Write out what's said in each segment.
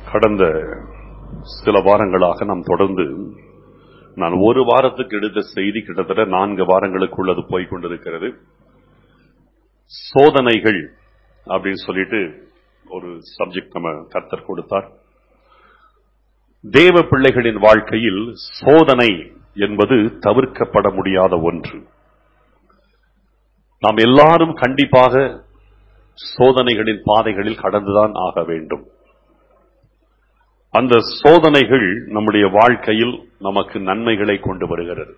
கடந்த சில வாரங்களாக நாம் தொடர்ந்து நான் ஒரு வாரத்துக்கு எடுத்த செய்தி கிட்டத்தட்ட நான்கு வாரங்களுக்குள்ளது போய் கொண்டிருக்கிறது சோதனைகள் அப்படின்னு சொல்லிட்டு ஒரு சப்ஜெக்ட் நம்ம கர்த்தர் கொடுத்தார் தேவ பிள்ளைகளின் வாழ்க்கையில் சோதனை என்பது தவிர்க்கப்பட முடியாத ஒன்று நாம் எல்லாரும் கண்டிப்பாக சோதனைகளின் பாதைகளில் கடந்துதான் ஆக வேண்டும் அந்த சோதனைகள் நம்முடைய வாழ்க்கையில் நமக்கு நன்மைகளை கொண்டு வருகிறது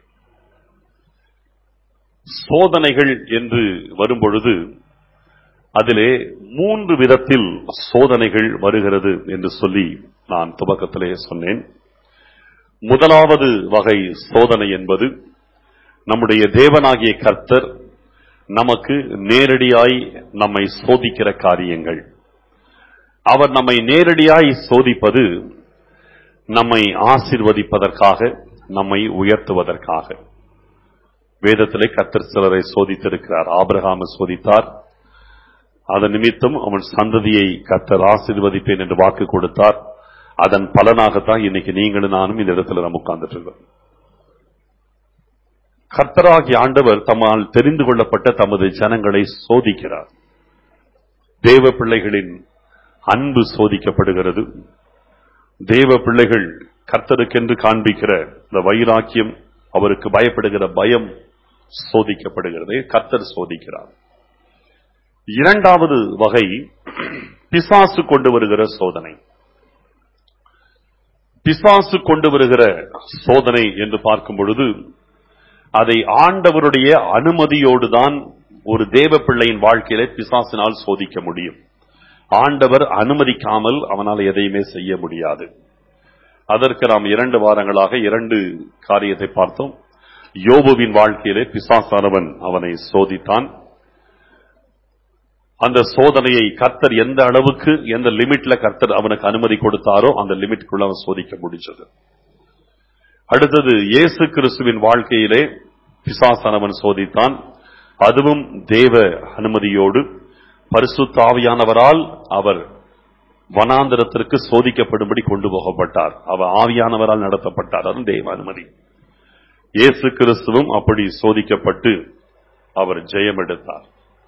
சோதனைகள் என்று வரும்பொழுது அதிலே மூன்று விதத்தில் சோதனைகள் வருகிறது என்று சொல்லி நான் துவக்கத்திலே சொன்னேன் முதலாவது வகை சோதனை என்பது நம்முடைய தேவனாகிய கர்த்தர் நமக்கு நேரடியாய் நம்மை சோதிக்கிற காரியங்கள் அவர் நம்மை நேரடியாய் சோதிப்பது நம்மை ஆசிர்வதிப்பதற்காக நம்மை உயர்த்துவதற்காக வேதத்திலே கத்தர் சிலரை சோதித்திருக்கிறார் ஆபிரகாமை சோதித்தார் அதன் நிமித்தம் அவன் சந்ததியை கத்தர் ஆசீர்வதிப்பேன் என்று வாக்கு கொடுத்தார் அதன் பலனாகத்தான் இன்னைக்கு நீங்களும் நானும் இந்த இடத்துல நம்ம உட்கார்ந்துட்டு இருக்கோம் கர்த்தராகிய ஆண்டவர் தம்மால் தெரிந்து கொள்ளப்பட்ட தமது ஜனங்களை சோதிக்கிறார் தேவ பிள்ளைகளின் அன்பு சோதிக்கப்படுகிறது தேவ பிள்ளைகள் கர்த்தருக்கென்று காண்பிக்கிற இந்த வைராக்கியம் அவருக்கு பயப்படுகிற பயம் சோதிக்கப்படுகிறது கர்த்தர் சோதிக்கிறார் இரண்டாவது வகை பிசாசு கொண்டு வருகிற சோதனை பிசாசு கொண்டு வருகிற சோதனை என்று பார்க்கும் பொழுது அதை ஆண்டவருடைய அனுமதியோடு தான் ஒரு தேவ பிள்ளையின் வாழ்க்கையில பிசாசினால் சோதிக்க முடியும் ஆண்டவர் அனுமதிக்காமல் அவனால் எதையுமே செய்ய முடியாது அதற்கு நாம் இரண்டு வாரங்களாக இரண்டு காரியத்தை பார்த்தோம் யோபுவின் வாழ்க்கையிலே பிசாசானவன் அவனை சோதித்தான் அந்த சோதனையை கர்த்தர் எந்த அளவுக்கு எந்த லிமிட்ல கர்த்தர் அவனுக்கு அனுமதி கொடுத்தாரோ அந்த லிமிட்குள்ள அவன் சோதிக்க முடிச்சது அடுத்தது இயேசு கிறிஸ்துவின் வாழ்க்கையிலே பிசாசானவன் சோதித்தான் அதுவும் தேவ அனுமதியோடு பரிசுத்தாவியானவரால் அவர் வனாந்திரத்திற்கு சோதிக்கப்படும்படி கொண்டு போகப்பட்டார் அவர் ஆவியானவரால் நடத்தப்பட்டார் அதுவும் தேவ அனுமதி இயேசு கிறிஸ்துவும் அப்படி சோதிக்கப்பட்டு அவர் ஜெயம் எடுத்தார்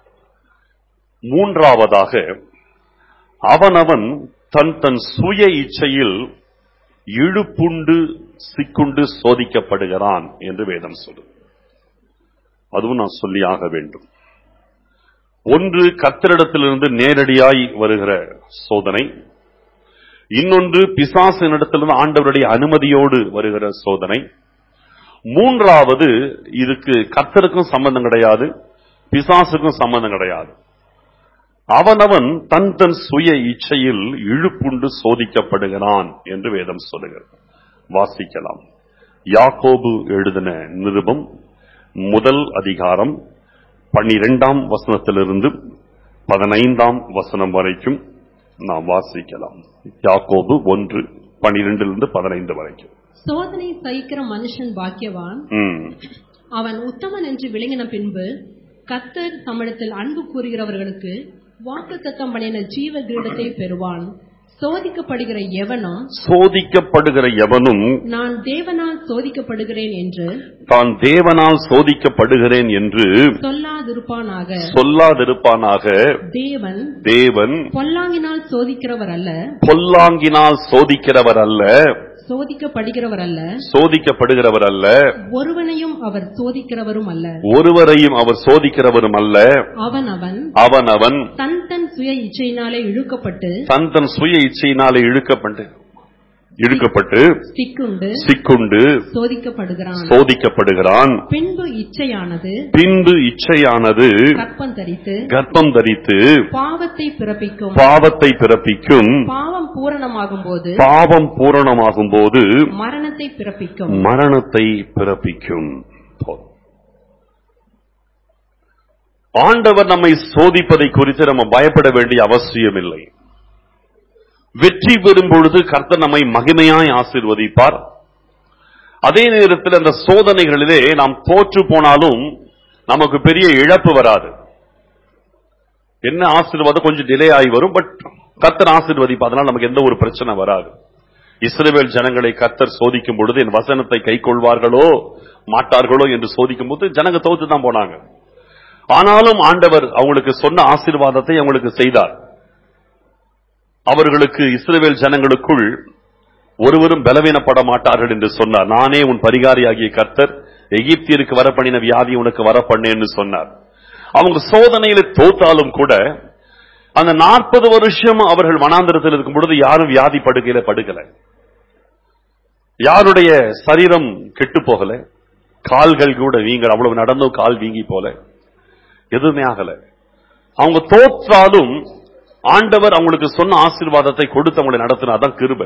மூன்றாவதாக அவனவன் தன் தன் சுய இச்சையில் இழுப்புண்டு சிக்குண்டு சோதிக்கப்படுகிறான் என்று வேதம் சொல்லும் அதுவும் நான் சொல்லி ஆக வேண்டும் ஒன்று கத்திரிடத்திலிருந்து நேரடியாய் வருகிற சோதனை இன்னொன்று பிசாசினிடத்திலிருந்து ஆண்டவருடைய அனுமதியோடு வருகிற சோதனை மூன்றாவது இதுக்கு கத்தருக்கும் சம்பந்தம் கிடையாது பிசாசுக்கும் சம்பந்தம் கிடையாது அவனவன் தன் தன் சுய இச்சையில் இழுப்புண்டு சோதிக்கப்படுகிறான் என்று வேதம் சொல்லுகிறது வாசிக்கலாம் யாக்கோபு எழுதின நிருபம் முதல் அதிகாரம் பன்னிரெண்டாம் வசனத்திலிருந்து பதினைந்தாம் வசனம் வரைக்கும் நாம் வாசிக்கலாம் யாக்கோபு ஒன்று பன்னிரெண்டிலிருந்து பதினைந்து வரைக்கும் சோதனை சகிக்கிற மனுஷன் பாக்கியவான் ம். அவன் உத்தமன் என்று விளங்கின பின்பு கத்தர் தம்மிடத்தில் அன்பு கூறுகிறவர்களுக்கு வாக்குத்தத்தம் பண்ணின ஜீவ கிரீடத்தை பெறுவான் சோதிக்கப்படுகிற எவனும் சோதிக்கப்படுகிற எவனும் நான் தேவனால் சோதிக்கப்படுகிறேன் என்று தான் தேவனால் சோதிக்கப்படுகிறேன் என்று சொல்லாதிருப்பானாக சொல்லாதிருப்பானாக தேவன் தேவன் பொல்லாங்கினால் சோதிக்கிறவர் அல்ல பொல்லாங்கினால் சோதிக்கிறவர் அல்ல சோதிக்கப்படுகிறவர் அல்ல சோதிக்கப்படுகிறவர் அல்ல ஒருவனையும் அவர் சோதிக்கிறவரும் அல்ல ஒருவரையும் அவர் சோதிக்கிறவரும் அல்ல அவன் அவன் அவன் அவன் தன் தன் சுய இச்சையினாலே இழுக்கப்பட்டு தன் தன் சுய இச்சையினாலே இழுக்கப்பட்டு இழுக்கப்பட்டு சிக்குண்டு சிக்குண்டு சோதிக்கப்படுகிறான் சோதிக்கப்படுகிறான் பின்பு இச்சையானது பின்பு இச்சையானது கற்பம் தரித்து கர்ப்பம் தரித்து பாவத்தை பிறப்பிக்கும் பாவத்தை பிறப்பிக்கும் பாவம் பூரணமாகும் போது பாவம் பூரணமாகும் போது மரணத்தை பிறப்பிக்கும் மரணத்தை பிறப்பிக்கும் போதும். ஆண்டவர் நம்மை சோதிப்பதை குறித்து நம்ம பயப்பட வேண்டிய அவசியம் இல்லை வெற்றி பெறும் பொழுது கர்த்தர் நம்மை மகிமையாய் ஆசீர்வதிப்பார் அதே நேரத்தில் அந்த சோதனைகளிலே நாம் தோற்று போனாலும் நமக்கு பெரிய இழப்பு வராது என்ன ஆசீர்வாதம் கொஞ்சம் டிலே ஆகி வரும் பட் கத்தர் ஆசீர்வதிப்பார் அதனால நமக்கு எந்த ஒரு பிரச்சனை வராது இஸ்ரவேல் ஜனங்களை கத்தர் சோதிக்கும் பொழுது என் வசனத்தை கை கொள்வார்களோ மாட்டார்களோ என்று சோதிக்கும் போது ஜனங்க தோத்து தான் போனாங்க ஆனாலும் ஆண்டவர் அவங்களுக்கு சொன்ன ஆசீர்வாதத்தை அவங்களுக்கு செய்தார் அவர்களுக்கு இஸ்ரவேல் ஜனங்களுக்குள் ஒருவரும் பலவீனப்பட மாட்டார்கள் என்று சொன்னார் நானே உன் பரிகாரியாகிய கர்த்தர் எகிப்தியருக்கு வர பண்ணின வியாதி உனக்கு வர பண்ணேன்னு சொன்னார் அவங்க சோதனையில தோத்தாலும் கூட அந்த நாற்பது வருஷம் அவர்கள் வனாந்திரத்தில் இருக்கும் பொழுது யாரும் வியாதி படுக்கையில படுக்கல யாருடைய சரீரம் கெட்டு போகல கால்கள் கூட வீங்க அவ்வளவு நடந்தும் கால் வீங்கி போல எதுவுமே ஆகல அவங்க தோற்றாலும் ஆண்டவர் அவங்களுக்கு சொன்ன ஆசீர்வாதத்தை கொடுத்து அவங்களை நடத்தினாதான் கிருபை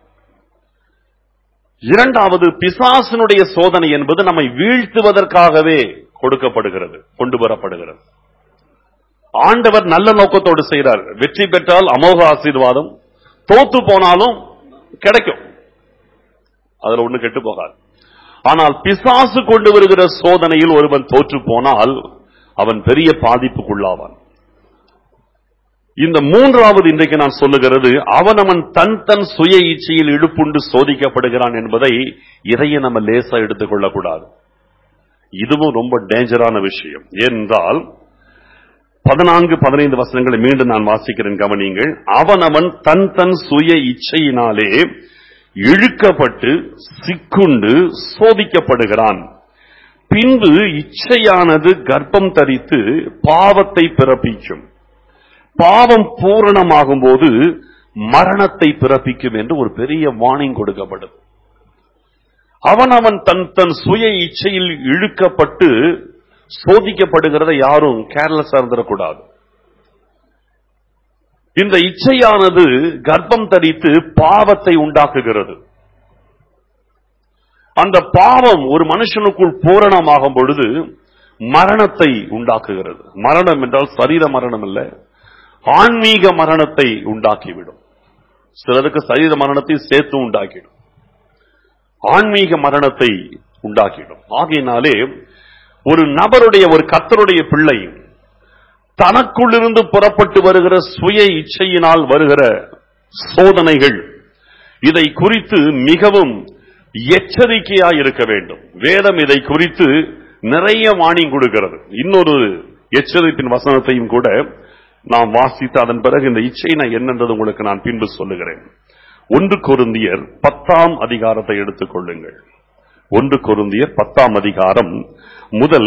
இரண்டாவது பிசாசனுடைய சோதனை என்பது நம்மை வீழ்த்துவதற்காகவே கொடுக்கப்படுகிறது கொண்டு வரப்படுகிறது ஆண்டவர் நல்ல நோக்கத்தோடு செய்கிறார் வெற்றி பெற்றால் அமோக ஆசீர்வாதம் தோத்து போனாலும் கிடைக்கும் அதுல ஒண்ணு கெட்டு போகாது ஆனால் பிசாசு கொண்டு வருகிற சோதனையில் ஒருவன் தோற்று போனால் அவன் பெரிய பாதிப்புக்குள்ளாவான் இந்த மூன்றாவது இன்றைக்கு நான் சொல்லுகிறது அவன் அவன் தன் தன் சுய இச்சையில் இடுப்புண்டு சோதிக்கப்படுகிறான் என்பதை இதையே நம்ம லேசா எடுத்துக்கொள்ளக் கூடாது இதுவும் ரொம்ப டேஞ்சரான விஷயம் ஏனென்றால் பதினான்கு பதினைந்து வசனங்களை மீண்டும் நான் வாசிக்கிறேன் கவனிங்கள் அவன் அவன் தன் தன் சுய இச்சையினாலே இழுக்கப்பட்டு சிக்குண்டு சோதிக்கப்படுகிறான் பின்பு இச்சையானது கர்ப்பம் தரித்து பாவத்தை பிறப்பிக்கும் பாவம் பூரணமாகும் போது மரணத்தை பிறப்பிக்கும் என்று ஒரு பெரிய வார்னிங் கொடுக்கப்படும் அவன் அவன் தன் தன் சுய இச்சையில் இழுக்கப்பட்டு சோதிக்கப்படுகிறத யாரும் கேர்லெஸ் இருந்துடக்கூடாது இந்த இச்சையானது கர்ப்பம் தரித்து பாவத்தை உண்டாக்குகிறது அந்த பாவம் ஒரு மனுஷனுக்குள் பூரணமாகும் பொழுது மரணத்தை உண்டாக்குகிறது மரணம் என்றால் சரீர மரணம் இல்ல ஆன்மீக மரணத்தை உண்டாக்கிவிடும் சிலருக்கு சரீர மரணத்தை சேர்த்து உண்டாக்கிடும் ஆன்மீக மரணத்தை உண்டாக்கிடும் ஆகையினாலே ஒரு நபருடைய ஒரு கத்தருடைய பிள்ளை தனக்குள்ளிருந்து புறப்பட்டு வருகிற சுய இச்சையினால் வருகிற சோதனைகள் இதை குறித்து மிகவும் எச்சரிக்கையாய் இருக்க வேண்டும் வேதம் இதை குறித்து நிறைய வாணிங் கொடுக்கிறது இன்னொரு எச்சரிப்பின் வசனத்தையும் கூட நாம் வாசித்து அதன் பிறகு இந்த இச்சைனா என்னன்றது உங்களுக்கு நான் பின்பு சொல்லுகிறேன் ஒன்று கொருந்தியர் பத்தாம் அதிகாரத்தை எடுத்துக் கொள்ளுங்கள் ஒன்று கொருந்தியர் பத்தாம் அதிகாரம் முதல்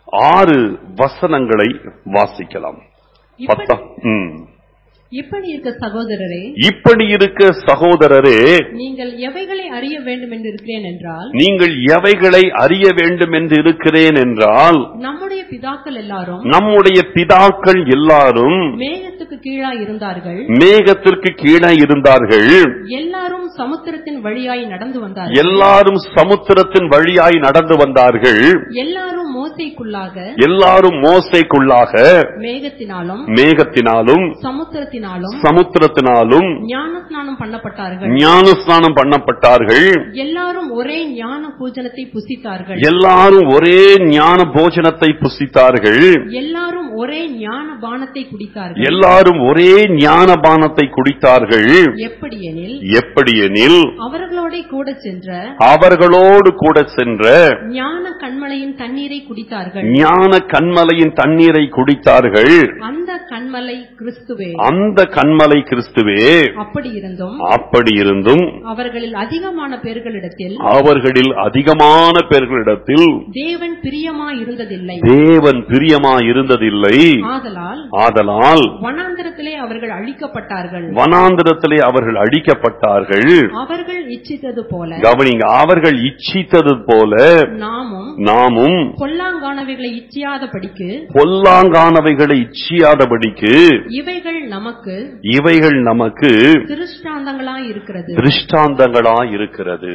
ஆறு வசனங்களை வாசிக்கலாம் பத்தாம் ம். இப்படி இருக்க சகோதரரே இப்படி இருக்க சகோதரரே நீங்கள் எவைகளை அறிய வேண்டும் என்று இருக்கிறேன் என்றால் நீங்கள் எவைகளை அறிய வேண்டும் என்று இருக்கிறேன் என்றால் நம்முடைய பிதாக்கள் எல்லாரும் நம்முடைய பிதாக்கள் எல்லாரும் மேகத்துக்கு கீழா இருந்தார்கள் மேகத்திற்கு கீழே இருந்தார்கள் எல்லாரும் சமுத்திரத்தின் வழியாய் நடந்து வந்தார்கள் எல்லாரும் சமுத்திரத்தின் வழியாய் நடந்து வந்தார்கள் எல்லாரும் மோசைக்குள்ளாக எல்லாரும் மோசைக்குள்ளாக மேகத்தினாலும் மேகத்தினாலும் சமுத்திரத்தினாலும் சமுத்திரத்தினாலும் ஞானஸ்நானம் பண்ணப்பட்டார்கள் ஞானஸ்நானம் பண்ணப்பட்டார்கள் எல்லாரும் ஒரே ஞான பூஜனத்தை புசித்தார்கள் எல்லாரும் ஒரே ஞான போஜனத்தை புசித்தார்கள் எல்லாரும் ஒரே ஞான பானத்தை குடித்தார்கள் எல்லாரும் ஒரே ஞான பானத்தை குடித்தார்கள் எப்படியெனில் எப்படியெனில் அவர்களோட கூட சென்ற அவர்களோடு கூட சென்ற ஞான கண்மலையின் தண்ணீரை குடித்தார்கள் ஞான கண்மலையின் தண்ணீரை குடித்தார்கள் அந்த கண்மலை கிறிஸ்துவே அந்த கண்மலை கிறிஸ்துவே அப்படி இருந்தும் அப்படி இருந்தும் அவர்களில் அதிகமான பேர்களிடத்தில் அவர்களில் அதிகமான பேர்களிடத்தில் தேவன் பிரியமா இருந்ததில்லை தேவன் பிரியமா இருந்ததில்லை ஆதலால் ஆதலால் வனாந்திரத்திலே அவர்கள் அழிக்கப்பட்டார்கள் வனாந்திரத்திலே அவர்கள் அழிக்கப்பட்டார்கள் அவர்கள் இச்சித்தது போல கவனிங்க அவர்கள் இச்சித்தது போல நாமும் நாமும் பொல்லாங்கானவைகளை இச்சியாதபடிக்கு பொல்லாங்கானவைகளை இச்சியாதபடிக்கு இவைகள் நமக்கு இவைகள் நமக்கு திருஷ்டாந்தங்களாய் இருக்கிறது திருஷ்டாந்தங்களா இருக்கிறது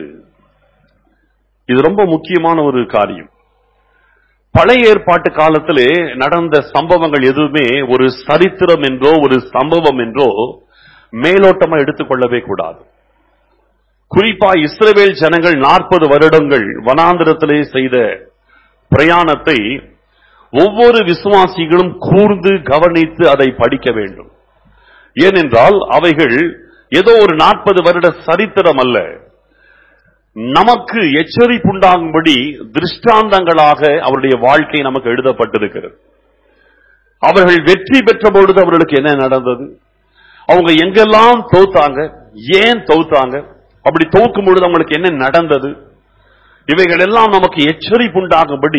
இது ரொம்ப முக்கியமான ஒரு காரியம் பழைய ஏற்பாட்டு காலத்திலே நடந்த சம்பவங்கள் எதுவுமே ஒரு சரித்திரம் என்றோ ஒரு சம்பவம் என்றோ மேலோட்டமா எடுத்துக்கொள்ளவே கூடாது குறிப்பா இஸ்ரவேல் ஜனங்கள் நாற்பது வருடங்கள் வனாந்திரத்திலே செய்த பிரயாணத்தை ஒவ்வொரு விசுவாசிகளும் கூர்ந்து கவனித்து அதை படிக்க வேண்டும் ஏனென்றால் அவைகள் ஏதோ ஒரு நாற்பது வருட சரித்திரம் அல்ல நமக்கு எச்சரிப்புண்டாகும்படி திருஷ்டாந்தங்களாக அவருடைய வாழ்க்கை நமக்கு எழுதப்பட்டிருக்கிறது அவர்கள் வெற்றி பெற்ற பொழுது அவர்களுக்கு என்ன நடந்தது அவங்க எங்கெல்லாம் தோத்தாங்க ஏன் தோத்தாங்க அப்படி தோக்கும் பொழுது அவங்களுக்கு என்ன நடந்தது இவைகள் எல்லாம் நமக்கு எச்சரிப்புண்டாகும்படி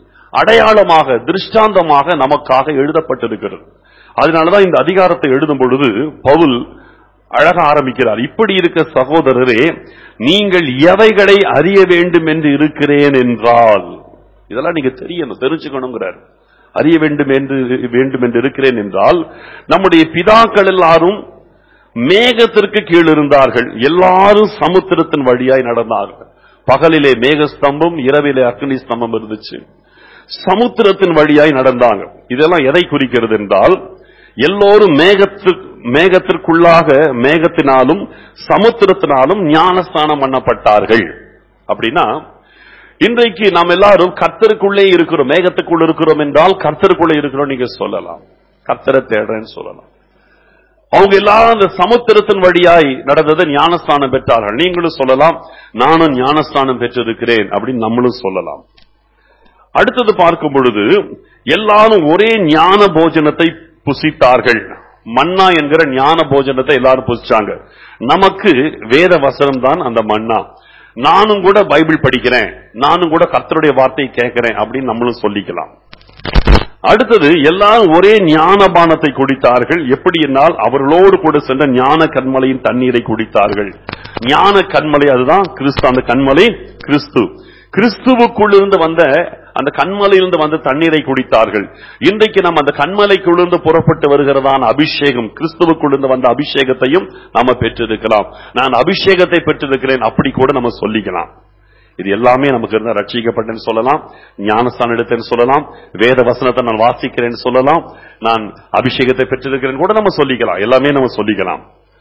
அடையாளமாக திருஷ்டாந்தமாக நமக்காக எழுதப்பட்டிருக்கிறது அதனாலதான் இந்த அதிகாரத்தை எழுதும் பொழுது பவுல் அழக ஆரம்பிக்கிறார் இப்படி இருக்க சகோதரரே நீங்கள் எவைகளை அறிய வேண்டும் என்று இருக்கிறேன் என்றால் இதெல்லாம் நீங்க தெரியணும் தெரிஞ்சுக்கணுங்கிறார் அறிய வேண்டும் என்று வேண்டும் என்று இருக்கிறேன் என்றால் நம்முடைய பிதாக்கள் எல்லாரும் மேகத்திற்கு கீழ் இருந்தார்கள் எல்லாரும் சமுத்திரத்தின் வழியாய் நடந்தார்கள் பகலிலே மேகஸ்தம்பம் இரவிலே அக்னி ஸ்தம்பம் இருந்துச்சு சமுத்திரத்தின் வழியாய் நடந்தாங்க இதெல்லாம் எதை குறிக்கிறது என்றால் எல்லோரும் மேகத்திற்கு மேகத்திற்குள்ளாக மேகத்தினாலும் சமுத்திரத்தினாலும் ஞானஸ்தானம் பண்ணப்பட்டார்கள் அப்படின்னா இன்றைக்கு நாம் எல்லாரும் கர்த்தருக்குள்ளே இருக்கிறோம் மேகத்துக்குள்ள இருக்கிறோம் என்றால் கர்த்தருக்குள்ளே இருக்கிறோம் நீங்க சொல்லலாம் கர்த்தரை தேடுறேன்னு சொல்லலாம் அவங்க எல்லாரும் அந்த சமுத்திரத்தின் வழியாய் நடந்தது ஞானஸ்தானம் பெற்றார்கள் நீங்களும் சொல்லலாம் நானும் ஞானஸ்தானம் பெற்றிருக்கிறேன் அப்படின்னு நம்மளும் சொல்லலாம் அடுத்தது பார்க்கும் பொழுது எல்லாரும் ஒரே ஞான போஜனத்தை புசித்தார்கள் மன்னா என்கிற ஞான போஜனத்தை எல்லாரும் புசிச்சாங்க நமக்கு வேத வசனம் தான் அந்த மன்னா நானும் கூட பைபிள் படிக்கிறேன் நானும் கூட கர்த்தருடைய வார்த்தையை கேட்கிறேன் அப்படின்னு நம்மளும் சொல்லிக்கலாம் அடுத்தது எல்லாரும் ஒரே ஞானபானத்தை குடித்தார்கள் எப்படி என்னால் அவர்களோடு கூட சென்ற ஞான கண்மலையின் தண்ணீரை குடித்தார்கள் ஞான கண்மலை அதுதான் கிறிஸ்து அந்த கண்மலை கிறிஸ்து கிறிஸ்துவுக்குள்ளிருந்து வந்த அந்த கண்மலையிலிருந்து வந்த தண்ணீரை குடித்தார்கள் இன்றைக்கு நம்ம அந்த கண்மலைக்குள்ளிருந்து புறப்பட்டு வருகிறதான அபிஷேகம் கிறிஸ்துவுக்குள்ளிருந்து வந்த அபிஷேகத்தையும் நாம பெற்றிருக்கலாம் நான் அபிஷேகத்தை பெற்றிருக்கிறேன் அப்படி கூட நம்ம சொல்லிக்கலாம் இது எல்லாமே நமக்கு இருந்தா ரட்சிக்கப்பட்டேன்னு சொல்லலாம் ஞானஸ்தானம் எடுத்தேன்னு சொல்லலாம் வேத வசனத்தை நான் வாசிக்கிறேன்னு சொல்லலாம் நான் அபிஷேகத்தை பெற்றிருக்கிறேன் கூட நம்ம சொல்லிக்கலாம் எல்லாமே நம்ம சொல்லிக்கலாம்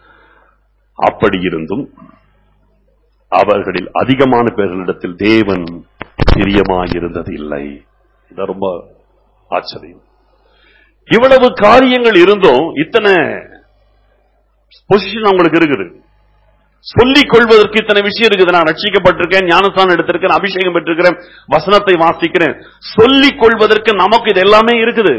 அப்படி இருந்தும் அவர்களில் அதிகமான பேர்களிடத்தில் தேவன் பிரியமாயிருந்தது இல்லை இது ரொம்ப ஆச்சரியம் இவ்வளவு காரியங்கள் இருந்தும் இத்தனை பொசிஷன் அவங்களுக்கு இருக்குது சொல்லிக் கொள்வதற்கு இத்தனை விஷயம் இருக்குது நான் ரட்சிக்கப்பட்டிருக்கேன் ஞானஸ்தானம் எடுத்திருக்கேன் அபிஷேகம் பெற்றிருக்கிறேன் வசனத்தை வாசிக்கிறேன் சொல்லிக் கொள்வதற்கு நமக்கு இது எல்லாமே இருக்குது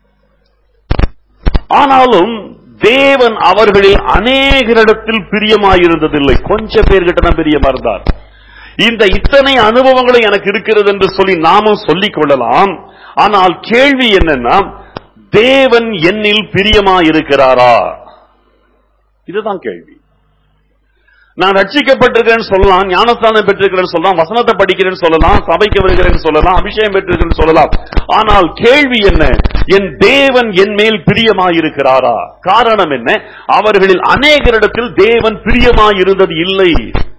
ஆனாலும் தேவன் அவர்களில் அநேகரிடத்தில் பிரியமாயிருந்ததில்லை கொஞ்ச பேர்கிட்ட தான் பிரியமா இருந்தார் இந்த இத்தனை அனுபவங்களும் எனக்கு இருக்கிறது என்று சொல்லி நாமும் சொல்லிக் கொள்ளலாம் ஆனால் கேள்வி என்னன்னா தேவன் என்னில் பிரியமாயிருக்கிறாரா இதுதான் கேள்வி நான் ரட்சிக்கப்பட்டிருக்கிறேன்னு சொல்லலாம் ஞானஸ்தானம் பெற்றிருக்கிறேன்னு சொல்லலாம் வசனத்தை படிக்கிறேன்னு சொல்லலாம் சபைக்கு வருகிறேன்னு சொல்லலாம் அபிஷேகம் பெற்றிருக்கிறேன்னு சொல்லலாம் ஆனால் கேள்வி என்ன என் தேவன் என் மேல் பிரியமாயிருக்கிறாரா காரணம் என்ன அவர்களில் அநேகரிடத்தில் தேவன் பிரியமாயிருந்தது இல்லை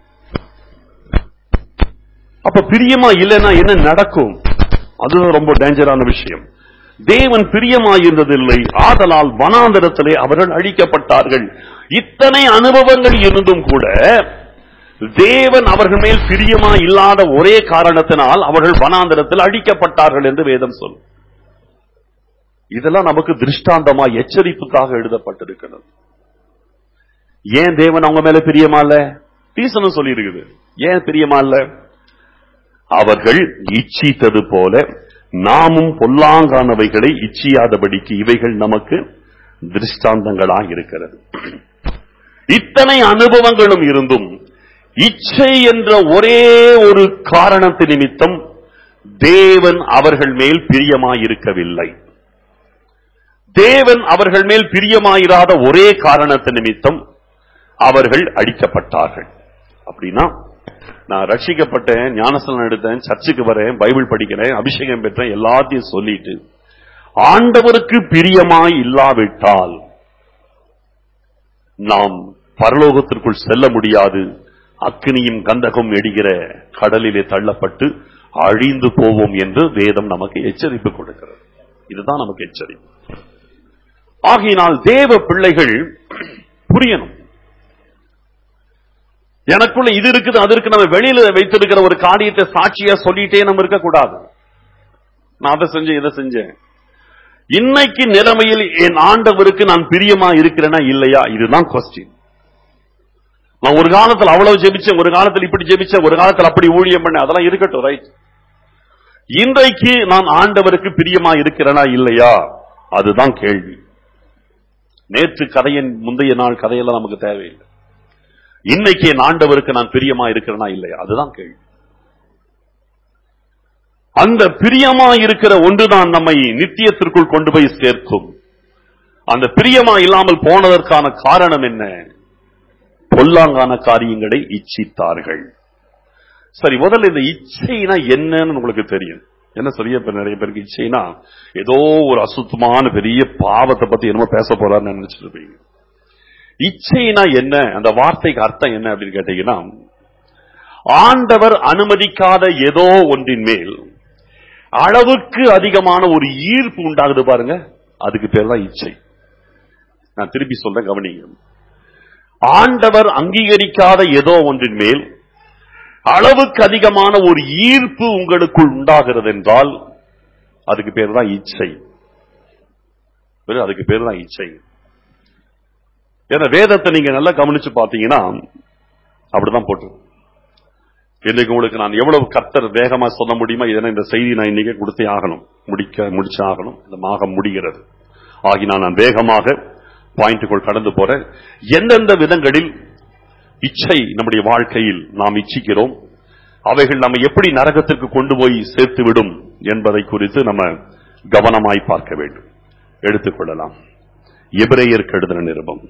அப்ப பிரியமா இல்லைன்னா என்ன நடக்கும் அதுதான் ரொம்ப டேஞ்சரான விஷயம் தேவன் பிரியமாயிருந்ததில்லை ஆதலால் வனாந்தரத்திலே அவர்கள் அழிக்கப்பட்டார்கள் இத்தனை அனுபவங்கள் இருந்தும் கூட தேவன் அவர்கள் மேல் பிரியமா இல்லாத ஒரே காரணத்தினால் அவர்கள் வனாந்தரத்தில் அழிக்கப்பட்டார்கள் என்று வேதம் சொல்லும் இதெல்லாம் நமக்கு திருஷ்டாந்தமா எச்சரிப்புக்காக எழுதப்பட்டிருக்கிறது ஏன் தேவன் அவங்க மேல பிரியமா இல்ல ரீசனும் சொல்லி இருக்குது ஏன் பிரியமா இல்ல அவர்கள் இச்சித்தது போல நாமும் பொல்லாங்கானவைகளை இச்சியாதபடிக்கு இவைகள் நமக்கு திருஷ்டாந்தங்களா இருக்கிறது இத்தனை அனுபவங்களும் இருந்தும் இச்சை என்ற ஒரே ஒரு காரணத்து நிமித்தம் தேவன் அவர்கள் மேல் பிரியமாயிருக்கவில்லை தேவன் அவர்கள் மேல் பிரியமாயிராத ஒரே காரணத்து நிமித்தம் அவர்கள் அடிக்கப்பட்டார்கள் அப்படின்னா நான் ரட்சிக்கப்பட்டேன் ஞானஸ்தானம் எடுத்தேன் சர்ச்சுக்கு வரேன் பைபிள் படிக்கிறேன் அபிஷேகம் பெற்றேன் எல்லாத்தையும் சொல்லிட்டு ஆண்டவருக்கு பிரியமாய் இல்லாவிட்டால் நாம் பரலோகத்திற்குள் செல்ல முடியாது அக்னியும் கந்தகம் எடிகிற கடலிலே தள்ளப்பட்டு அழிந்து போவோம் என்று வேதம் நமக்கு எச்சரிப்பு கொடுக்கிறது இதுதான் நமக்கு எச்சரிப்பு ஆகையினால் தேவ பிள்ளைகள் புரியணும் எனக்குள்ள இது இருக்குது அது இருக்கு நம்ம வெளியில வைத்திருக்கிற ஒரு காரியத்தை சாட்சியா சொல்லிட்டே நம்ம இருக்க கூடாது நான் அதை செஞ்சேன் இதை செஞ்சேன் இன்னைக்கு நிலைமையில் என் ஆண்டவருக்கு நான் பிரியமா இருக்கிறேனா இல்லையா இதுதான் கொஸ்டின் நான் ஒரு காலத்துல அவ்வளவு ஜெபிச்சேன் ஒரு காலத்துல இப்படி ஜெபிச்சேன் ஒரு காலத்துல அப்படி ஊழியம் பண்ணேன் அதெல்லாம் இருக்கட்டும் ரைட் இன்றைக்கு நான் ஆண்டவருக்கு பிரியமா இருக்கிறேனா இல்லையா அதுதான் கேள்வி நேற்று கதையின் முந்தைய நாள் கதையெல்லாம் நமக்கு தேவையில்லை இன்னைக்கு என் ஆண்டவருக்கு நான் பிரியமா இருக்கிறேனா இல்லையா அதுதான் கேள்வி அந்த பிரியமா இருக்கிற ஒன்றுதான் நம்மை நித்தியத்திற்குள் கொண்டு போய் சேர்க்கும் அந்த பிரியமா இல்லாமல் போனதற்கான காரணம் என்ன பொல்லாங்கான காரியங்களை இச்சித்தார்கள் சரி முதல்ல இந்த இச்சைனா என்னன்னு உங்களுக்கு தெரியும் என்ன சரியா இப்ப நிறைய பேருக்கு இச்சைனா ஏதோ ஒரு அசுத்தமான பெரிய பாவத்தை பத்தி என்னமோ பேச போறாருன்னு நினைச்சிட்டு இருப்பீங்க இச்சைனா என்ன அந்த வார்த்தைக்கு அர்த்தம் என்ன அப்படின்னு கேட்டீங்கன்னா ஆண்டவர் அனுமதிக்காத ஏதோ ஒன்றின் மேல் அளவுக்கு அதிகமான ஒரு ஈர்ப்பு உண்டாகுது பாருங்க அதுக்கு பேர் தான் இச்சை நான் திருப்பி சொல்றேன் கவனிங்க ஆண்டவர் அங்கீகரிக்காத ஏதோ ஒன்றின் மேல் அளவுக்கு அதிகமான ஒரு ஈர்ப்பு உங்களுக்குள் உண்டாகிறது என்றால் அதுக்கு பேர் தான் இச்சை வெறும் அதுக்கு பேர் தான் இச்சை ஏன்னா வேதத்தை நீங்க நல்லா கவனிச்சு பாத்தீங்கன்னா அப்படிதான் போட்டு இன்னைக்கு உங்களுக்கு நான் எவ்வளவு கர்த்தர் வேகமா சொல்ல முடியுமா இதனை இந்த செய்தி நான் இன்னைக்கே கொடுத்தே ஆகணும் முடிக்க முடிச்சு ஆகணும் இந்த மாகம் முடிகிறது ஆகினா நான் வேகமாக பாயிண்ட்டுக்குள் கடந்து போறேன் எந்தெந்த விதங்களில் இச்சை நம்முடைய வாழ்க்கையில் நாம் இச்சிக்கிறோம் அவைகள் நம்ம எப்படி நரகத்திற்கு கொண்டு போய் சேர்த்து விடும் என்பதை குறித்து நம்ம கவனமாய் பார்க்க வேண்டும் எடுத்துக்கொள்ளலாம் எபிரேயருக்கு எழுதின நிருபம்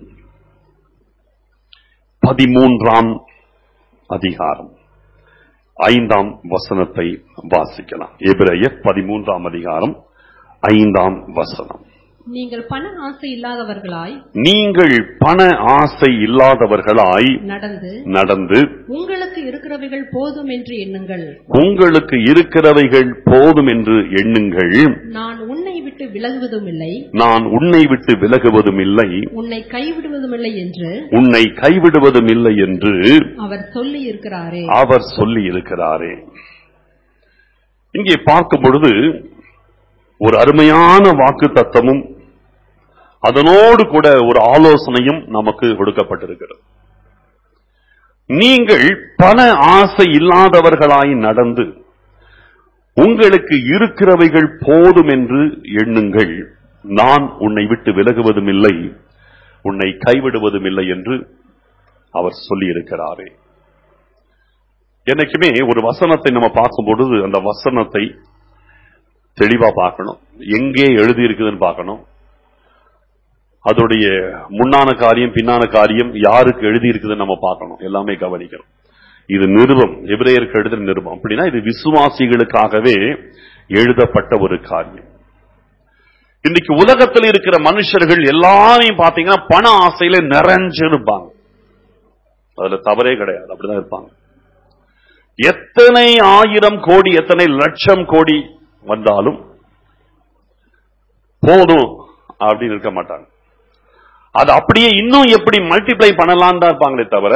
பதிமூன்றாம் அதிகாரம் ஐந்தாம் வசனத்தை வாசிக்கலாம் எபிரேயர் பதிமூன்றாம் அதிகாரம் ஐந்தாம் வசனம் நீங்கள் பண ஆசை இல்லாதவர்களாய் நீங்கள் பண ஆசை இல்லாதவர்களாய் நடந்து நடந்து உங்களுக்கு இருக்கிறவைகள் போதும் என்று எண்ணுங்கள் உங்களுக்கு இருக்கிறவைகள் போதும் என்று எண்ணுங்கள் நான் உன்னை விட்டு விலகுவதும் இல்லை நான் உன்னை விட்டு விலகுவதும் இல்லை உன்னை கைவிடுவதும் இல்லை என்று உன்னை கைவிடுவதும் இல்லை என்று அவர் சொல்லி இருக்கிறாரே அவர் சொல்லி இருக்கிறாரே இங்கே பார்க்கும் பொழுது ஒரு அருமையான வாக்கு தத்தமும் அதனோடு கூட ஒரு ஆலோசனையும் நமக்கு கொடுக்கப்பட்டிருக்கிறது நீங்கள் பண ஆசை இல்லாதவர்களாய் நடந்து உங்களுக்கு இருக்கிறவைகள் போதும் என்று எண்ணுங்கள் நான் உன்னை விட்டு விலகுவதும் இல்லை உன்னை கைவிடுவதும் இல்லை என்று அவர் சொல்லியிருக்கிறாரே என்னைக்குமே ஒரு வசனத்தை நம்ம பார்க்கும் பொழுது அந்த வசனத்தை தெளிவா பார்க்கணும் எங்கே எழுதி இருக்குதுன்னு பார்க்கணும் அதோடைய முன்னான காரியம் பின்னான காரியம் யாருக்கு எழுதி இருக்குதுன்னு நம்ம பார்க்கணும் எல்லாமே கவனிக்கணும் இது நிருபம் எபிரேயருக்கு எழுதின நிருபம் அப்படின்னா இது விசுவாசிகளுக்காகவே எழுதப்பட்ட ஒரு காரியம் இன்னைக்கு உலகத்தில் இருக்கிற மனுஷர்கள் எல்லாரையும் பாத்தீங்கன்னா பண ஆசையில நிறைஞ்சிருப்பாங்க அதுல தவறே கிடையாது அப்படிதான் இருப்பாங்க எத்தனை ஆயிரம் கோடி எத்தனை லட்சம் கோடி வந்தாலும் போதும் அப்படின்னு இருக்க மாட்டாங்க அது அப்படியே இன்னும் எப்படி மல்டிப்ளை பண்ணலாம் தான் இருப்பாங்களே தவிர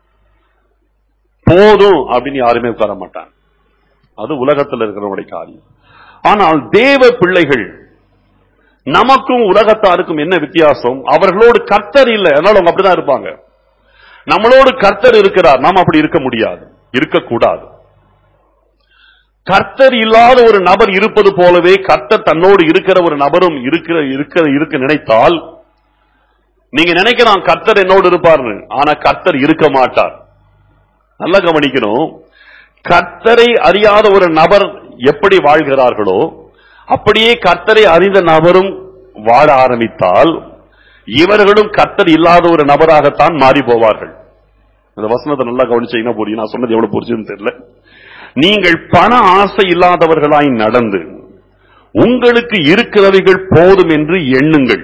போதும் அப்படின்னு யாருமே உட்கார மாட்டாங்க அது உலகத்தில் இருக்கிறவங்களுடைய காரியம் ஆனால் தேவ பிள்ளைகள் நமக்கும் உலகத்தாருக்கும் என்ன வித்தியாசம் அவர்களோடு கர்த்தர் இல்லை அதனால அவங்க அப்படிதான் இருப்பாங்க நம்மளோடு கர்த்தர் இருக்கிறார் நாம் அப்படி இருக்க முடியாது இருக்கக்கூடாது கர்த்தர் இல்லாத ஒரு நபர் இருப்பது போலவே கர்த்தர் தன்னோடு இருக்கிற ஒரு நபரும் இருக்கிற இருக்க இருக்க நினைத்தால் நீங்க நினைக்கலாம் கர்த்தர் என்னோடு இருப்பார்னு ஆனா கர்த்தர் இருக்க மாட்டார் நல்லா கவனிக்கணும் கர்த்தரை அறியாத ஒரு நபர் எப்படி வாழ்கிறார்களோ அப்படியே கர்த்தரை அறிந்த நபரும் வாழ ஆரம்பித்தால் இவர்களும் கர்த்தர் இல்லாத ஒரு நபராகத்தான் மாறி போவார்கள் இந்த வசனத்தை நல்லா கவனிச்சீங்கன்னா புரியும் நான் சொன்னது எவ்வளவு புரிச்சுன்னு தெரியல நீங்கள் பண ஆசை இல்லாதவர்களாய் நடந்து உங்களுக்கு இருக்கிறவைகள் போதும் என்று எண்ணுங்கள்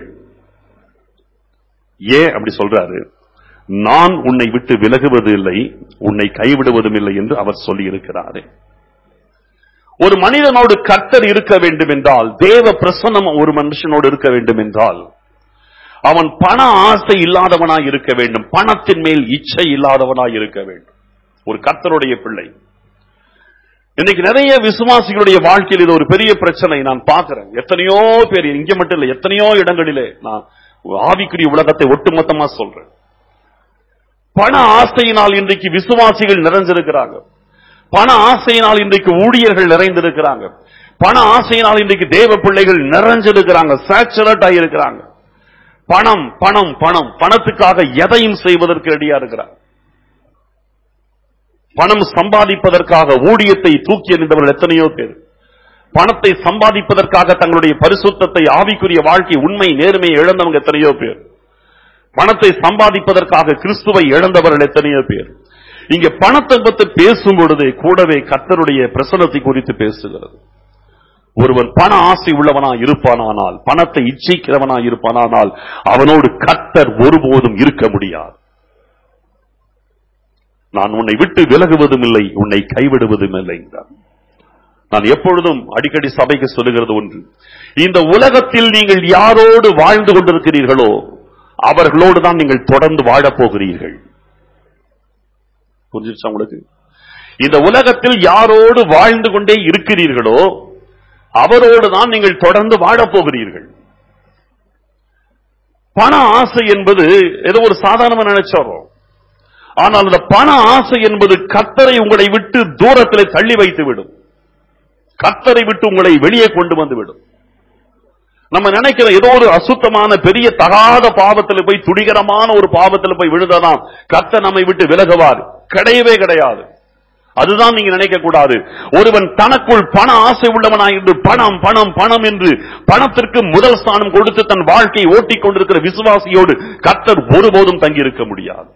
ஏன் அப்படி சொல்றாரு நான் உன்னை விட்டு விலகுவது இல்லை உன்னை கைவிடுவதும் இல்லை என்று அவர் சொல்லி இருக்கிறாரே ஒரு மனிதனோடு கர்த்தர் இருக்க வேண்டும் என்றால் தேவ பிரசன்னம் ஒரு மனுஷனோடு இருக்க வேண்டும் என்றால் அவன் பண ஆசை இல்லாதவனாய் இருக்க வேண்டும் பணத்தின் மேல் இச்சை இல்லாதவனாய் இருக்க வேண்டும் ஒரு கர்த்தருடைய பிள்ளை இன்னைக்கு நிறைய விசுவாசிகளுடைய வாழ்க்கையில் இது ஒரு பெரிய பிரச்சனை நான் பார்க்கிறேன் எத்தனையோ பேர் இங்க மட்டும் இல்ல எத்தனையோ இடங்களிலே நான் ஆவிக்குரிய உலகத்தை ஒட்டுமொத்தமா சொல்றேன் பண ஆசையினால் இன்றைக்கு விசுவாசிகள் நிறைஞ்சிருக்கிறாங்க பண ஆசையினால் இன்றைக்கு ஊழியர்கள் நிறைந்திருக்கிறாங்க பண ஆசையினால் இன்றைக்கு தேவ பிள்ளைகள் நிறைஞ்சிருக்கிறாங்க சேச்சுரேட் ஆகியிருக்கிறாங்க பணம் பணம் பணம் பணத்துக்காக எதையும் செய்வதற்கு ரெடியா இருக்கிறார் பணம் சம்பாதிப்பதற்காக ஊழியத்தை தூக்கி எறிந்தவர்கள் எத்தனையோ பேர் பணத்தை சம்பாதிப்பதற்காக தங்களுடைய பரிசுத்தத்தை ஆவிக்குரிய வாழ்க்கை உண்மை நேர்மையை இழந்தவங்க எத்தனையோ பேர் பணத்தை சம்பாதிப்பதற்காக கிறிஸ்துவை இழந்தவர்கள் எத்தனையோ பேர் இங்க பணத்தை பற்றி பேசும் பொழுதே கூடவே கர்த்தருடைய பிரசனத்தை குறித்து பேசுகிறது ஒருவன் பண ஆசை உள்ளவனா இருப்பானானால் பணத்தை இச்சிக்கிறவனா இருப்பானானால் அவனோடு கர்த்தர் ஒருபோதும் இருக்க முடியாது நான் உன்னை விட்டு விலகுவதும் இல்லை உன்னை கைவிடுவதும் இல்லை என்றார் நான் எப்பொழுதும் அடிக்கடி சபைக்கு சொல்லுகிறது ஒன்று இந்த உலகத்தில் நீங்கள் யாரோடு வாழ்ந்து கொண்டிருக்கிறீர்களோ அவர்களோடு தான் நீங்கள் தொடர்ந்து வாழப் போகிறீர்கள் புரிஞ்சிருச்சா உங்களுக்கு இந்த உலகத்தில் யாரோடு வாழ்ந்து கொண்டே இருக்கிறீர்களோ அவரோடு தான் நீங்கள் தொடர்ந்து வாழப் போகிறீர்கள் பண ஆசை என்பது ஏதோ ஒரு சாதாரணமா நினைச்சோம் ஆனால் அந்த பண ஆசை என்பது கத்தரை உங்களை விட்டு தூரத்தில் தள்ளி வைத்து விடும் கத்தரை விட்டு உங்களை வெளியே கொண்டு வந்து விடும் நம்ம நினைக்கிற ஏதோ ஒரு அசுத்தமான பெரிய தகாத பாவத்தில் போய் துடிகரமான ஒரு பாவத்தில் போய் விழுந்ததான் கத்த நம்மை விட்டு விலகுவார் கிடையவே கிடையாது அதுதான் நீங்க நினைக்க கூடாது ஒருவன் தனக்குள் பண ஆசை உள்ளவனாயிருந்து பணம் பணம் பணம் என்று பணத்திற்கு முதல் ஸ்தானம் கொடுத்து தன் வாழ்க்கையை ஓட்டிக் கொண்டிருக்கிற விசுவாசியோடு கத்தர் ஒருபோதும் தங்கியிருக்க முடியாது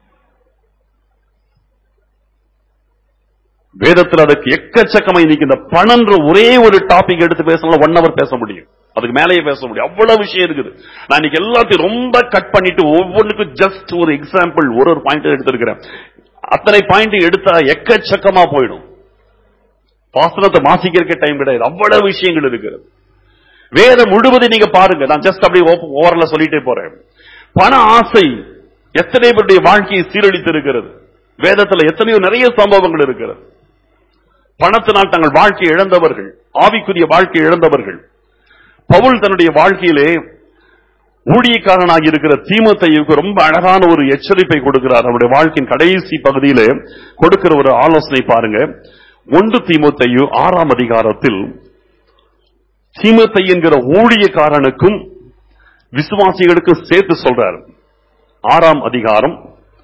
வேதத்தில் அதுக்கு எக்கச்சக்கமா இன்னைக்கு இந்த பணன்ற ஒரே ஒரு டாபிக் எடுத்து பேசலாம் ஒன் ஹவர் பேச முடியும் அதுக்கு மேலேயே பேச முடியும் அவ்வளவு விஷயம் இருக்குது நான் இன்னைக்கு எல்லாத்தையும் ரொம்ப கட் பண்ணிட்டு ஒவ்வொன்றுக்கும் ஜஸ்ட் ஒரு எக்ஸாம்பிள் ஒரு ஒரு பாயிண்ட் எடுத்திருக்கிறேன் அத்தனை பாயிண்ட் எடுத்தா எக்கச்சக்கமா போயிடும் பாசனத்தை வாசிக்கிறதுக்கு டைம் கிடையாது அவ்வளவு விஷயங்கள் இருக்கிறது வேதம் முழுவதும் நீங்க பாருங்க நான் ஜஸ்ட் அப்படியே ஓவரல சொல்லிட்டே போறேன் பண ஆசை எத்தனை பேருடைய வாழ்க்கையை சீரழித்து இருக்கிறது வேதத்துல எத்தனையோ நிறைய சம்பவங்கள் இருக்கிறது பணத்தினால் தங்கள் வாழ்க்கையை இழந்தவர்கள் ஆவிக்குரிய வாழ்க்கையை இழந்தவர்கள் பவுல் தன்னுடைய வாழ்க்கையிலே ஊழியக்காரனாக இருக்கிற தீமத்தையுக்கு ரொம்ப அழகான ஒரு எச்சரிப்பை கொடுக்கிறார் அவருடைய வாழ்க்கையின் கடைசி பகுதியிலே கொடுக்கிற ஒரு ஆலோசனை பாருங்க ஒன்று தீமத்தையு ஆறாம் அதிகாரத்தில் தீமத்தை என்கிற ஊழியக்காரனுக்கும் விசுவாசிகளுக்கும் சேர்த்து சொல்றார் ஆறாம் அதிகாரம்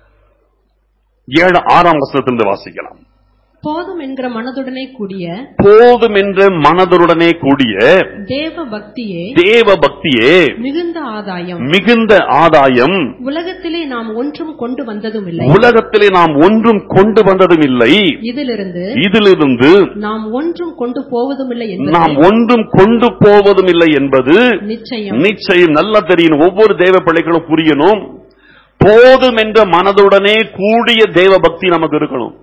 ஏழு ஆறாம் வசனத்திலிருந்து வாசிக்கலாம் போதும் என்கிற மனதுடனே கூடிய போதும் என்ற மனதுடனே கூடிய தேவ பக்தியே தேவ பக்தியே மிகுந்த ஆதாயம் மிகுந்த ஆதாயம் உலகத்திலே நாம் ஒன்றும் கொண்டு வந்ததும் இல்லை உலகத்திலே நாம் ஒன்றும் கொண்டு வந்ததும் இல்லை இதிலிருந்து இதிலிருந்து நாம் ஒன்றும் கொண்டு போவதும் இல்லை நாம் என்பது ஒன்றும் கொண்டு போவதும் இல்லை என்பது நிச்சயம் நிச்சயம் நல்லா தெரியணும் ஒவ்வொரு தேவ பிள்ளைகளும் புரியணும் போதும் என்ற மனதுடனே கூடிய தேவ பக்தி நமக்கு இருக்கணும்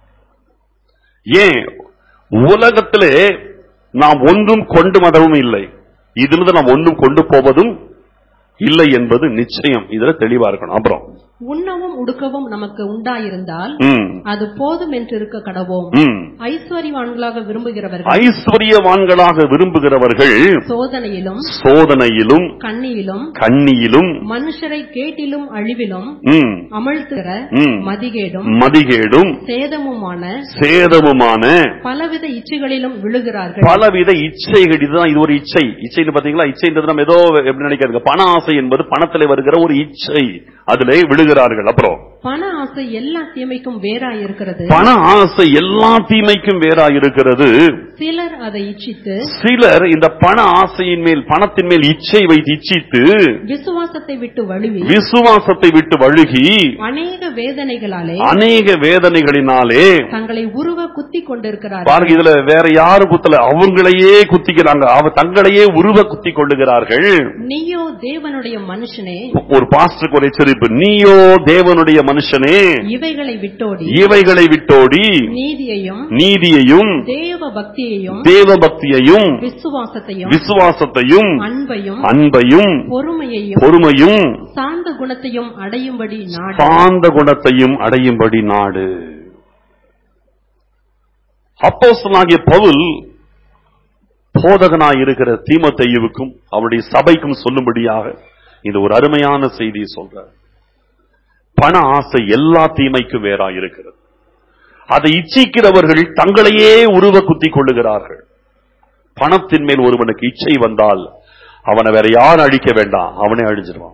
ஏன் உலகத்திலே நாம் ஒன்றும் கொண்டு வந்தவும் இல்லை இதிலிருந்து நாம் ஒன்றும் கொண்டு போவதும் இல்லை என்பது நிச்சயம் இதுல தெளிவா இருக்கணும் அப்புறம் உண்ணவும் உடுக்கவும் நமக்கு உண்டாயிருந்தால் ம், அது போதும் என்று இருக்க கடவோம் ம். ஐஸ்வர்யவான்களாக விரும்புகிறவர்கள் ஐஸ்வர்யவான்களாக விரும்புகிறவர்கள் சோதனையிலும் சோதனையிலும் கண்ணியிலும் கண்ணியிலும் மனுஷரை கேட்டிலும் அழிவிலும் ம், அமழ்த்துகிற ம். மதிகேடும் மதிகேடும் சேதமுமான சேதமுமான பலவித இச்சைகளிலும் விழுகிறார்கள் பலவித இச்சைகள் இதுதான் இது ஒரு இச்சை இச்சைன்னு பாத்தீங்களா இச்சைன்றது நம்ம ஏதோ எப்படி நினைக்கிறது பண ஆசை என்பது பணத்திலே வருகிற ஒரு இச்சை அதிலே விழுகிறார்கள் அப்புறம் பண ஆசை எல்லா தீமைக்கும் வேறாயிருக்கிறது பண ஆசை எல்லா தீமைக்கும் வேறா இருக்கிறது சிலர் அதை இச்சித்து சிலர் இந்த பண ஆசையின் மேல் பணத்தின் மேல் இச்சை வைத்து இச்சித்து விசுவாசத்தை விட்டு வழுவி விசுவாசத்தை விட்டு வழுகி அநேக வேதனைகளாலே அநேக வேதனைகளினாலே தங்களை உருவ குத்தி கொண்டிருக்கிறார்கள் பாருங்க இதுல வேற யாரும் குத்தல அவங்களையே குத்திக்கிறாங்க அவ தங்களையே உருவ குத்தி கொள்ளுகிறார்கள் நீயோ தேவனுடைய மனுஷனே ஒரு பாஸ்டருக்கு ஒரு எச்சரிப்பு நீயோ தேவனுடைய மனுஷனே இவைகளை விட்டோடி இவைகளை விட்டோடி நீதியையும் நீதியையும் தேவ பக்தியையும் தேவ பக்தியையும் விசுவாசத்தையும் விசுவாசத்தையும் அன்பையும் அன்பையும் பொறுமையையும் பொறுமையும் சாந்த குணத்தையும் அடையும்படி நாடு சாந்த குணத்தையும் அடையும்படி நாடு அப்போஸ்தலனாகிய பவுல் போதகனாய் இருக்கிற தீமோத்தேயுவுக்கும் அவருடைய சபைக்கும் சொல்லும்படியாக இந்த ஒரு அருமையான செய்தியை சொல்றார் பண ஆசை எல்லா தீமைக்கும் வேறாய் இருக்கிறது அதை இச்சிக்கிறவர்கள் தங்களையே உருவ குத்திக் கொள்ளுகிறார்கள் பணத்தின் மேல் ஒருவனுக்கு இச்சை வந்தால் அவனை வேற யாரும் அழிக்க வேண்டாம் அவனே அழிஞ்சிருவான்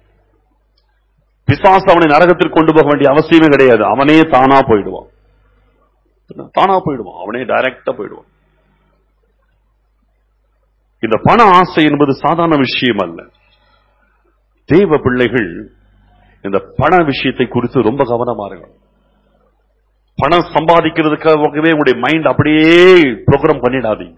பிசாசு அவனை நரகத்திற்கு கொண்டு போக வேண்டிய அவசியமே கிடையாது அவனே தானா போயிடுவான் தானா போயிடுவான் அவனே டைரக்டா போயிடுவான் இந்த பண ஆசை என்பது சாதாரண விஷயம் அல்ல தேவ பிள்ளைகள் இந்த பண விஷயத்தை குறித்து ரொம்ப கவனமா இருக்கணும் பணம் சம்பாதிக்கிறதுக்காகவே உங்களுடைய மைண்ட் அப்படியே ப்ரோக்ராம் பண்ணிடாதீங்க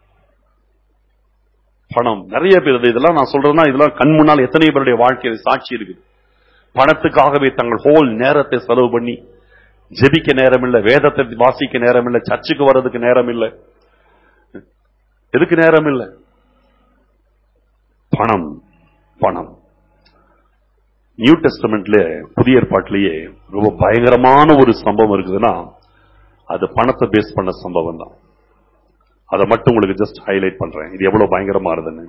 பணம் நிறைய பேர் இதெல்லாம் நான் சொல்றேன்னா இதெல்லாம் கண் முன்னால் எத்தனை பேருடைய வாழ்க்கையில சாட்சி இருக்குது பணத்துக்காகவே தங்கள் ஹோல் நேரத்தை செலவு பண்ணி ஜெபிக்க நேரம் இல்ல வேதத்தை வாசிக்க நேரம் இல்ல சர்ச்சுக்கு வர்றதுக்கு நேரம் இல்ல எதுக்கு நேரம் இல்ல பணம் பணம் நியூ டெஸ்டமெண்ட்ல புதிய ஏற்பாட்டிலேயே ரொம்ப பயங்கரமான ஒரு சம்பவம் இருக்குதுன்னா அது பணத்தை பேஸ் பண்ண சம்பவம் தான் அதை மட்டும் உங்களுக்கு ஜஸ்ட் ஹைலைட் பண்றேன் இது எவ்வளவு பயங்கரமா இருதுன்னு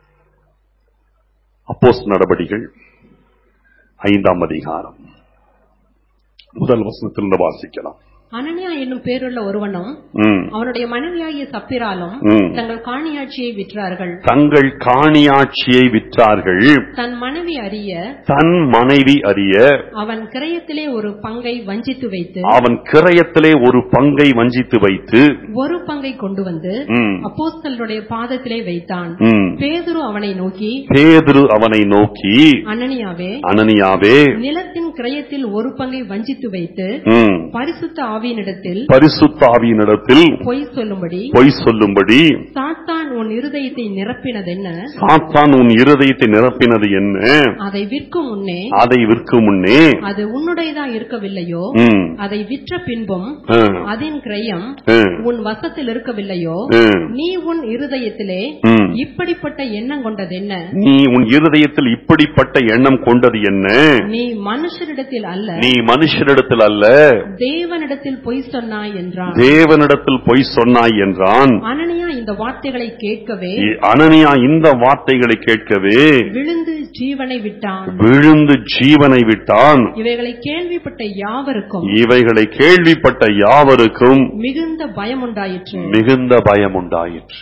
அப்போஸ் நடவடிக்கைகள் ஐந்தாம் அதிகாரம் முதல் வசனத்திலிருந்து வாசிக்கலாம் அனனியா என்னும் பேருள்ள ஒருவனும் ம், அவனுடைய மனைவியாகிய சப்பிராலும் ம். தங்கள் காணியாட்சியை விற்றார்கள் தங்கள் காணியாட்சியை விற்றார்கள் தன் மனைவி அறிய தன் மனைவி அறிய அவன் கிரயத்திலே ஒரு பங்கை வஞ்சித்து வைத்து அவன் கிரயத்திலே ஒரு பங்கை வஞ்சித்து வைத்து ஒரு பங்கை கொண்டு வந்து ம், அப்போஸ்தலருடைய பாதத்திலே வைத்தான் ம். பேதுரு அவனை நோக்கி பேதுரு அவனை நோக்கி அனனியாவே அனனியாவே நிலத்தின் கிரயத்தில் ஒரு பங்கை வஞ்சித்து வைத்து ம், பரிசுத்த ஆவியினிடத்தில் பரிசுத்தாவியினிடத்தில் பொய் சொல்லும்படி பொய் சொல்லும்படி சாத்தான் உன் இருதயத்தை நிரப்பினதென்ன சாத்தான் உன் இருதயத்தை நிரப்பினது என்ன அதை விற்கும் முன்னே அதை விற்கும் முன்னே அது உன்னுடையதா இருக்கவில்லையோ ம், அதை விற்ற பின்பும் ஆ, அதன் கிரயம் ஆ, உன் வசத்தில் இருக்கவில்லையோ ஆ, நீ உன் இருதயத்திலே ம். இப்படிப்பட்ட எண்ணம் கொண்டதென்ன நீ உன் இருதயத்தில் இப்படிப்பட்ட எண்ணம் கொண்டது என்ன நீ மனுஷரிடத்தில் அல்ல நீ மனுஷரிடத்தில் அல்ல தேவனிடத்தில் பொய் சொன்னாய் என்றான் தேவனிடத்தில் பொய் சொன்னாய் என்றான் அனனியா இந்த வார்த்தைகளை கேட்கவே அனனியா இந்த வார்த்தைகளை கேட்கவே விழுந்து ஜீவனை விட்டான் விழுந்து ஜீவனை விட்டான் இவைகளை கேள்விப்பட்ட யாவருக்கும் இவைகளை கேள்விப்பட்ட யாவருக்கும் மிகுந்த பயம் உண்டாயிற்று மிகுந்த பயம் உண்டாயிற்று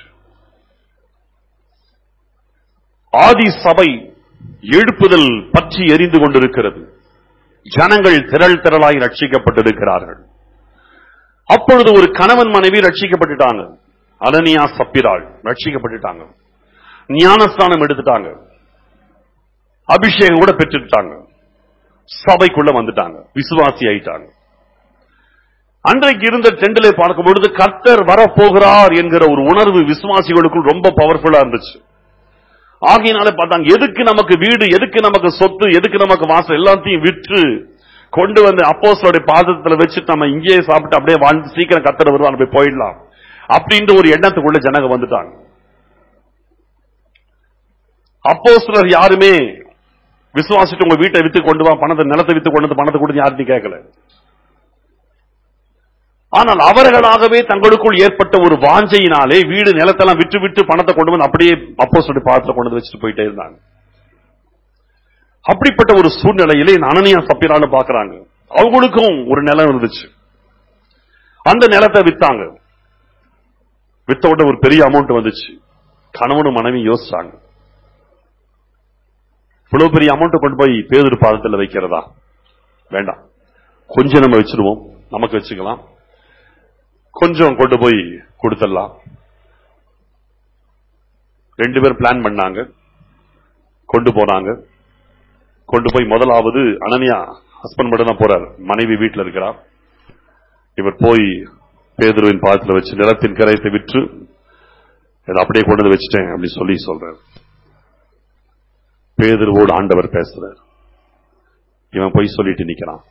ஆதி சபை எழுப்புதல் பற்றி எரிந்து கொண்டிருக்கிறது ஜனங்கள் திரள் திரளாய் ரட்சிக்கப்பட்டிருக்கிறார்கள் அப்பொழுது ஒரு கணவன் மனைவி ரட்சிக்கப்பட்டுட்டாங்க அனனியா சப்பிராள் ரட்சிக்கப்பட்டுட்டாங்க ஞானஸ்தானம் எடுத்துட்டாங்க அபிஷேகம் கூட பெற்றுட்டாங்க சபைக்குள்ள வந்துட்டாங்க விசுவாசி ஆயிட்டாங்க அன்றைக்கு இருந்த டெண்டிலே பார்க்கும் பொழுது கர்த்தர் வரப்போகிறார் என்கிற ஒரு உணர்வு விசுவாசிகளுக்குள் ரொம்ப பவர்ஃபுல்லா இருந்துச்சு ஆகையினால பார்த்தாங்க எதுக்கு நமக்கு வீடு எதுக்கு நமக்கு சொத்து எதுக்கு நமக்கு வாசல் எல்லாத்தையும் விற்று கொண்டு வந்து அப்போஸ்தலருடைய பாதத்துல வச்சு நம்ம இங்கேயே சாப்பிட்டு அப்படியே வாழ்ந்து சீக்கிரம் கத்தர் வருவான் போய் போயிடலாம் அப்படின்ற ஒரு எண்ணத்துக்குள்ள ஜனங்க வந்துட்டாங்க அப்போஸ்தலர் யாருமே விசுவாசிட்டு உங்க வீட்டை வித்து கொண்டு வா பணத்தை நிலத்தை வித்து கொண்டு வந்து பணத்தை கொடுத்து யார்ட்டையும் கேட்கல ஆனால் அவர்களாகவே தங்களுக்குள் ஏற்பட்ட ஒரு வாஞ்சையினாலே வீடு நிலத்தெல்லாம் விட்டு விட்டு பணத்தை கொண்டு வந்து அப்படியே அப்போஸ்தலருடைய பாதத்துல கொண்டு வந்து வச்சுட்டு போயிட்டே இருந்தாங்க அப்படிப்பட்ட ஒரு சூழ்நிலையிலே இந்த அனனியா சப்பிரான்னு பாக்குறாங்க அவங்களுக்கும் ஒரு நிலம் இருந்துச்சு அந்த நிலத்தை வித்தாங்க வித்த உடனே ஒரு பெரிய அமௌண்ட் வந்துச்சு கணவனும் மனைவி யோசிச்சாங்க இவ்வளவு பெரிய அமௌண்ட் கொண்டு போய் பேதொரு பாதத்துல வைக்கிறதா வேண்டாம் கொஞ்சம் நம்ம வச்சிருவோம் நமக்கு வச்சுக்கலாம் கொஞ்சம் கொண்டு போய் கொடுத்துடலாம் ரெண்டு பேரும் பிளான் பண்ணாங்க கொண்டு போனாங்க கொண்டு போய் முதலாவது அனனியா ஹஸ்பண்ட் மட்டும் தான் போறாரு மனைவி வீட்டுல இருக்கிறா இவர் போய் பேதுருவின் பாதத்துல வச்சு நிலத்தின் கரையத்தை விற்று இதை அப்படியே கொண்டு வந்து வச்சுட்டேன் அப்படின்னு சொல்லி சொல்றாரு பேதுருவோடு ஆண்டவர் பேசுறார் இவன் போய் சொல்லிட்டு நிக்கிறான்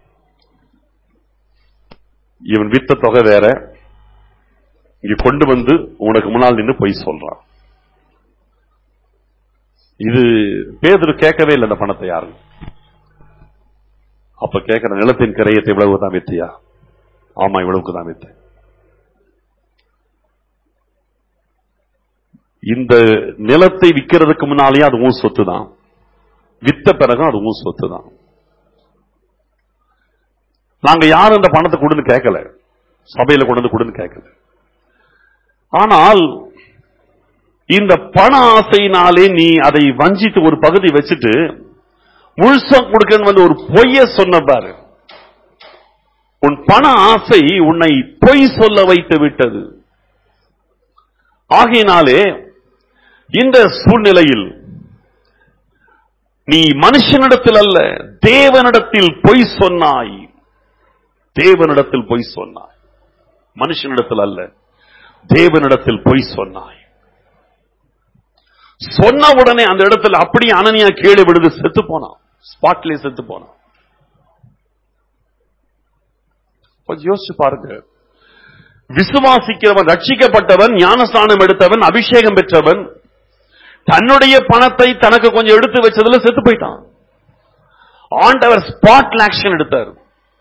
இவன் வித்த தொகை வேற இங்க கொண்டு வந்து உனக்கு முன்னால் நின்று பொய் சொல்றான் இது பேதுரு கேட்கவே இல்லை இந்த பணத்தை யாரும் அப்ப கேட்கிற நிலத்தின் கிரயத்தை இவ்வளவு தான் வித்தியா ஆமா இவ்வளவுக்கு தான் வித்தேன் இந்த நிலத்தை விற்கிறதுக்கு முன்னாலேயே அது உன் சொத்து தான் வித்த பிறகு அது உன் சொத்து தான் நாங்க யாரும் இந்த பணத்தை கொடுன்னு கேட்கல சபையில கொண்டு வந்து கொடுன்னு கேட்கல ஆனால் இந்த பண ஆசையினாலே நீ அதை வஞ்சித்து ஒரு பகுதி வச்சுட்டு முழுசா கொடுக்கன்னு வந்து ஒரு பொய்ய சொன்ன பாரு உன் பண ஆசை உன்னை பொய் சொல்ல வைத்து விட்டது ஆகையினாலே இந்த சூழ்நிலையில் நீ மனுஷனிடத்தில் அல்ல தேவனிடத்தில் பொய் சொன்னாய் தேவனிடத்தில் பொய் சொன்னாய் மனுஷனிடத்தில் அல்ல தேவனிடத்தில் பொய் சொன்னாய் சொன்ன உடனே அந்த இடத்துல அப்படியே அனனியா கீழே விழுது செத்து போனான் ஸ்பாட்லயே செத்து போனான் கொஞ்சம் யோசிச்சு பாருங்க விசுவாசிக்கிறவன் ரட்சிக்கப்பட்டவன் ஞானஸ்தானம் எடுத்தவன் அபிஷேகம் பெற்றவன் தன்னுடைய பணத்தை தனக்கு கொஞ்சம் எடுத்து வச்சதுல செத்து போயிட்டான் ஆண்டவர் ஸ்பாட்ல ஆக்ஷன் எடுத்தார்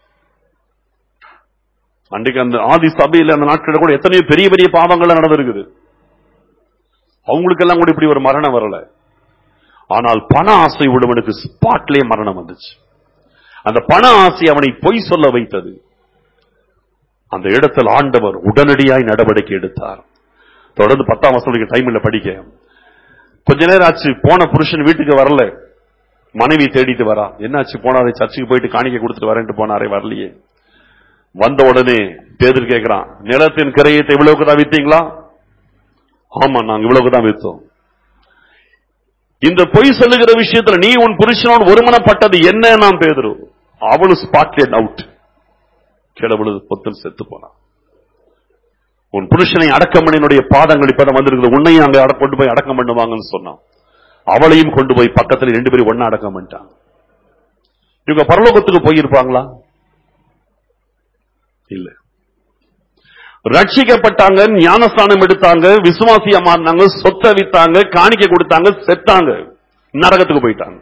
அன்றைக்கு அந்த ஆதி சபையில் அந்த நாட்களில் கூட எத்தனையோ பெரிய பெரிய பாவங்கள் நடந்திருக்குது அவங்களுக்கெல்லாம் கூட இப்படி ஒரு மரணம் வரல ஆனால் பண ஆசை உள்ளவனுக்கு ஸ்பாட்லயே மரணம் வந்துச்சு அந்த பண ஆசை அவனை பொய் சொல்ல வைத்தது அந்த இடத்தில் ஆண்டவர் உடனடியாய் நடவடிக்கை எடுத்தார் தொடர்ந்து பத்தாம் வசதிக்கு டைம் இல்ல படிக்க கொஞ்ச நேரம் ஆச்சு போன புருஷன் வீட்டுக்கு வரல மனைவி தேடிட்டு வரா என்னாச்சு போனாரே சர்ச்சுக்கு போயிட்டு காணிக்கை கொடுத்துட்டு வரேன்ட்டு போனாரே வரலையே வந்த உடனே பேதர் கேட்கிறான் நிலத்தின் கிரையத்தை இவ்வளவுக்கு தான் வித்தீங்களா ஆமா நாங்க இவ்வளவுக்கு தான் வித்தோம் இந்த பொய் சொல்லுகிற விஷயத்துல நீ உன் புருஷனோடு ஒருமனப்பட்டது என்ன நான் பேதரு அவளும் ஸ்பாட்லேட் அவுட் கிழவுழுது பொத்தல் செத்து போனான் உன் புருஷனை அடக்கம் பண்ணினுடைய பாதங்கள் இப்பதான் வந்திருக்குது உன்னையும் அங்க அட- கொண்டு போய் அடக்கம் பண்ணுவாங்கன்னு சொன்னான் அவளையும் கொண்டு போய் பக்கத்துல ரெண்டு பேரும் ஒண்ணா அடக்கம் பண்ணிட்டாங்க இவங்க பரலோகத்துக்கு போயிருப்பாங்களா இல்ல ரட்சிக்கப்பட்டாங்க ஞானஸ்தானம் எடுத்தாங்க விசுவாசியா மாறினாங்க சொத்தை வித்தாங்க காணிக்கை கொடுத்தாங்க செத்தாங்க நரகத்துக்கு போயிட்டாங்க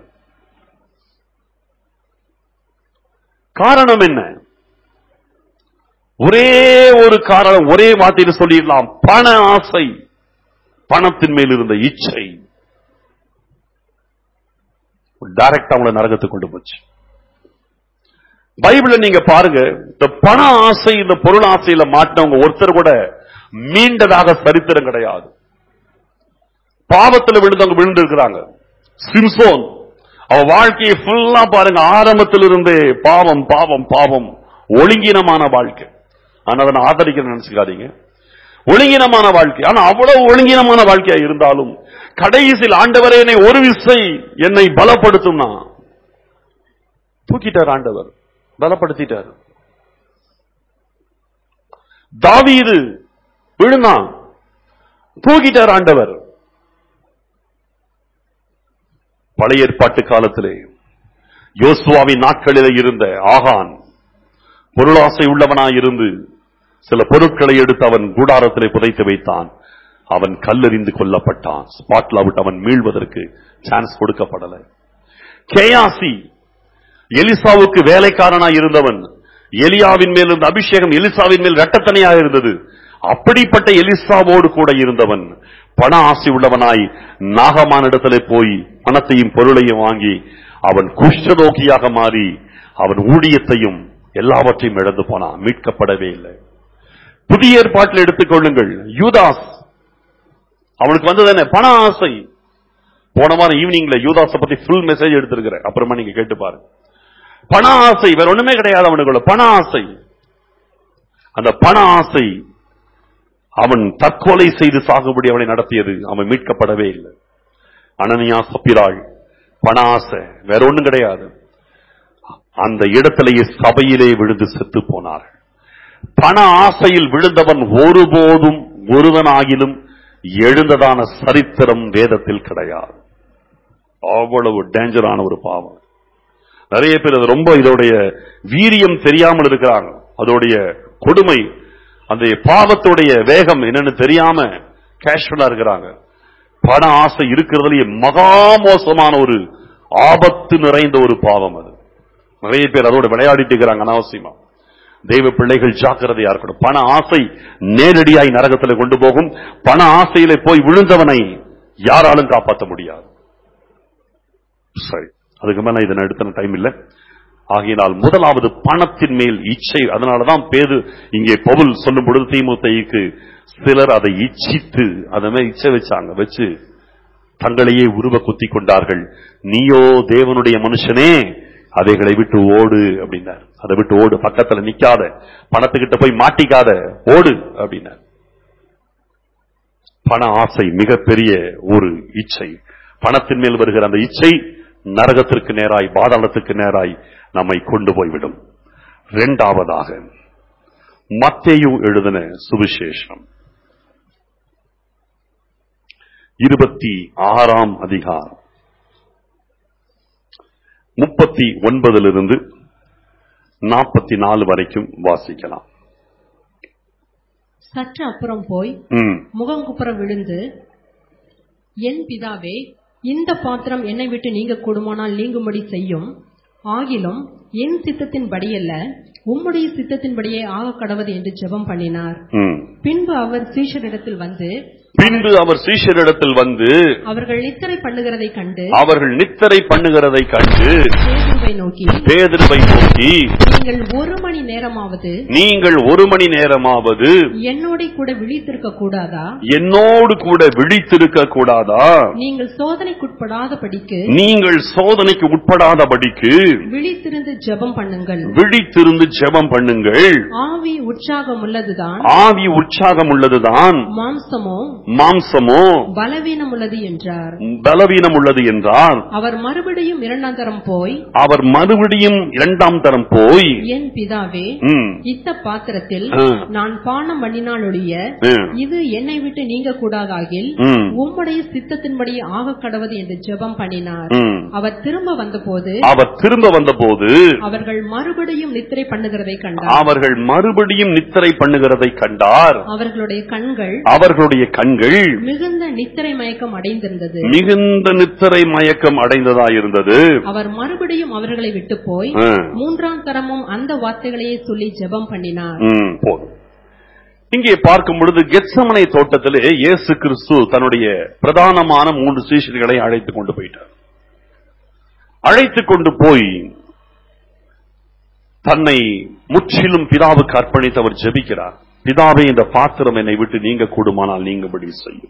காரணம் என்ன ஒரே ஒரு காரணம் ஒரே வார்த்தையில் சொல்லிடலாம் பண ஆசை பணத்தின் மேல் இருந்த இச்சை டைரக்டா அவங்கள நரகத்துக்கு கொண்டு போச்சு பைபிள நீங்க பாருங்க இந்த பண ஆசை இந்த பொருள் ஆசையில மாட்டினவங்க ஒருத்தர் கூட மீண்டதாக சரித்திரம் கிடையாது பாவத்துல விழுந்தவங்க விழுந்து இருக்கிறாங்க சிம்சோன் அவ வாழ்க்கையை ஃபுல்லா பாருங்க ஆரம்பத்திலிருந்தே பாவம் பாவம் பாவம் ஒழுங்கீனமான வாழ்க்கை ஆனா அதை நான் ஆதரிக்கிறேன் நினைச்சுக்காதீங்க ஒழுங்கீனமான வாழ்க்கை ஆனா அவ்வளவு ஒழுங்கீனமான வாழ்க்கையா இருந்தாலும் கடைசியில் ஆண்டவரே என்னை ஒரு விசை என்னை பலப்படுத்தும்னா தூக்கிட்டார் ஆண்டவர் பலப்படுத்திட்டார் தாவீது விழுந்தான் தூக்கிட்டார் ஆண்டவர் பழைய ஏற்பாட்டு காலத்திலே யோசுவாவின் நாட்களிலே இருந்த ஆகான் பொருளாசை உள்ளவனாயிருந்து சில பொருட்களை எடுத்து அவன் கூடாரத்திலே புதைத்து வைத்தான் அவன் கல்லெறிந்து கொல்லப்பட்டான் ஸ்பாட்ல விட்டு அவன் மீள்வதற்கு சான்ஸ் கொடுக்கப்படல கேயாசி எலிசாவுக்கு வேலைக்காரனாய் இருந்தவன் எலியாவின் மேல் இருந்த அபிஷேகம் எலிசாவின் மேல் இரட்டத்தனையாக இருந்தது அப்படிப்பட்ட எலிசாவோடு கூட இருந்தவன் பண ஆசை உள்ளவனாய் நாகமானிடத்திலே போய் பணத்தையும் பொருளையும் வாங்கி அவன் குஷ்டரோகியாக மாறி அவன் ஊழியத்தையும் எல்லாவற்றையும் இழந்து போனான் மீட்கப்படவே இல்லை புதிய ஏற்பாட்டில் எடுத்துக்கொள்ளுங்கள் யூதாஸ் அவனுக்கு வந்தது என்ன பண ஆசை போன வாரம் ஈவினிங்ல யூதாஸ பத்தி ஃபுல் மெசேஜ் எடுத்திருக்கிறேன் அப்புறமா நீங்க கேட்டு பாருங்க பண ஆசை வேற ஒண்ணுமே கிடையாது அவனுக்குள்ள பண ஆசை அந்த பண ஆசை அவன் தற்கொலை செய்து சாகுபடி அவனை நடத்தியது அவன் மீட்கப்படவே இல்லை அனனியா சப்பிராள் பண ஆசை வேற ஒண்ணும் கிடையாது அந்த இடத்திலேயே சபையிலே விழுந்து செத்து போனார் பண ஆசையில் விழுந்தவன் ஒருபோதும் ஒருவனாகிலும் எழுந்ததான சரித்திரம் வேதத்தில் கிடையாது அவ்வளவு டேஞ்சரான ஒரு பாவம் நிறைய பேர் அது ரொம்ப இதோடைய வீரியம் தெரியாமல் இருக்கிறாங்க அதோடைய கொடுமை அந்த பாவத்துடைய வேகம் என்னன்னு தெரியாம கேஷுவலா இருக்கிறாங்க பண ஆசை இருக்கிறதுலயே மகா மோசமான ஒரு ஆபத்து நிறைந்த ஒரு பாவம் அது நிறைய பேர் அதோட விளையாடிட்டு இருக்கிறாங்க அனாவசியமா தெய்வ பிள்ளைகள் ஜாக்கிரதையா இருக்கணும் பண ஆசை நேரடியாய் நரகத்துல கொண்டு போகும் பண ஆசையில போய் விழுந்தவனை யாராலும் காப்பாற்ற முடியாது சரி அதுக்கு மேல இதை நடத்தின டைம் இல்ல ஆகையினால் முதலாவது பணத்தின் மேல் இச்சை அதனாலதான் பேரு இங்கே பவுல் சொல்லும் பொழுது தீமுத்தைக்கு சிலர் அதை இச்சித்து அதை மாதிரி இச்சை வச்சாங்க வச்சு தங்களையே உருவ குத்தி கொண்டார்கள் நீயோ தேவனுடைய மனுஷனே அவைகளை விட்டு ஓடு அப்படின்னார் அதை விட்டு ஓடு பக்கத்துல நிக்காத பணத்துக்கிட்ட போய் மாட்டிக்காத ஓடு அப்படின்னார் பண ஆசை மிகப்பெரிய ஒரு இச்சை பணத்தின் மேல் வருகிற அந்த இச்சை நரகத்திற்கு நேராய் பாதாளத்துக்கு நேராய் நம்மை கொண்டு போய்விடும் இரண்டாவதாக மத்தேயு எழுதின சுவிசேஷம் இருபத்தி ஆறாம் அதிகாரம் முப்பத்தி ஒன்பதிலிருந்து நாற்பத்தி நாலு வரைக்கும் வாசிக்கலாம் சற்று அப்புறம் போய் ம், முகங்குப்புற விழுந்து என் பிதாவே இந்த பாத்திரம் என்னை விட்டு நீங்க கூடுமானால் நீங்கும்படி செய்யும் ஆகிலும் என் சித்தத்தின்படியல்ல உம்முடைய சித்தத்தின்படியே ஆக கடவது என்று ஜெபம் பண்ணினார் ம். பின்பு அவர் சீஷரிடத்தில் வந்து பின்பு அவர் சீஷரிடத்தில் வந்து அவர்கள் நித்திரை பண்ணுகிறதை கண்டு அவர்கள் நித்தரை பண்ணுகிறதை கண்டு பேதுருவை நோக்கி பேதுருவை நோக்கி நீங்கள் ஒரு மணி நேரமாவது நீங்கள் ஒரு மணி நேரமாவது என்னோட கூட விழித்திருக்க கூடாதா என்னோடு கூட விழித்திருக்க கூடாதா நீங்கள் சோதனைக்குட்படாத படிக்கு நீங்கள் சோதனைக்கு உட்படாதபடிக்கு விழித்திருந்து ஜெபம் பண்ணுங்கள் விழித்திருந்து ஜெபம் பண்ணுங்கள் ஆவி உற்சாகம் உள்ளதுதான் ஆவி உற்சாகம் உள்ளதுதான் மாம்சமோ மாம்சமோ பலவீனம் உள்ளது என்றார் பலவீனம் உள்ளது என்றார் அவர் மறுபடியும் இரண்டாம் தரம் போய் அவர் மறுபடியும் இரண்டாம் தரம் போய் என் பிதாவே ம், இத்த பாத்திரத்தில் ஆ. நான் பானம் பண்ணினாலொழிய ம், இது என்னை விட்டு நீங்க கூடாதாகில் ம், உம்முடைய சித்தத்தின்படி ஆக கடவது என்று ஜெபம் பண்ணினார் ம். அவர் திரும்ப வந்தபோது அவர் திரும்ப வந்தபோது அவர்கள் மறுபடியும் நித்திரை பண்ணுகிறதை கண்டார் அவர்கள் மறுபடியும் நித்திரை பண்ணுகிறதை கண்டார் அவர்களுடைய கண்கள் அவர்களுடைய கண்கள் மிகுந்த நித்திரை மயக்கம் அடைந்திருந்தது மிகுந்த நித்திரை மயக்கம் அடைந்ததாயிருந்தது அவர் மறுபடியும் அவர்களை விட்டு போய் ஆ, மூன்றாம் தரமும் அந்த வார்த்தைகளையே சொல்லி ஜெபம் பண்ணினார் ம், போதும் இங்கே பார்க்கும் பொழுது கெத்சமனை தோட்டத்திலே இயேசு கிறிஸ்து தன்னுடைய பிரதானமான மூன்று சீஷர்களை அழைத்துக் கொண்டு போயிட்டார் அழைத்துக் கொண்டு போய் தன்னை முற்றிலும் பிதாவுக்கு அர்ப்பணித்து அவர் ஜெபிக்கிறார் பிதாவே இந்த பாத்திரம் என்னை விட்டு நீங்க கூடுமானால் நீங்கபடி செய்யும்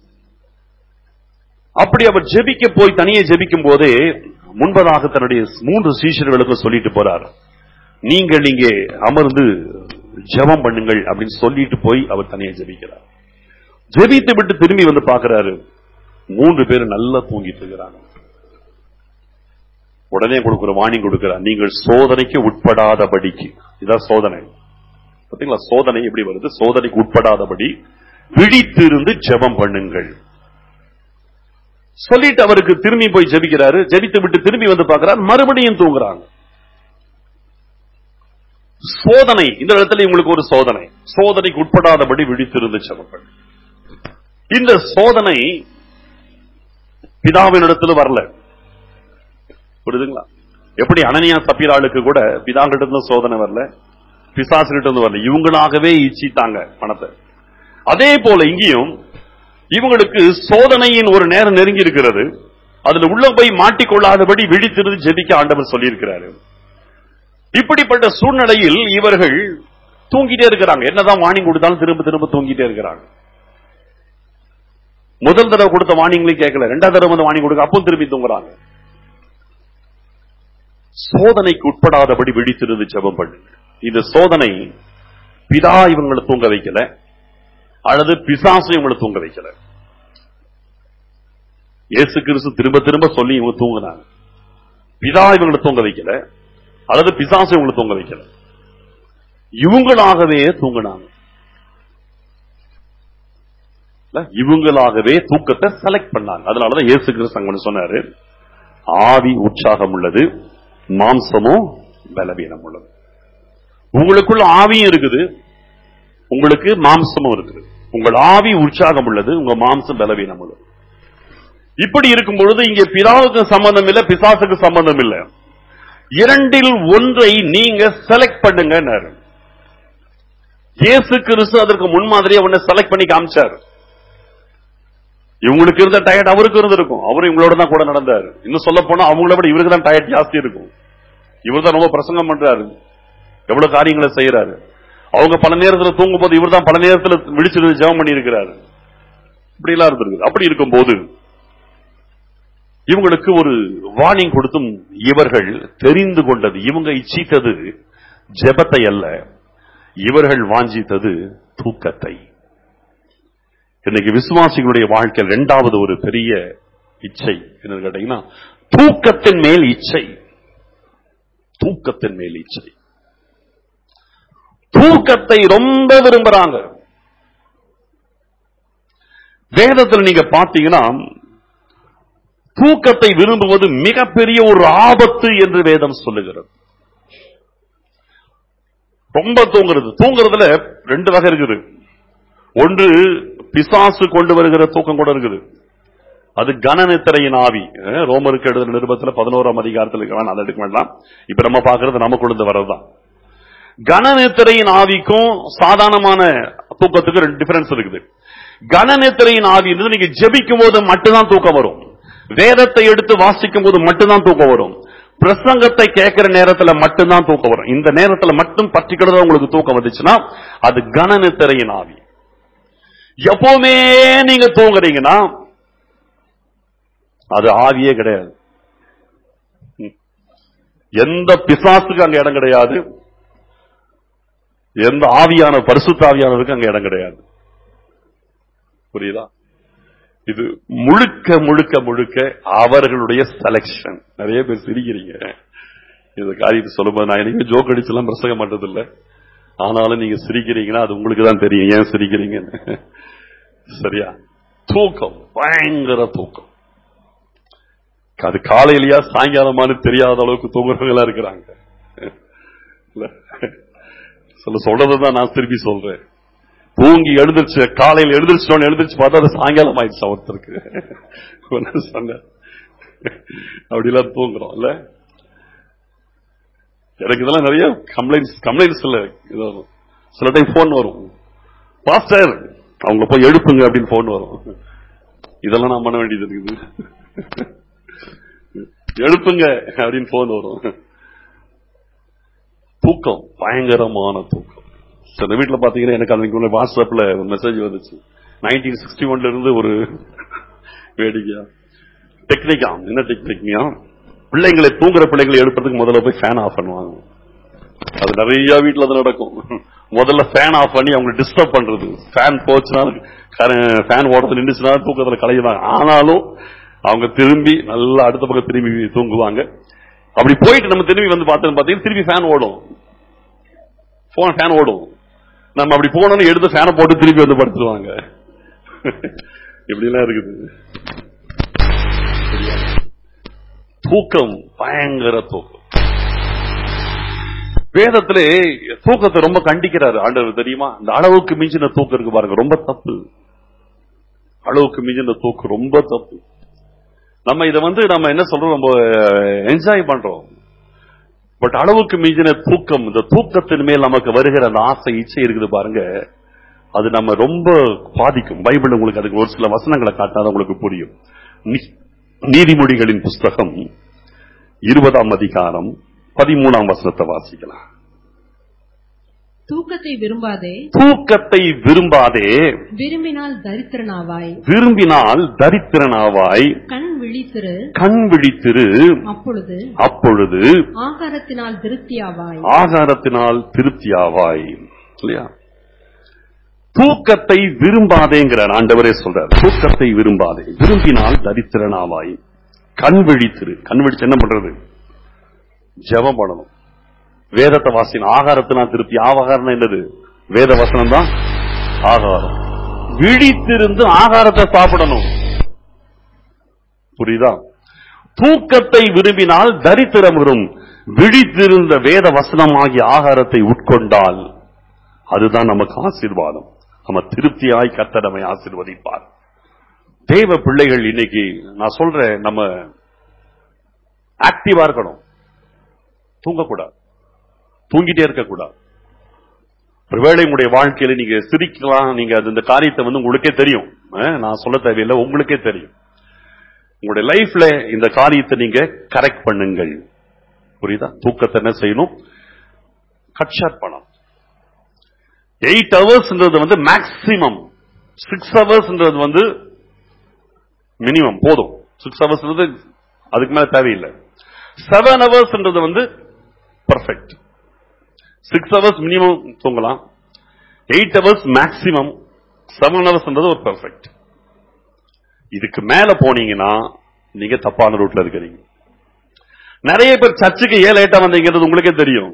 அப்படி அவர் ஜெபிக்க போய் தனியே ஜெபிக்கும் போதே முன்பதாக தன்னுடைய மூன்று சீஷர்களுக்கும் சொல்லிட்டு போறார் நீங்கள் இங்கே அமர்ந்து ஜெபம் பண்ணுங்கள் அப்படின்னு சொல்லிட்டு போய் அவர் தனியா ஜெபிக்கிறார் ஜெபித்து விட்டு திரும்பி வந்து பார்க்கறாரு மூன்று பேர் நல்லா தூங்கிட்டு இருக்கிறாங்க உடனே கொடுக்கிற வாணி கொடுக்கிறார் நீங்கள் சோதனைக்கு உட்படாதபடிக்கு இதான் சோதனை பாத்தீங்களா சோதனை எப்படி வருது சோதனைக்கு உட்படாதபடி விழித்திருந்து ஜெபம் பண்ணுங்கள் சொல்லிட்டு அவருக்கு திரும்பி போய் ஜெபிக்கிறாரு ஜெபித்து விட்டு திரும்பி வந்து பார்க்கிறார் மறுபடியும் தூங்குறாங்க சோதனை இந்த இடத்துல உங்களுக்கு ஒரு சோதனை சோதனைக்கு உட்படாதபடி விழித்திருந்து ஜெபம் பண்ணு இந்த சோதனை பிதாவின் இடத்துல வரல புரியுதுங்களா எப்படி அனனியா சப்பீராளுக்கு கூட பிதாங்கிட்ட இருந்து சோதனை வரல பிசாசுகிட்ட இருந்து வரல இவங்களாகவே இச்சித்தாங்க பணத்தை அதே போல இங்கேயும் இவங்களுக்கு சோதனையின் ஒரு நேரம் நெருங்கி இருக்கிறது அதுல உள்ள போய் மாட்டிக்கொள்ளாதபடி விழித்திருந்து ஜெபிக்க ஆண்டவர் சொல்லியிருக்கிறாரு இப்படிப்பட்ட சூழ்நிலையில் இவர்கள் தூங்கிட்டே இருக்கிறாங்க என்னதான் வார்னிங் கொடுத்தாலும் திரும்ப திரும்ப தூங்கிட்டே இருக்கிறாங்க முதல் தடவை கொடுத்த வார்னிங்லையும் கேட்கல ரெண்டாவது தடவை வந்து வார்னிங் கொடுக்க அப்போ திரும்பி தூங்குறாங்க சோதனைக்கு உட்படாதபடி விழித்திருந்து ஜெபம் பண்ணுங்க இந்த சோதனை பிதா இவங்களை தூங்க வைக்கல அல்லது பிசாசு இவங்களை தூங்க வைக்கல இயேசு கிறிஸ்து திரும்ப திரும்ப சொல்லி இவங்க தூங்குனாங்க பிதா இவங்களை தூங்க வைக்கல அல்லது பிசாசு இவங்களை தூங்க வைக்கல இவங்களாகவே தூங்குனாங்க இல்ல, இவங்களாகவே தூக்கத்தை செலக்ட் பண்ணாங்க அதனாலதான் இயேசு கிறிஸ்து அங்க ஒண்ணு சொன்னாரு ஆவி உற்சாகம் உள்ளது மாம்சமோ பலவீனம் உள்ளது உங்களுக்குள்ள ஆவியும் இருக்குது உங்களுக்கு மாம்சமும் இருக்குது உங்கள் ஆவி உற்சாகம் உள்ளது உங்க மாம்சம் பலவீனம் உள்ளது இப்படி இருக்கும் பொழுது இங்கே பிதாவுக்கு சம்பந்தம் இல்ல பிசாசுக்கு சம்பந்தம் இல்ல இரண்டில் ஒன்றை நீங்க செலக்ட் பண்ணுங்க இயேசு கிறிஸ்து அதற்கு முன்மாதிரியா உன்னை செலக்ட் பண்ணி காமிச்சார் இவங்களுக்கு இருந்த டயர்ட் அவருக்கு இருந்திருக்கும் அவரும் இவங்களோட தான் கூட நடந்தாரு இன்னும் சொல்ல போனா அவங்கள விட இவருக்கு தான் டயர்ட் ஜாஸ்தி இருக்கும் இவர் தான் ரொம்ப பிரசங்கம் பண்றாரு எவ்வளவு காரியங்களை செய்யறாரு அவங்க பல நேரத்துல தூங்கும் போது இவர் தான் பல நேரத்துல விழிச்சிருந்து ஜெபம் பண்ணி இருக்கிறாரு இப்படி எல்லாம் இருந்திருக்கு அப்படி இருக்கும்போது இவங்களுக்கு ஒரு வார்னிங் கொடுத்தும் இவர்கள் தெரிந்து கொண்டது இவங்க இச்சித்தது ஜெபத்தை அல்ல இவர்கள் வாஞ்சித்தது தூக்கத்தை இன்னைக்கு விசுவாசிகளுடைய வாழ்க்கையில் இரண்டாவது ஒரு பெரிய இச்சை என்ன கேட்டீங்கன்னா தூக்கத்தின் மேல் இச்சை தூக்கத்தின் மேல் இச்சை தூக்கத்தை ரொம்ப விரும்புறாங்க வேதத்தில் நீங்க பாத்தீங்கன்னா தூக்கத்தை விரும்புவது மிகப்பெரிய ஒரு ஆபத்து என்று வேதம் சொல்லுகிறது ரொம்ப தூங்குறது தூங்குறதுல ரெண்டு வகை இருக்குது ஒன்று பிசாசு கொண்டு வருகிற தூக்கம் கூட இருக்குது அது கனநித்திரையின் ஆவி அஹ், ரோமருக்கு எழுதுற நிருபத்துல பதினோராம் அதிகாரத்தில் இருக்கலாம் அதை எடுக்க வேண்டாம் இப்ப நம்ம பாக்குறது நமக்குள்ள வரதுதான் கனநித்திரையின் ஆவிக்கும் சாதாரணமான தூக்கத்துக்கு ரெண்டு டிஃபரன்ஸ் இருக்குது கனநித்திரையின் ஆவி என்பது நீங்க ஜெபிக்கும் போது மட்டும்தான் தூக்கம் வரும் வேதத்தை எடுத்து வாசிக்கும் போது மட்டும்தான் தூக்கம் வரும் பிரசங்கத்தை கேட்கிற நேரத்துல மட்டும்தான் தூக்கம் வரும் இந்த நேரத்துல மட்டும் பர்டிகுலரா உங்களுக்கு தூக்கம் வந்துச்சுன்னா அது கனநித்திரையின் ஆவி எப்பவுமே நீங்க தூங்குறீங்கன்னா அது ஆவியே கிடையாது ம். எந்த பிசாசுக்கு அங்க இடம் கிடையாது எந்த ஆவியான பரிசுத்த ஆவியானதுக்கு அங்க இடம் கிடையாது புரியுதா இது முழுக்க முழுக்க முழுக்க அவர்களுடைய செலக்ஷன் நிறைய பேர் சிரிக்கிறீங்க இந்த காரியத்தை சொல்லும்போது நான் எனக்கு ஜோக் அடிச்செல்லாம் பிரசங்க மாட்டது இல்ல ஆனாலும் நீங்க சிரிக்கிறீங்கன்னா அது உங்களுக்கு தான் தெரியும் ஏன் சிரிக்கிறீங்கன்னு சரியா தூக்கம் பயங்கர தூக்கம் அது காலையிலயா சாயங்காலமானு தெரியாத அளவுக்கு தூங்குறவங்களா இருக்கிறாங்க இல்ல சொல்ல சொல்றதுதான் நான் திருப்பி சொல்றேன் தூங்கி எழுந்திருச்சு காலையில் எழுந்திரிச்சோன்னு எழுந்திரிச்சு பார்த்தா அது சாயங்காலம் ஆயிடுச்சு ஒருத்தருக்கு ஒண்ணு சொன்னேன் அப்படிலாம் தூங்குறோம் இல்ல எனக்கு இதெல்லாம் நிறைய கம்ப்ளைண்ட்ஸ் கம்ப்ளைண்ட்ஸ் இல்ல இது வரும். சில டைம் போன் வரும் பாஸ்டர் அவங்க போய் எழுப்புங்க அப்படின்னு போன் வரும் இதெல்லாம் நான் பண்ண வேண்டியது இருக்குது எழுப்புங்க அப்படின்னு போன் வரும் தூக்கம் பயங்கரமான தூக்கம் சில வீட்டுல பாத்தீங்கன்னா எனக்கு அன்னைக்கு வாட்ஸ்அப்ல ஒரு மெசேஜ் வந்துச்சு நைன்டீன் சிக்ஸ்டி ஒன்ல இருந்து ஒரு வேடிக்கையா டெக்னிக்கா என்ன டெக்னிக்கா பிள்ளைங்களை தூங்குற பிள்ளைங்களை எழுப்புறதுக்கு முதல்ல போய் ஃபேன் ஆஃப் பண்ணுவாங்க அது நிறைய வீட்டுல அது நடக்கும் முதல்ல ஃபேன் ஆஃப் பண்ணி அவங்க டிஸ்டர்ப் பண்றது ஃபேன் போச்சுன்னா ஃபேன் ஓடுறது நின்றுச்சுன்னா தூக்கத்துல கலையுவாங்க ஆனாலும் அவங்க திரும்பி நல்லா அடுத்த பக்கம் திரும்பி தூங்குவாங்க அப்படி போயிட்டு நம்ம திரும்பி வந்து பார்த்தோம் பார்த்தீங்கன்னா திரும்பி ஃபேன் ஓடும் போன் ஃபேன் ஓடும் நம்ம அப்படி போனோம்னு எடுத்து ஃபேனை போட்டு திருப்பி வந்து படுத்துருவாங்க இப்படிலாம் இருக்குது சரியா? தூக்கம் பயங்கர தூக்கம் வேதத்திலே தூக்கத்தை ரொம்ப கண்டிக்கிறாரு ஆண்டவர் தெரியுமா இந்த அளவுக்கு மிஞ்சின தூக்கம் இருக்கு பாருங்க ரொம்ப தப்பு அளவுக்கு மிஞ்சின தூக்கம் ரொம்ப தப்பு நம்ம இதை வந்து நம்ம என்ன சொல்றோம் நம்ம என்ஜாய் பண்றோம் பட் அளவுக்கு மீதின தூக்கம் இந்த தூக்கத்தின் மேல் நமக்கு வருகிற அந்த ஆசை இச்சை இருக்குது பாருங்க அது நம்ம ரொம்ப பாதிக்கும் பைபிள் உங்களுக்கு அதுக்கு ஒரு சில வசனங்களை காட்டாத உங்களுக்கு புரியும் நீ- நீதிமொழிகளின் புஸ்தகம் இருபதாம் அதிகாரம் பதிமூணாம் வசனத்தை வாசிக்கலாம் தூக்கத்தை விரும்பாதே தூக்கத்தை விரும்பாதே விரும்பினால் தரித்திரனாவாய் விரும்பினால் தரித்திரனாவாய் கண் விழித்திரு கண் விழித்திரு அப்பொழுது அப்பொழுது ஆகாரத்தினால் திருப்தியாவாய் ஆகாரத்தினால் திருப்தியாவாய் இல்லையா தூக்கத்தை விரும்பாதேங்கிறார் ஆண்டவரே சொல்றார் தூக்கத்தை விரும்பாதே விரும்பினால் தரித்திரனாவாய் கண் விழித்திரு கண் விழிச்சு என்ன பண்றது ஜெபம் பண்ணணும் வேதத்தை வாசின ஆகாரத்தினால் திருப்தி ஆகாரம் என்னது வேத வசனம் தான் ஆகாரம் விழித்திருந்து ஆகாரத்தை சாப்பிடணும் புரியுதா தூக்கத்தை விரும்பினால் தரித்திரம் வரும் விழித்திருந்த வேத வசனமாகிய ஆகாரத்தை உட்கொண்டால் அதுதான் நமக்கு ஆசீர்வாதம் நம்ம திருப்தியாய் கர்த்தர் நம்மை ஆசீர்வதிப்பார் தேவ பிள்ளைகள் இன்னைக்கு நான் சொல்றேன் நம்ம ஆக்டிவா இருக்கணும் தூங்கக்கூடாது தூங்கிட்டே இருக்கக்கூடாது ஒருவேளை உங்களுடைய வாழ்க்கையில நீங்க சிரிக்கலாம் நீங்க அது இந்த காரியத்தை வந்து உங்களுக்கே தெரியும் அஹ், நான் சொல்ல தேவையில்லை உங்களுக்கே தெரியும் உங்களுடைய லைஃப்ல இந்த காரியத்தை நீங்க கரெக்ட் பண்ணுங்கள் புரியுதா தூக்கத்தை என்ன செய்யணும் கட் ஷார்ட் பண்ணணும் எயிட் ஹவர்ஸ்ன்றது வந்து மேக்சிமம் சிக்ஸ் ஹவர்ஸ்ன்றது வந்து மினிமம் போதும் சிக்ஸ் ஹவர்ஸ்ன்றது அதுக்கு மேல தேவையில்லை செவன் ஹவர்ஸ்ன்றது வந்து பர்ஃபெக்ட் சிக்ஸ் ஹவர்ஸ் மினிமம் தூங்கலாம் எயிட் ஹவர்ஸ் மேக்சிமம் செவன் ஹவர்ஸ்ன்றது ஒரு பர்ஃபெக்ட் இதுக்கு மேல போனீங்கன்னா நீங்க தப்பான ரூட்ல இருக்கிறீங்க நிறைய பேர் சர்ச்சுக்கு ஏன் லேட்டா வந்தீங்கிறது உங்களுக்கே தெரியும்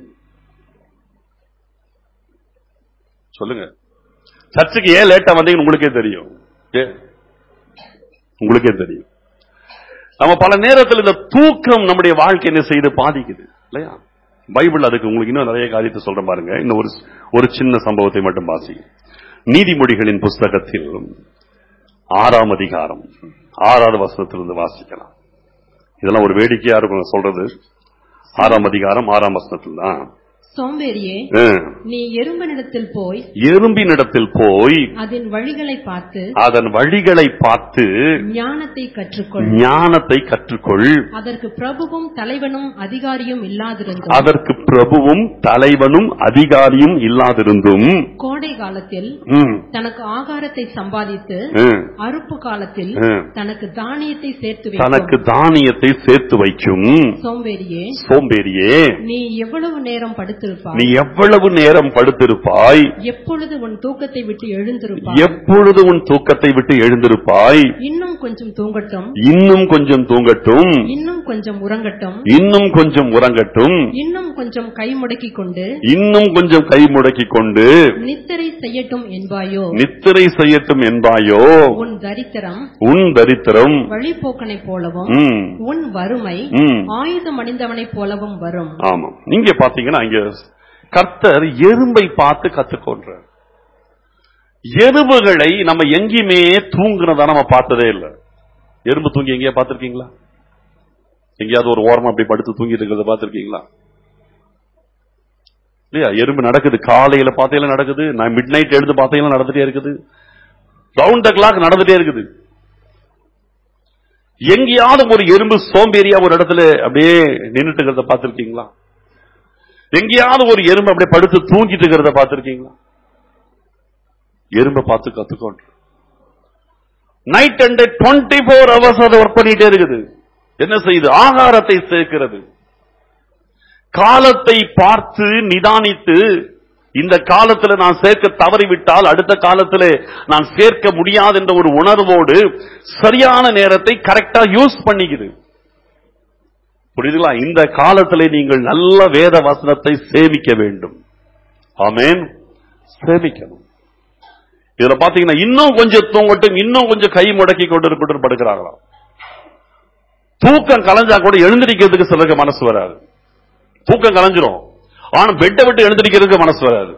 சொல்லுங்க சர்ச்சுக்கு ஏன் லேட்டா வந்தீங்கன்னு உங்களுக்கே தெரியும் ஏன்? உங்களுக்கே தெரியும் நம்ம பல நேரத்தில் இந்த தூக்கம் நம்முடைய வாழ்க்கை என்ன செய்து பாதிக்குது இல்லையா பைபிள் அதுக்கு உங்களுக்கு இன்னும் நிறைய காரியத்தை சொல்றேன் பாருங்க இன்னும் ஒரு ஒரு சின்ன சம்பவத்தை மட்டும் வாசி நீதிமொழிகளின் புஸ்தகத்தில் ஆறாம் அதிகாரம் ஆறாவது வசனத்திலிருந்து வாசிக்கலாம் இதெல்லாம் ஒரு வேடிக்கையா இருக்கும் நான் சொல்றது ஆறாம் அதிகாரம் ஆறாம் வசனத்தில் தான் சோம்பேறியே ஆ. நீ எறும்பனிடத்தில் போய் எறும்பினிடத்தில் போய் அதன் வழிகளை பார்த்து அதன் வழிகளை பார்த்து ஞானத்தை கற்றுக்கொள் ஞானத்தை கற்றுக்கொள் அதற்கு பிரபுவும் தலைவனும் அதிகாரியும் இல்லாதிருந்தும் அதற்கு பிரபுவும் தலைவனும் அதிகாரியும் இல்லாதிருந்தும் கோடை காலத்தில் ம், தனக்கு ஆகாரத்தை சம்பாதித்து ம், அறுப்பு காலத்தில் ம். தனக்கு தானியத்தை சேர்த்து தனக்கு வைக்கும் தானியத்தை சேர்த்து வைக்கும் சோம்பேறியே சோம்பேறியே நீ எவ்வளவு நேரம் படுத்திருப்பாய் நீ எவ்வளவு நேரம் படுத்திருப்பாய் எப்பொழுது உன் தூக்கத்தை விட்டு எழுந்திருப்பாய் எப்பொழுது உன் தூக்கத்தை விட்டு எழுந்திருப்பாய் இன்னும் கொஞ்சம் தூங்கட்டும் இன்னும் கொஞ்சம் தூங்கட்டும் இன்னும் கொஞ்சம் உறங்கட்டும் இன்னும் கொஞ்சம் உறங்கட்டும் இன்னும் கொஞ்சம் கை முடக்கிக் கொண்டு இன்னும் கொஞ்சம் கை முடக்கிக் கொண்டு நித்திரை செய்யட்டும் என்பாயோ நித்திரை செய்யட்டும் என்பாயோ உன் தரித்திரம் உன் தரித்திரம் வழிபோக்கனைப் போலவும் ம், உன் வறுமை ம். ஆயுதம் அணிந்தவனைப் போலவும் வரும் ஆமாம் இங்க பாத்தீங்கன்னா இங்க கர்த்தர் எறும்பை பார்த்து கத்துக்கொன்றார் எறும்புகளை நம்ம எங்கேயுமே தூங்குனதா நம்ம பார்த்ததே இல்ல எறும்பு தூங்கி எங்கேயா பார்த்திருக்கீங்களா எங்கேயாவது ஒரு ஓரமா அப்படி படுத்து தூங்கிட்டு இருக்கிறத பார்த்திருக்கீங்களா இல்லையா எறும்பு நடக்குது காலையில பார்த்தீங்களா நடக்குது நான் மிட் நைட் எழுந்து பார்த்தீங்களா நடந்துட்டே இருக்குது ரவுண்ட் த கிளாக் நடந்துட்டே இருக்குது எங்கேயாவது ஒரு எறும்பு சோம்பேறியா ஒரு இடத்துல அப்படியே நின்னுட்டு இருக்கிறத பார்த்திருக்கீங்களா எங்கேயாவது ஒரு எறும்பு அப்படியே படுத்து தூங்கிட்டு இருக்கிறத பார்த்திருக்கீங்களா எறும்பை பார்த்து கத்துக்கோங்க night and twenty four hours அதை ஒர்க் பண்ணிட்டே இருக்குது என்ன செய்யுது ஆகாரத்தை சேர்க்கிறது காலத்தை பார்த்து நிதானித்து இந்த காலத்துல நான் சேர்க்க தவறிவிட்டால் அடுத்த காலத்துல நான் சேர்க்க முடியாது என்ற ஒரு உணர்வோடு சரியான நேரத்தை கரெக்டா யூஸ் பண்ணிக்குது புரியுதுங்களா இந்த காலத்திலே நீங்கள் நல்ல வேத வசனத்தை சேமிக்க வேண்டும் ஆமென் சேமிக்கணும் இதுல பாத்தீங்கன்னா இன்னும் கொஞ்சம் தூங்கட்டும் இன்னும் கொஞ்சம் கை முடக்கி கொண்டு இருக்கட்டும் படுக்கிறாங்களாம் தூக்கம் கலைஞ்சா கூட எழுந்திருக்கிறதுக்கு சிலருக்கு மனசு வராது தூக்கம் கலைஞ்சிரும் ஆனா பெட்டை விட்டு எழுந்திருக்கிறதுக்கு மனசு வராது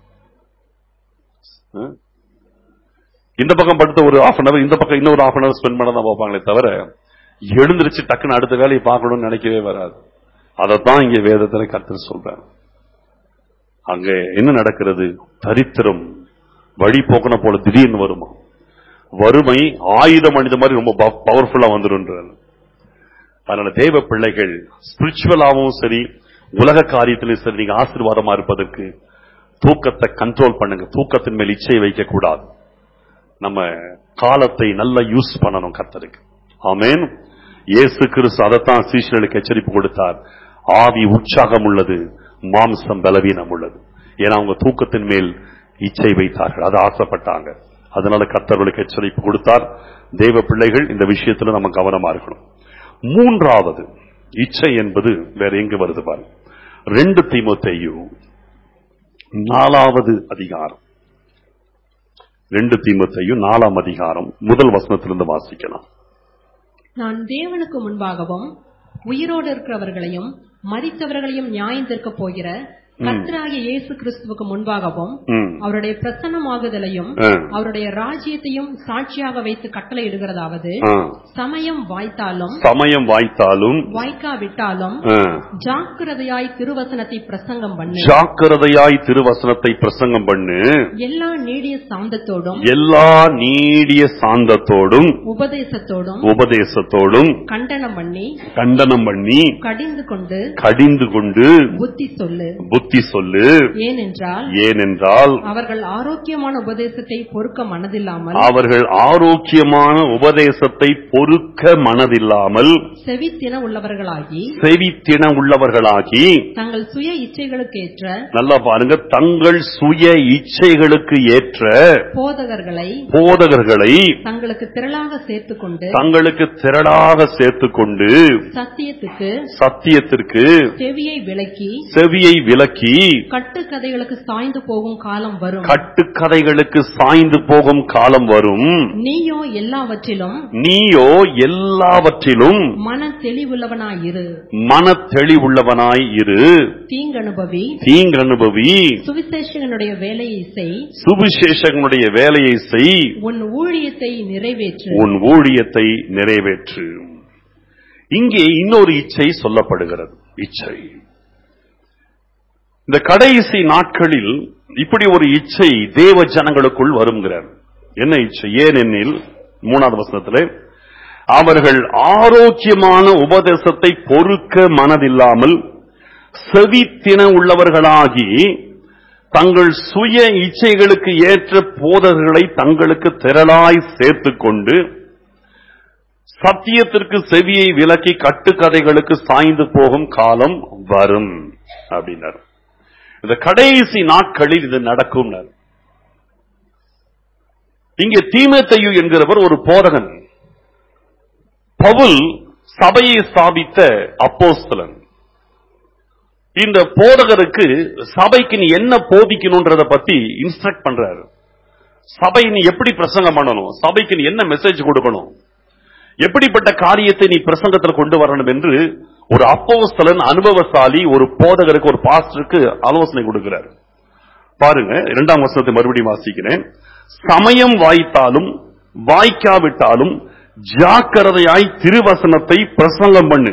ம்? இந்த பக்கம் படுத்த ஒரு half அன் அவர் இந்த பக்கம் இன்னொரு half அன் அவர் ஸ்பெண்ட் பண்ண தான் பார்ப்பாங்களே தவிர எழுந்திருச்சு டக்குன்னு அடுத்த வேலையை பார்க்கணும்னு நினைக்கவே வராது அதைத்தான் இங்க வேதத்துல கருத்து சொல்றேன் அங்க என்ன நடக்கிறது தரித்திரம் வழி போக்கன போல திடீர்னு வருமா வறுமை ஆயுதம் அணிந்த மாதிரி ரொம்ப பவர்ஃபுல்லா வந்துருன்றார் அதனால தேவ பிள்ளைகள் ஸ்பிரிச்சுவலாவும் சரி உலக காரியத்திலும் சரி நீங்க ஆசீர்வாதமா இருப்பதற்கு தூக்கத்தை கண்ட்ரோல் பண்ணுங்க தூக்கத்தின் மேல் இச்சை வைக்க கூடாது நம்ம காலத்தை நல்லா யூஸ் பண்ணணும் கர்த்தருக்கு ஆமென் இயேசு கிறிஸ்து அதைத்தான் சீஷர்களுக்கு எச்சரிப்பு கொடுத்தார் ஆவி உற்சாகம் உள்ளது மாம்சம் பலவீனம் உள்ளது ஏன்னா அவங்க தூக்கத்தின் மேல் இச்சை வைத்தார்கள் அதை ஆசைப்பட்டாங்க அதனால கர்த்தர்களுக்கு எச்சரிப்பு கொடுத்தார் தேவ பிள்ளைகள் இந்த விஷயத்துல நம்ம கவனமா இருக்கணும் மூன்றாவது இச்சை என்பது வேற எங்க வருது பாருங்க ரெண்டு தீமோத்தேயு நாலாவது அதிகாரம் ரெண்டு தீமோத்தேயு நாலாம் அதிகாரம் முதல் வசனத்திலிருந்து வாசிக்கலாம் நான் தேவனுக்கு முன்பாகவும் உயிரோடு இருக்கிறவர்களையும் மரித்தவர்களையும் நியாயம் தீர்க்கப் போகிற கர்த்தராகிய இயேசு கிறிஸ்துவுக்கு முன்பாகவும் ம். அவருடைய பிரசன்னமாகுதலையும் ஆ. அவருடைய ராஜ்யத்தையும் சாட்சியாக வைத்து கட்டளையிடுகிறதாவது ஆ. சமயம் வாய்த்தாலும் சமயம் வாய்த்தாலும் வாய்க்காவிட்டாலும் ஆ. ஜாக்கிரதையாய் திருவசனத்தை பிரசங்கம் பண்ணு ஜாக்கிரதையாய் திருவசனத்தை பிரசங்கம் பண்ணு எல்லா நீடிய சாந்தத்தோடும் எல்லா நீடிய சாந்தத்தோடும் உபதேசத்தோடும் உபதேசத்தோடும் கண்டனம் பண்ணி கண்டனம் பண்ணி கடிந்து கொண்டு கடிந்து கொண்டு புத்தி சொல்லு புத்தி சொல்லு ஏனென்றால் ஏனென்றால் அவர்கள் ஆரோக்கியமான உபதேசத்தை பொறுக்க மனதில்லாமல் அவர்கள் ஆரோக்கியமான உபதேசத்தை பொறுக்க மனதில்லாமல் செவித்தின உள்ளவர்களாகி செவித்தின உள்ளவர்களாகி தங்கள் சுய இச்சைகளுக்கேற்ற நல்லா பாருங்க தங்கள் சுய இச்சைகளுக்கு ஏற்ற போதகர்களை போதகர்களை தங்களுக்கு திரளாக சேர்த்துக்கொண்டு தங்களுக்கு திரளாக சேர்த்துக்கொண்டு சத்தியத்துக்கு சத்தியத்திற்கு செவியை விலக்கி செவியை விலக்கி கட்டுக்கதைகளுக்கு சாய்ந்து போகும் காலம் வரும் கட்டுக்கதைகளுக்கு சாய்ந்து போகும் காலம் வரும் நீயோ எல்லாவற்றிலும் நீயோ எல்லாவற்றிலும் மன தெளிவுள்ளவனாயிரு மன தெளிவுள்ளவனாய் இரு தீங்கனுபவி தீங்கனுபவி சுவிசேஷகனுடைய வேலையை செய் சுவிசேஷகனுடைய வேலையை செய் உன் ஊழியத்தை நிறைவேற்று உன் ஊழியத்தை நிறைவேற்று இங்கே இன்னொரு இச்சை சொல்லப்படுகிறது இச்சை இந்த கடைசி நாட்களில் இப்படி ஒரு இச்சை தேவ ஜனங்களுக்குள் வருங்கிறார் என்ன இச்சை ஏனெனில் மூணாவது வசனத்திலே அவர்கள் ஆரோக்கியமான உபதேசத்தை பொறுக்க மனதில்லாமல் செவித்தின உள்ளவர்களாகி தங்கள் சுய இச்சைகளுக்கு ஏற்ற போதகர்களை தங்களுக்கு திரளாய் சேர்த்துக் கொண்டு சத்தியத்திற்கு செவியை விலக்கி கட்டுக்கதைகளுக்கு சாய்ந்து போகும் காலம் வரும் அப்படின்னார் இந்த கடைசி நாட்களில் இது நடக்கும் இங்கே தீமத்தையு என்கிறவர் ஒரு போதகன் பவுல் சபையை ஸ்தாபித்த அப்போஸ்தலன் இந்த போதகருக்கு சபைக்கு நீ என்ன போதிக்கணும்ன்றத பத்தி இன்ஸ்ட்ரக்ட் பண்றாரு சபை நீ எப்படி பிரசங்கம் பண்ணணும் சபைக்கு நீ என்ன மெசேஜ் கொடுக்கணும் எப்படிப்பட்ட காரியத்தை நீ பிரசங்கத்துல கொண்டு வரணும் என்று ஒரு அப்போஸ்தலன் அனுபவசாலி ஒரு போதகருக்கு ஒரு பாஸ்டருக்கு ஆலோசனை கொடுக்கிறார் பாருங்க இரண்டாம் வசனத்தை மறுபடியும் வாசிக்கிறேன் சமயம் வாய்த்தாலும் வாய்க்காவிட்டாலும் ஜாக்கிரதையாய் திருவசனத்தை பிரசங்கம் பண்ணு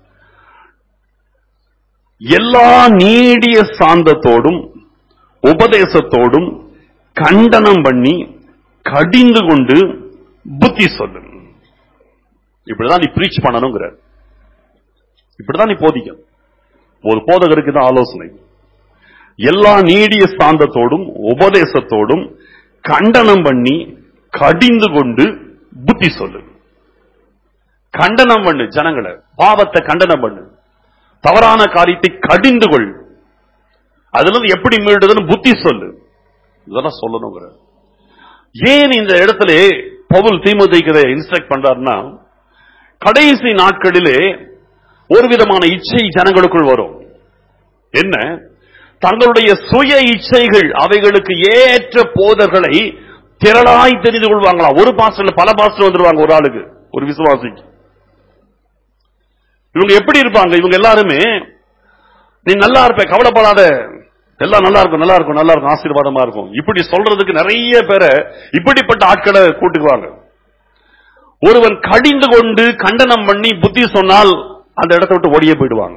எல்லா நீடிய சாந்தத்தோடும் உபதேசத்தோடும் கண்டனம் பண்ணி கடிந்து கொண்டு புத்தி சொல்லு இப்படிதான் நீ பிரீச் பண்ணணுங்கிற இப்படிதான் நீ போதிக்கணும் ஒரு போதகருக்கு தான் ஆலோசனை எல்லா நீடிய சாந்தத்தோடும் உபதேசத்தோடும் கண்டனம் பண்ணி கடிந்து கொண்டு புத்தி சொல்லு கண்டனம் பண்ணு ஜனங்களை பாவத்தை கண்டனம் பண்ணு தவறான காரியத்தை கடிந்து கொள் அதுல இருந்து எப்படி மீடுதுன்னு புத்தி சொல்லு இதெல்லாம் சொல்லணுங்கிற ஏன் இந்த இடத்துல பவுல் தீமுதைக்கு இன்ஸ்ட்ரக்ட் பண்றாருன்னா கடைசி நாட்களிலே ஒரு விதமான இச்சை ஜனங்களுக்குள் வரும் என்ன தங்களுடைய சுய இச்சைகள் அவைகளுக்கு ஏற்ற போதர்களை திரளாய் தெரிந்து கொள்வாங்களாம் ஒரு பாஸ்டர்ல பல பாஸ்டர் வந்துருவாங்க ஒரு ஆளுக்கு ஒரு விசுவாசிக்கு இவங்க எப்படி இருப்பாங்க இவங்க எல்லாருமே நீ நல்லா இருப்ப கவலைப்படாத எல்லாம் நல்லா இருக்கும் நல்லா இருக்கும் நல்லா இருக்கும் ஆசீர்வாதமா இருக்கும் இப்படி சொல்றதுக்கு நிறைய பேரை இப்படிப்பட்ட ஆட்களை கூட்டுக்குவாங்க ஒருவன் கடிந்து கொண்டு கண்டனம் பண்ணி புத்தி சொன்னால் அந்த இடத்தை விட்டு ஓடியே போயிடுவாங்க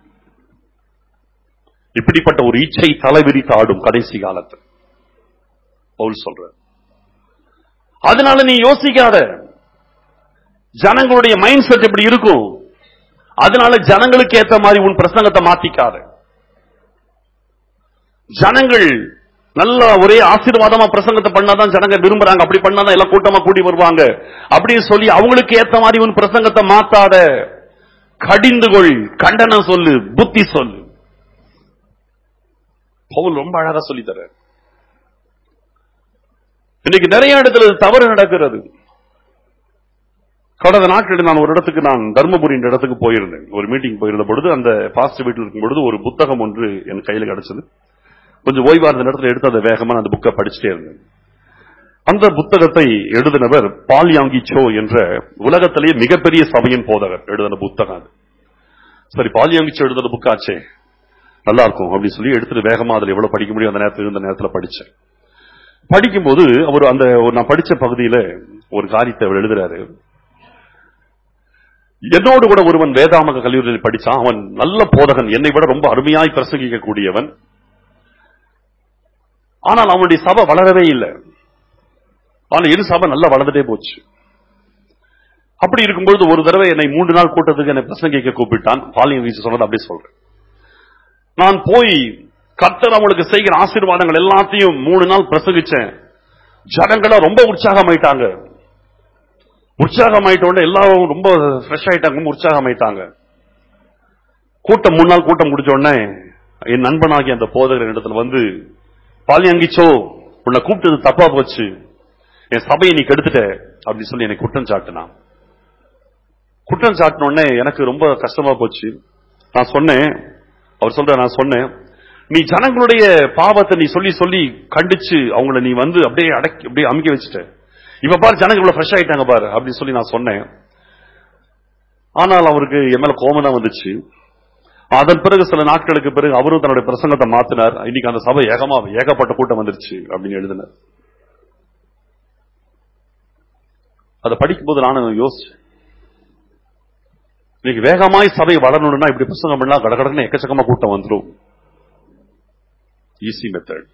இப்படிப்பட்ட ஒரு இச்சை தலைவிரித்து ஆடும் கடைசி காலத்தில் பவுல் சொல்ற அதனால நீ யோசிக்காத ஜனங்களுடைய மைண்ட் செட் இப்படி இருக்கும் அதனால ஜனங்களுக்கு ஏத்த மாதிரி உன் பிரசங்கத்தை மாத்திக்காத ஜனங்கள் நல்ல ஒரே ஆசீர்வாதமா பிரசங்கத்தை பண்ணாதான் ஜனங்க விரும்புறாங்க அப்படி பண்ணாதான் எல்லாம் கூட்டமா கூடி வருவாங்க அப்படின்னு சொல்லி அவங்களுக்கு ஏத்த மாதிரி உன் பிரசங்கத்தை மாத்தாத கடிந்து கொள் கண்டனம் சொல்லு புத்தி சொல்லு பவுல் ரொம்ப அழகா சொல்லி தர இன்னைக்கு நிறைய இடத்துல இது தவறு நடக்கிறது கடந்த நாட்களில் நான் ஒரு இடத்துக்கு நான் தர்மபுரி என்ற இடத்துக்கு போயிருந்தேன் ஒரு மீட்டிங் போயிருந்த பொழுது அந்த பாஸ்ட் வீட்டில் இருக்கும் பொழுது ஒரு புத்தகம் ஒன்று என் கையில் கிடைச்சது கொஞ்சம் ஓய்வா இருந்த நேரத்தில் எடுத்து அதை வேகமா நான் அந்த புக்கை படிச்சுட்டே இருந்தேன் அந்த புத்தகத்தை எழுதினவர் பால்யாங்கி சோ என்ற உலகத்திலேயே மிகப்பெரிய சபையின் போதகர் எழுதின புத்தகம் அது சரி பால்யாங்கி சோ எழுதின புக்காச்சே நல்லா இருக்கும் அப்படின்னு சொல்லி எடுத்துட்டு வேகமா அதுல எவ்வளவு படிக்க முடியும் அந்த நேரத்துல இருந்த நேரத்துல படிச்சேன் படிக்கும்போது அவர் அந்த ஒரு நான் படிச்ச பகுதியில ஒரு காரியத்தை அவர் எழுதுறாரு என்னோடு கூட ஒருவன் வேதாமக கல்லூரியில் படிச்சான் அவன் நல்ல போதகன் என்னை விட ரொம்ப அருமையாய் பிரசங்கிக்க கூடியவன் ஆனால் அவனுடைய சபை வளரவே இல்லை ஆனால் இரு சபை நல்லா வளர்ந்துட்டே போச்சு அப்படி இருக்கும்பொழுது ஒரு தடவை என்னை மூன்று நாள் கூட்டத்துக்கு என்னை பிரசங்கிக்க கூப்பிட்டான் பாலியம் வீச்சு சொன்னது அப்படியே சொல்றேன் நான் போய் கர்த்தர் அவங்களுக்கு செய்கிற ஆசீர்வாதங்கள் எல்லாத்தையும் மூணு நாள் பிரசங்கிச்சேன் ஜனங்களா ரொம்ப உற்சாகமாயிட்டாங்க உற்சாகமாயிட்ட உடனே எல்லாரும் ரொம்ப ஃப்ரெஷ் ஆயிட்டாங்க ரொம்ப உற்சாகமாயிட்டாங்க கூட்டம் மூணு நாள் கூட்டம் முடிச்ச உடனே என் நண்பனாகிய அந்த போதகர் இடத்துல வந்து பாலியங்கிச்சோ உன்னை கூப்பிட்டது தப்பா போச்சு என் சபையை நீ கெடுத்துட்ட அப்படின்னு சொல்லி என்னை குற்றம் சாட்டினான் குற்றம் சாட்டின உடனே எனக்கு ரொம்ப கஷ்டமா போச்சு நான் சொன்னேன் அவர் சொல்ற நான் சொன்னேன் நீ ஜனங்களுடைய பாவத்தை நீ சொல்லி சொல்லி கண்டிச்சு அவங்கள நீ வந்து அப்படியே அடக்கி அப்படியே அமுக்கி வச்சுட்ட இப்ப பாரு ஜனங்க இவ்வளவு ஃப்ரெஷ் ஆயிட்டாங்க பாரு அப்படின்னு சொல்லி நான் சொன்னேன் ஆனால் அவருக்கு என் மேல கோபம் தான் வந்துச்சு அதன் பிறகு சில நாட்களுக்கு பிறகு அவரும் தன்னுடைய பிரசங்கத்தை மாத்தினார் இன்னைக்கு அந்த சபை ஏகமா ஏகப்பட்ட கூட்டம் வந்துருச்சு அப்படின்னு எழுதினார் அதை படிக்கும்போது நானும் யோசிச்சேன் இன்னைக்கு வேகமாய் சபை வளரணும்னா இப்படி புத்தகம் பண்ணா கடகடன்னு எக்கச்சக்கமா கூட்டம் வந்துடும் ஈஸி மெத்தட்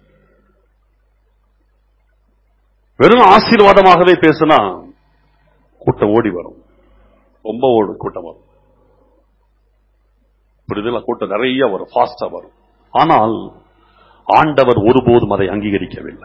வெறும் ஆசீர்வாதமாகவே பேசினா கூட்டம் ஓடி வரும் ரொம்ப ஓடும் கூட்டம் வரும் புரிதல கூட்டம் நிறைய வரும் ஃபாஸ்டா வரும் ஆனால் ஆண்டவர் ஒருபோதும் அதை அங்கீகரிக்கவில்லை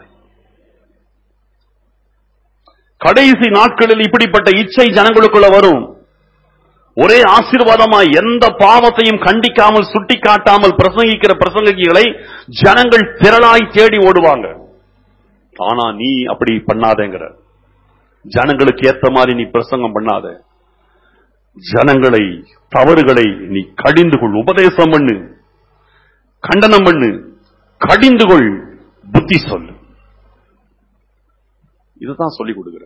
கடைசி நாட்களில் இப்படிப்பட்ட இச்சை ஜனங்களுக்குள்ள வரும் ஒரே ஆசீர்வாதமா எந்த பாவத்தையும் கண்டிக்காமல் சுட்டி காட்டாமல் பிரசங்கிக்கிற பிரசங்கிகளை ஜனங்கள் திரளாய் தேடி ஓடுவாங்க ஆனா நீ அப்படி பண்ணாதேங்கிற ஜனங்களுக்கு ஏத்த மாதிரி நீ பிரசங்கம் பண்ணாத ஜனங்களை தவறுகளை நீ கடிந்து கொள் உபதேசம் பண்ணு கண்டனம் பண்ணு கடிந்து கொள் புத்தி சொல்லு இதுதான் சொல்லிக் கொடுக்கிற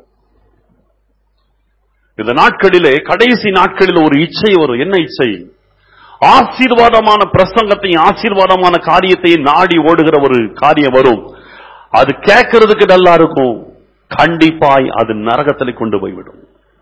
இந்த நாட்களிலே கடைசி நாட்களில் ஒரு இச்சை வரும் என்ன இச்சை ஆசீர்வாதமான பிரசங்கத்தையும் ஆசீர்வாதமான காரியத்தையும் நாடி ஓடுகிற ஒரு காரியம் வரும் அது கேட்கறதுக்கு நல்லா இருக்கும் கண்டிப்பாய் அது நரகத்தில் கொண்டு போய்விடும்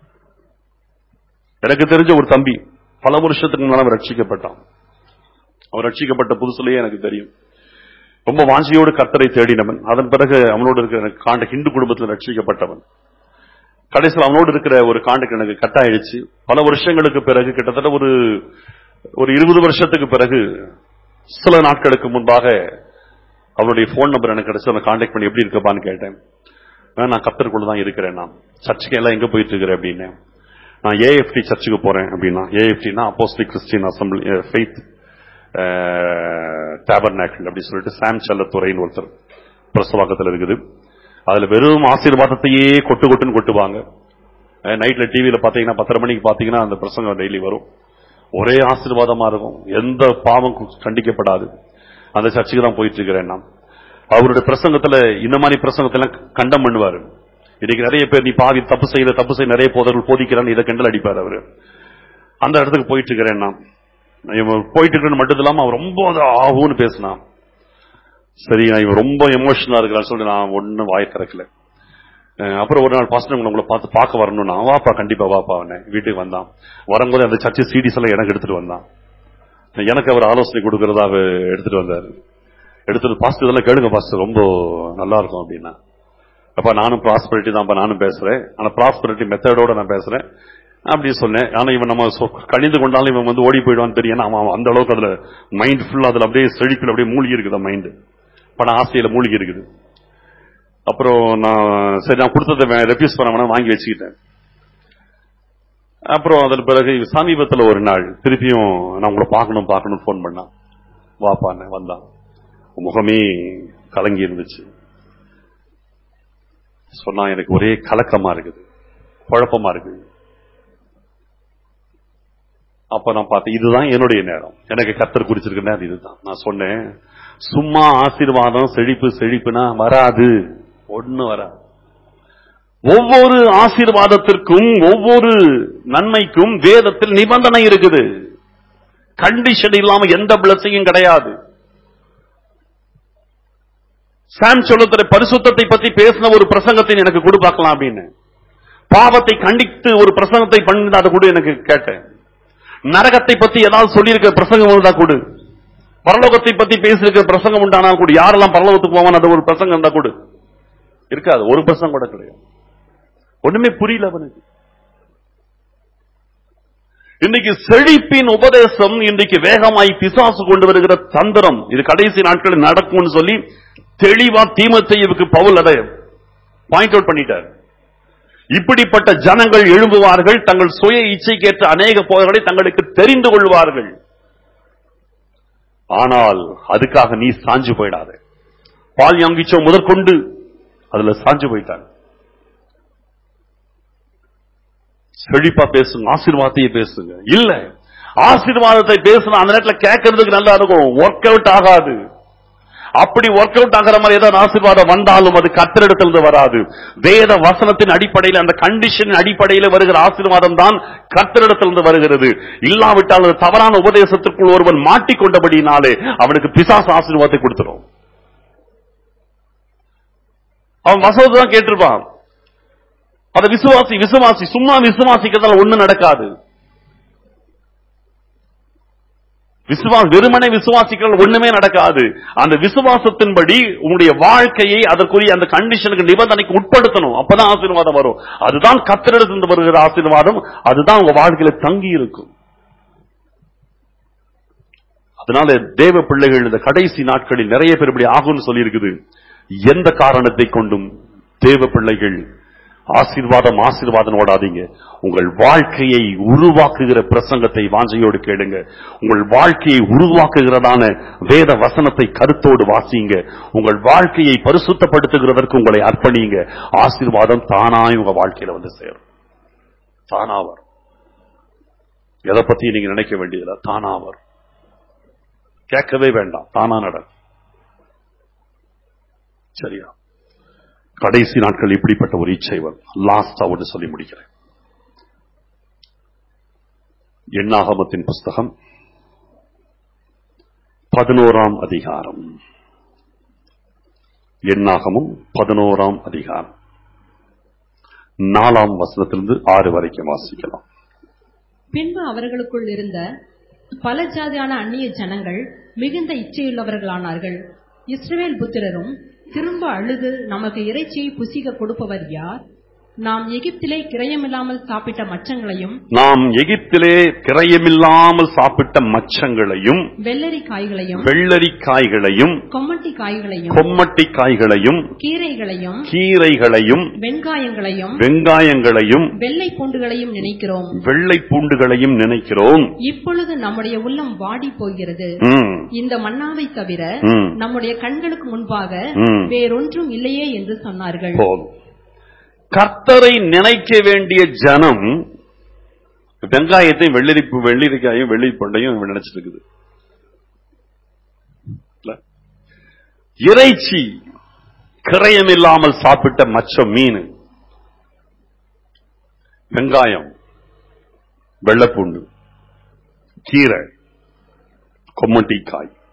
எனக்கு தெரிஞ்ச ஒரு தம்பி பல வருஷத்துக்கு முன்னால அவன் ரட்சிக்கப்பட்டான் அவன் ரட்சிக்கப்பட்ட புதுசுலயே எனக்கு தெரியும் ரொம்ப வாஞ்சியோடு கத்தரை தேடினவன் அதன் பிறகு அவனோடு இருக்கிற காண்ட ஹிந்து குடும்பத்தில் ரட்சிக்கப்பட்டவன் கடைசியில் அவனோடு இருக்கிற ஒரு காண்டுக்கு எனக்கு கட் ஆயிடுச்சு பல வருஷங்களுக்கு பிறகு கிட்டத்தட்ட ஒரு ஒரு இருபது வருஷத்துக்கு பிறகு சில நாட்களுக்கு முன்பாக அவருடைய போன் நம்பர் எனக்கு கிடைச்சு அந்த காண்டாக்ட் பண்ணி எப்படி இருக்கப்பான்னு கேட்டேன் "ஆ, நான் கத்தருக்குள்ள தான் இருக்கிறேன் நான் சர்ச்சுக்கு எல்லாம் எங்க போயிட்டு இருக்கிறேன் அப்படின்னு நான் ஏஎஃப்டி சர்ச்சுக்கு போறேன் அப்படின்னா ஏஎஃப்டினா apostolic Christian assembly faith tabernacle அப்படி சொல்லிட்டு சாம் செல்லத்துறைன்னு ஒருத்தர் பிரசவாக்கத்தில் இருக்குது அதுல வெறும் ஆசீர்வாதத்தையே கொட்டு கொட்டுன்னு கொட்டுவாங்க அஹ் நைட்ல டிவியில பாத்தீங்கன்னா பத்தரை மணிக்கு பாத்தீங்கன்னா அந்த பிரசங்கம் டெய்லி வரும் ஒரே ஆசீர்வாதமா இருக்கும் எந்த பாவம் கு- கண்டிக்கப்படாது அந்த சர்ச்சுக்கு தான் போயிட்டு இருக்கிறேன் நான் அவருடைய பிரசங்கத்துல இந்த மாதிரி பிரசங்கத்தெல்லாம் கண்டம் பண்ணுவாரு இன்னைக்கு நிறைய பேர் நீ பாவி தப்பு செய்யற தப்பு செய்ய நிறைய போதர்கள் போதிக்கிறான்னு இதை கிண்டல் அடிப்பார் அவரு அந்த இடத்துக்கு போயிட்டு இருக்கிறேன் நான் இவன் போயிட்டு இருக்கிறேன்னு மட்டும் இல்லாம அவன் ரொம்ப அது ஆகும்னு பேசினான் சரி நான் இவன் ரொம்ப எமோஷனலா இருக்கிறான்னு சொல்லி நான் ஒன்னும் வாய் திறக்கல அஹ் அப்புறம் ஒரு நாள் பாஸ்டர் உங்களை பார்த்து பார்க்க வரணும்னா வாப்பா கண்டிப்பா வாப்பா அவனை வீட்டுக்கு வந்தான் வரும்போது அந்த சர்ச்சை சீடிஸ் எல்லாம் எனக்கு எடுத்துட்டு வந்தான் எனக்கு அவர் ஆலோசனை கொடுக்கறதா அவர் எடுத்துட்டு வந்தாரு எடுத்துட்டு பாஸ்டர் இதெல்லாம் கேளுங்க பாஸ்டர் ரொம்ப நல்லா இருக்கும் அப்படின்னா அப்ப நானும் ப்ராஸ்பரிட்டி தான் நானும் பேசுறேன் ஆனா ப்ராஸ்பரிட்டி மெத்தடோட நான் பேசுறேன் அப்படி சொன்னேன் ஆனா இவன் நம்ம சொ- கணிந்து கொண்டாலும் இவன் வந்து ஓடி போயிடுவான்னு தெரியும் ஏன்னா அவன் அந்த அளவுக்கு அதுல மைண்ட் ஃபுல்லா அதுல அப்படியே செழிப்பில் அப்படியே மூழ்கி இருக்குது மைண்ட் பண ஆசையில மூழ்கி இருக்குது அப்புறம் நான் சரி நான் கொடுத்ததை ரெஃப்யூஸ் பண்ண வேணாம் வாங்கி வச்சுக்கிட்டேன் அப்புறம் அதன் பிறகு சமீபத்துல ஒரு நாள் திருப்பியும் நான் உங்களை பார்க்கணும் பார்க்கணும் ஃபோன் பண்ணான் வாப்பான்னு வந்தான் உன் முகமே கலங்கி இருந்துச்சு சொன்னா எனக்கு ஒரே கலக்கமா இருக்குது குழப்பமா இருக்குது அப்ப நான் பார்த்தேன் இதுதான் என்னுடைய நேரம் எனக்கு கத்தர் குறிச்சிருக்க நேரம் இதுதான் நான் சொன்னேன் சும்மா ஆசீர்வாதம் செழிப்பு செழிப்புனா வராது ஒண்ணு வராது ஒவ்வொரு ஆசீர்வாதத்திற்கும் ஒவ்வொரு நன்மைக்கும் வேதத்தில் நிபந்தனை இருக்குது கண்டிஷன் இல்லாம எந்த பிளஸிங்கும் கிடையாது சாம் சொல்லுற பரிசுத்தத்தை பத்தி பேசின ஒரு பிரசங்கத்தை எனக்கு கொடு பார்க்கலாம் அப்படின்னு பாவத்தை கண்டித்து ஒரு பிரசங்கத்தை பண்ணி அதை கொடு எனக்கு கேட்டேன் நரகத்தை பத்தி ஏதாவது சொல்லியிருக்க பிரசங்கம் இருந்தா கொடு பரலோகத்தை பத்தி பேசியிருக்கிற பிரசங்கம் உண்டானா கூட யாரெல்லாம் பரலோகத்துக்கு போவான் அது ஒரு பிரசங்கம் இருந்தா கொடு இருக்காது ஒரு பிரசங்கம் கூட கிடையாது ஒண்ணுமே புரியல அவனுக்கு இன்னைக்கு செழிப்பின் உபதேசம் இன்றைக்கு வேகமாய் பிசாசு கொண்டு வருகிற தந்திரம் இது கடைசி நாட்களில் நடக்கும்னு சொல்லி தெளிவா தீமத்தையுக்கு பவுல் அதை பாயிண்ட் அவுட் பண்ணிட்டார் இப்படிப்பட்ட ஜனங்கள் எழும்புவார்கள் தங்கள் சுய இச்சைக்கேற்ற அநேக போர்களை தங்களுக்கு தெரிந்து கொள்வார்கள் ஆனால் அதுக்காக நீ சாஞ்சு போயிடாத பால் யங்கிச்சோ முதற்கொண்டு அதுல சாஞ்சு போயிட்டாங்க செழிப்பா பேசுங்க ஆசீர்வாதத்தையே பேசுங்க இல்ல ஆசீர்வாதத்தை பேசினா அந்த நேரத்துல கேட்கறதுக்கு நல்லா இருக்கும் ஒர்க் அவுட் ஆகாது அப்படி ஒர்க் அவுட் ஆகிற மாதிரி ஏதாவது ஆசீர்வாதம் வந்தாலும் அது கத்தரிடத்திலிருந்து வராது வேத வசனத்தின் அடிப்படையில் அந்த கண்டிஷன் அடிப்படையில் வருகிற ஆசீர்வாதம் தான் கத்தரிடத்திலிருந்து வருகிறது இல்லாவிட்டால் அது தவறான உபதேசத்திற்குள் ஒருவன் மாட்டிக்கொண்டபடினாலே அவனுக்கு பிசாசு ஆசீர்வாதத்தை கொடுத்துரும் அவன் வசனத்தை தான் கேட்டிருப்பான் அத விசுவாசி விசுவாசி சும்மா விசுவாசிக்கிறதால ஒண்ணு நடக்காது விசுவாச வெறுமனே விசுவாசிக்கிறது ஒண்ணுமே நடக்காது அந்த விசுவாசத்தின்படி உங்களுடைய வாழ்க்கையை அதற்குரிய அந்த கண்டிஷனுக்கு நிபந்தனைக்கு உட்படுத்தணும் அப்பதான் ஆசீர்வாதம் வரும் அதுதான் கத்திரிடத்திலிருந்து வருகிற ஆசீர்வாதம் அதுதான் உங்க வாழ்க்கையில தங்கி இருக்கும் அதனால தேவ பிள்ளைகள் இந்த கடைசி நாட்களில் நிறைய பேர் இப்படி ஆகும்னு சொல்லி இருக்குது எந்த காரணத்தை கொண்டும் தேவ பிள்ளைகள் ஆசீர்வாதம் ஆசீர்வாதம் ஓடாதீங்க உங்கள் வாழ்க்கையை உருவாக்குகிற பிரசங்கத்தை வாஞ்சையோடு கேளுங்க உங்கள் வாழ்க்கையை உருவாக்குகிறதான வேத வசனத்தை கருத்தோடு வாசிங்க உங்கள் வாழ்க்கையை பரிசுத்தப்படுத்துகிறதற்கு உங்களை அர்ப்பணிங்க ஆசீர்வாதம் தானாய் உங்க வாழ்க்கையில வந்து சேரும் தானா வரும் எதை பத்தி நீங்க நினைக்க வேண்டியதில்லை தானா வரும் கேட்கவே வேண்டாம் தானா நட சரியா கடைசி நாட்கள் இப்படிப்பட்ட ஒரு இச்சை வரும் லாஸ்டா ஒன்று சொல்லி முடிக்கிறேன் எண்ணாகமத்தின் புஸ்தகம் பதினோராம் அதிகாரம் எண்ணாகமும் பதினோராம் அதிகாரம் நாலாம் வசனத்திலிருந்து ஆறு வரைக்கும் வாசிக்கலாம் பின்பு அவர்களுக்குள் இருந்த பல ஜாதியான அந்நிய ஜனங்கள் மிகுந்த இச்சையுள்ளவர்களானார்கள் இஸ்ரவேல் புத்திரரும் திரும்ப அழுது நமக்கு இறைச்சியை புசிக்க கொடுப்பவர் யார் நாம் எகிப்திலே கிரயமில்லாமல் சாப்பிட்ட மச்சங்களையும் நாம் எகிப்திலே கிரயமில்லாமல் சாப்பிட்ட மச்சங்களையும் வெள்ளரி காய்களையும் வெள்ளரிக்காய்களையும் கொம்மட்டி காய்களையும் கொம்மட்டி காய்களையும் கீரைகளையும் கீரைகளையும் வெங்காயங்களையும் வெங்காயங்களையும் வெள்ளை பூண்டுகளையும் நினைக்கிறோம் வெள்ளை பூண்டுகளையும் நினைக்கிறோம் இப்பொழுது நம்முடைய உள்ளம் வாடி போகிறது ம், இந்த மன்னாவை தவிர ம். நம்முடைய கண்களுக்கு முன்பாக ம். வேறொன்றும் இல்லையே என்று சொன்னார்கள் போதும் கர்த்தரை நினைக்க வேண்டிய ஜனம் வெங்காயத்தையும் வெள்ளரி வெள்ளரிக்காயும் வெள்ளி பொண்டையும் நினைச்சிட்டு இருக்குது இல்ல? இறைச்சி கிரயம் இல்லாமல் சாப்பிட்ட மச்சம் மீன் வெங்காயம் வெள்ளப்பூண்டு கீரை கொம்மட்டிக்காய்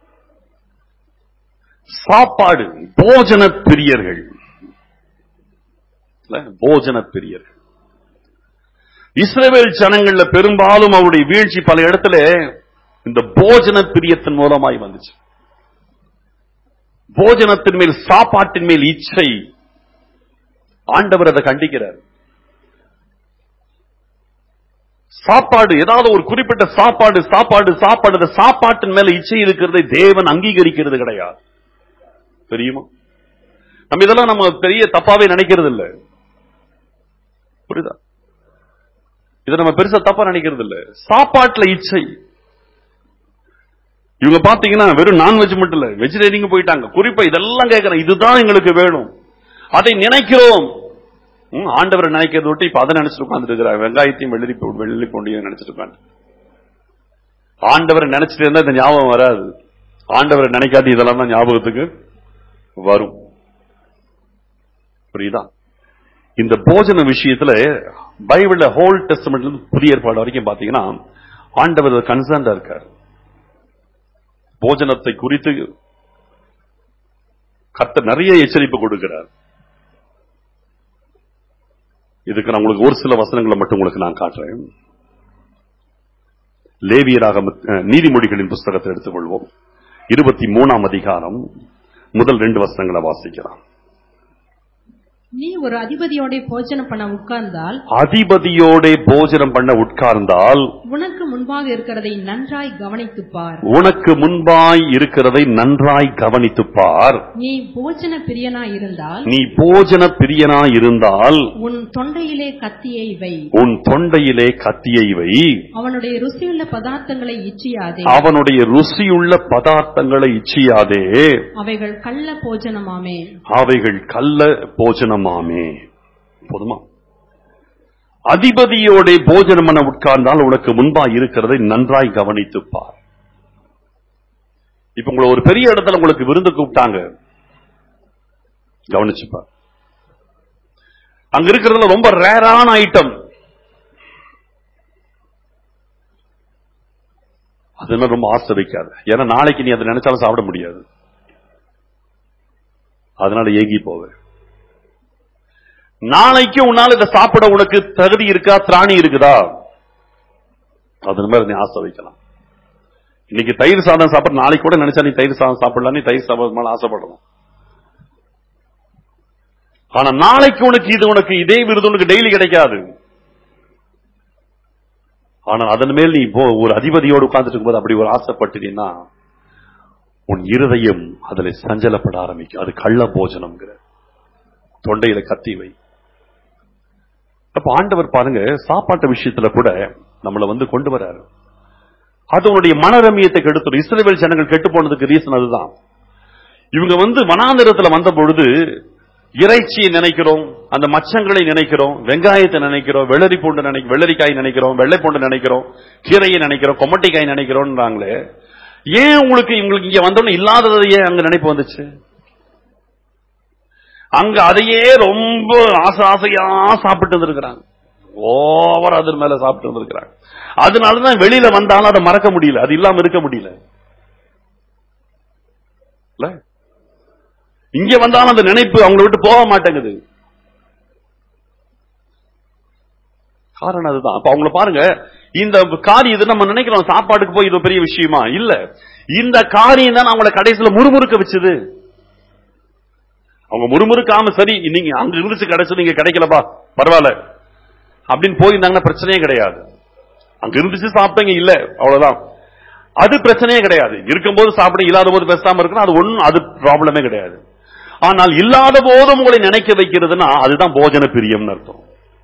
சாப்பாடு போஜன பிரியர்கள் இல்ல? போஜன பிரியர்கள் இஸ்ரவேல் ஜனங்கள்ல பெரும்பாலும் அவருடைய வீழ்ச்சி பல இடத்துல இந்த போஜன பிரியத்தின் மூலமாய் வந்துச்சு போஜனத்தின் மேல் சாப்பாட்டின் மேல் இச்சை ஆண்டவர் அதை கண்டிக்கிறார் சாப்பாடு ஏதாவது ஒரு குறிப்பிட்ட சாப்பாடு சாப்பாடு சாப்பாடு அந்த சாப்பாட்டின் மேல இச்சை இருக்கிறதை தேவன் அங்கீகரிக்கிறது கிடையாது தெரியுமா நம்ம இதெல்லாம் நம்ம பெரிய தப்பாவே நினைக்கிறது இல்ல புரியுதா இதை நம்ம பெருசா தப்பா நினைக்கிறது இல்ல சாப்பாட்டுல இச்சை இவங்க பாத்தீங்கன்னா வெறும் நான்வெஜ் மட்டும் இல்ல வெஜிடேரியன் போயிட்டாங்க குறிப்பா இதெல்லாம் கேட்கறேன் இதுதான் எங்களுக்கு வேணும் அதை நினைக்கிறோம் ம், ஆண்டவரை நினைக்கிறத விட்டு இப்ப அதை நினைச்சிட்டு உட்கார்ந்துட்டு இருக்கிறாங்க வெங்காயத்தையும் வெள்ளரி பூ- வெள்ளரி பூண்டையும் நினைச்சிட்டு உட்காந்து ஆண்டவரை நினைச்சிட்டு இருந்தா இந்த ஞாபகம் வராது ஆண்டவரை நினைக்காது இதெல்லாம் தான் ஞாபகத்துக்கு வரும் புரியுதா இந்த போஜன விஷயத்துல பைபிள்ல ஹோல் டெஸ்ட்மெண்ட்ல இருந்து புதிய ஏற்பாடு வரைக்கும் பாத்தீங்கன்னா ஆண்டவர் கன்சர்ன்டா இருக்கார் போஜனத்தை குறித்து கர்த்தர் நிறைய எச்சரிப்பு கொடுக்கிறார் இதுக்கு நான் உங்களுக்கு ஒரு சில வசனங்களை மட்டும் உங்களுக்கு நான் காட்டுறேன் லேவியராக நீதிமொழிகளின் புஸ்தகத்தை எடுத்துக்கொள்வோம் இருபத்தி மூணாம் அதிகாரம் முதல் ரெண்டு வசனங்களை வாசிக்கலாம் நீ ஒரு அதிபதியோட போஜனம் பண்ண உட்கார்ந்தால் அதிபதியோட போஜனம் பண்ண உட்கார்ந்தால் உனக்கு முன்பாக இருக்கிறதை நன்றாய் கவனித்துப் பார் உனக்கு முன்பாய் இருக்கிறதை நன்றாய் கவனித்துப் பார் நீ போஜன பிரியனாய் இருந்தால் நீ போஜன பிரியனாய் இருந்தால் உன் தொண்டையிலே கத்தியை வை உன் தொண்டையிலே கத்தியை வை அவனுடைய ருசியுள்ள பதார்த்தங்களை இச்சியாதே அவனுடைய ருசியுள்ள பதார்த்தங்களை இச்சியாதே அவைகள் கள்ள போஜனமாமே அவைகள் கள்ள போஜனமாமே போதுமா அதிபதியோட போஜனம் என உட்கார்ந்தால் உனக்கு முன்பா இருக்கிறதை நன்றாய் கவனித்துப் பார் இப்ப உங்களை ஒரு பெரிய இடத்துல உங்களுக்கு விருந்து கூப்பிட்டாங்க கவனிச்சுப்பார் அங்க இருக்கிறதுல ரொம்ப ரேரான ஐட்டம் அதெல்லாம் ரொம்ப ஆசை வைக்காது ஏன்னா நாளைக்கு நீ அதை நினைச்சாலும் சாப்பிட முடியாது அதனால ஏங்கி போவேன் நாளைக்கு உன்னால இதை சாப்பிட உனக்கு தகுதி இருக்கா திராணி இருக்குதா அது மாதிரி நீ ஆசை வைக்கலாம் இன்னைக்கு தயிர் சாதம் சாப்பிட நாளைக்கு கூட நினைச்சா நீ தயிர் சாதம் சாப்பிடலாம் நீ தயிர் சாப்பிட மேல ஆசைப்படணும் ஆனா நாளைக்கு உனக்கு இது உனக்கு இதே விருது உனக்கு டெய்லி கிடைக்காது ஆனா அதன் மேல் நீ இப்போ ஒரு அதிபதியோடு உட்கார்ந்துட்டு இருக்கும்போது அப்படி ஒரு ஆசைப்பட்டுட்டீங்கன்னா உன் இருதயம் அதுல சஞ்சலப்பட ஆரம்பிக்கும் அது கள்ள போஜனம்ங்கிற தொண்டையில கத்தி வை அப்ப ஆண்டவர் பாருங்க சாப்பாட்டு விஷயத்துல கூட நம்மளை வந்து கொண்டு வராரு அது உன்னுடைய மனரமியத்தை கெடுத்துடும் இஸ்ரேல் ஜனங்கள் கெட்டு போனதுக்கு ரீசன் அதுதான் இவங்க வந்து வனாந்திரத்துல வந்த பொழுது இறைச்சியை நினைக்கிறோம் அந்த மச்சங்களை நினைக்கிறோம் வெங்காயத்தை நினைக்கிறோம் வெள்ளரி பூண்டு நினை வெள்ளரிக்காய் நினைக்கிறோம் வெள்ளை பூண்டு நினைக்கிறோம் கீரையை நினைக்கிறோம் கொமட்டிக்காய் நினைக்கிறோம்ன்றாங்களே ஏன் உங்களுக்கு இவங்களுக்கு இங்க வந்தோன்னு இல்லாததை ஏன் அங்க நினைப்பு வந்துச்சு அங்க அதையே ரொம்ப ஆசை ஆசையா சாப்பிட்டு இருந்திருக்கிறாங்க ஓவர் அதன் மேல சாப்பிட்டு இருந்திருக்கிறாங்க அதனாலதான் வெளியில வந்தாலும் அதை மறக்க முடியல அது இல்லாம இருக்க முடியல இல்ல? இங்க வந்தாலும் அந்த நினைப்பு அவங்கள விட்டு போக மாட்டேங்குது காரணம் அதுதான் அப்ப அவங்கள பாருங்க இந்த காரியம் இது நம்ம நினைக்கிறோம் சாப்பாட்டுக்கு போய் இது பெரிய விஷயமா இல்ல இந்த காரியம் தான் அவங்கள கடைசியில முறுமுறுக்க வச்சது அவங்க முறுமுறுக்காம சரி நீங்க அங்க இருந்துச்சு கிடைச்சு நீங்க கிடைக்கலப்பா பரவாயில்ல அப்படின்னு போயிருந்தாங்கன்னா பிரச்சனையே கிடையாது அங்க இருந்துச்சு சாப்பிட்டீங்க இல்ல அவ்வளவுதான் அது பிரச்சனையே கிடையாது இருக்கும்போது சாப்பிட இல்லாத போது பேசாம இருக்கணும் அது ஒண்ணும் அது ப்ராப்ளமே கிடையாது ஆனால் இல்லாத போதும் உங்களை நினைக்க வைக்கிறதுனா அதுதான் போஜன பிரியம்னு அர்த்தம்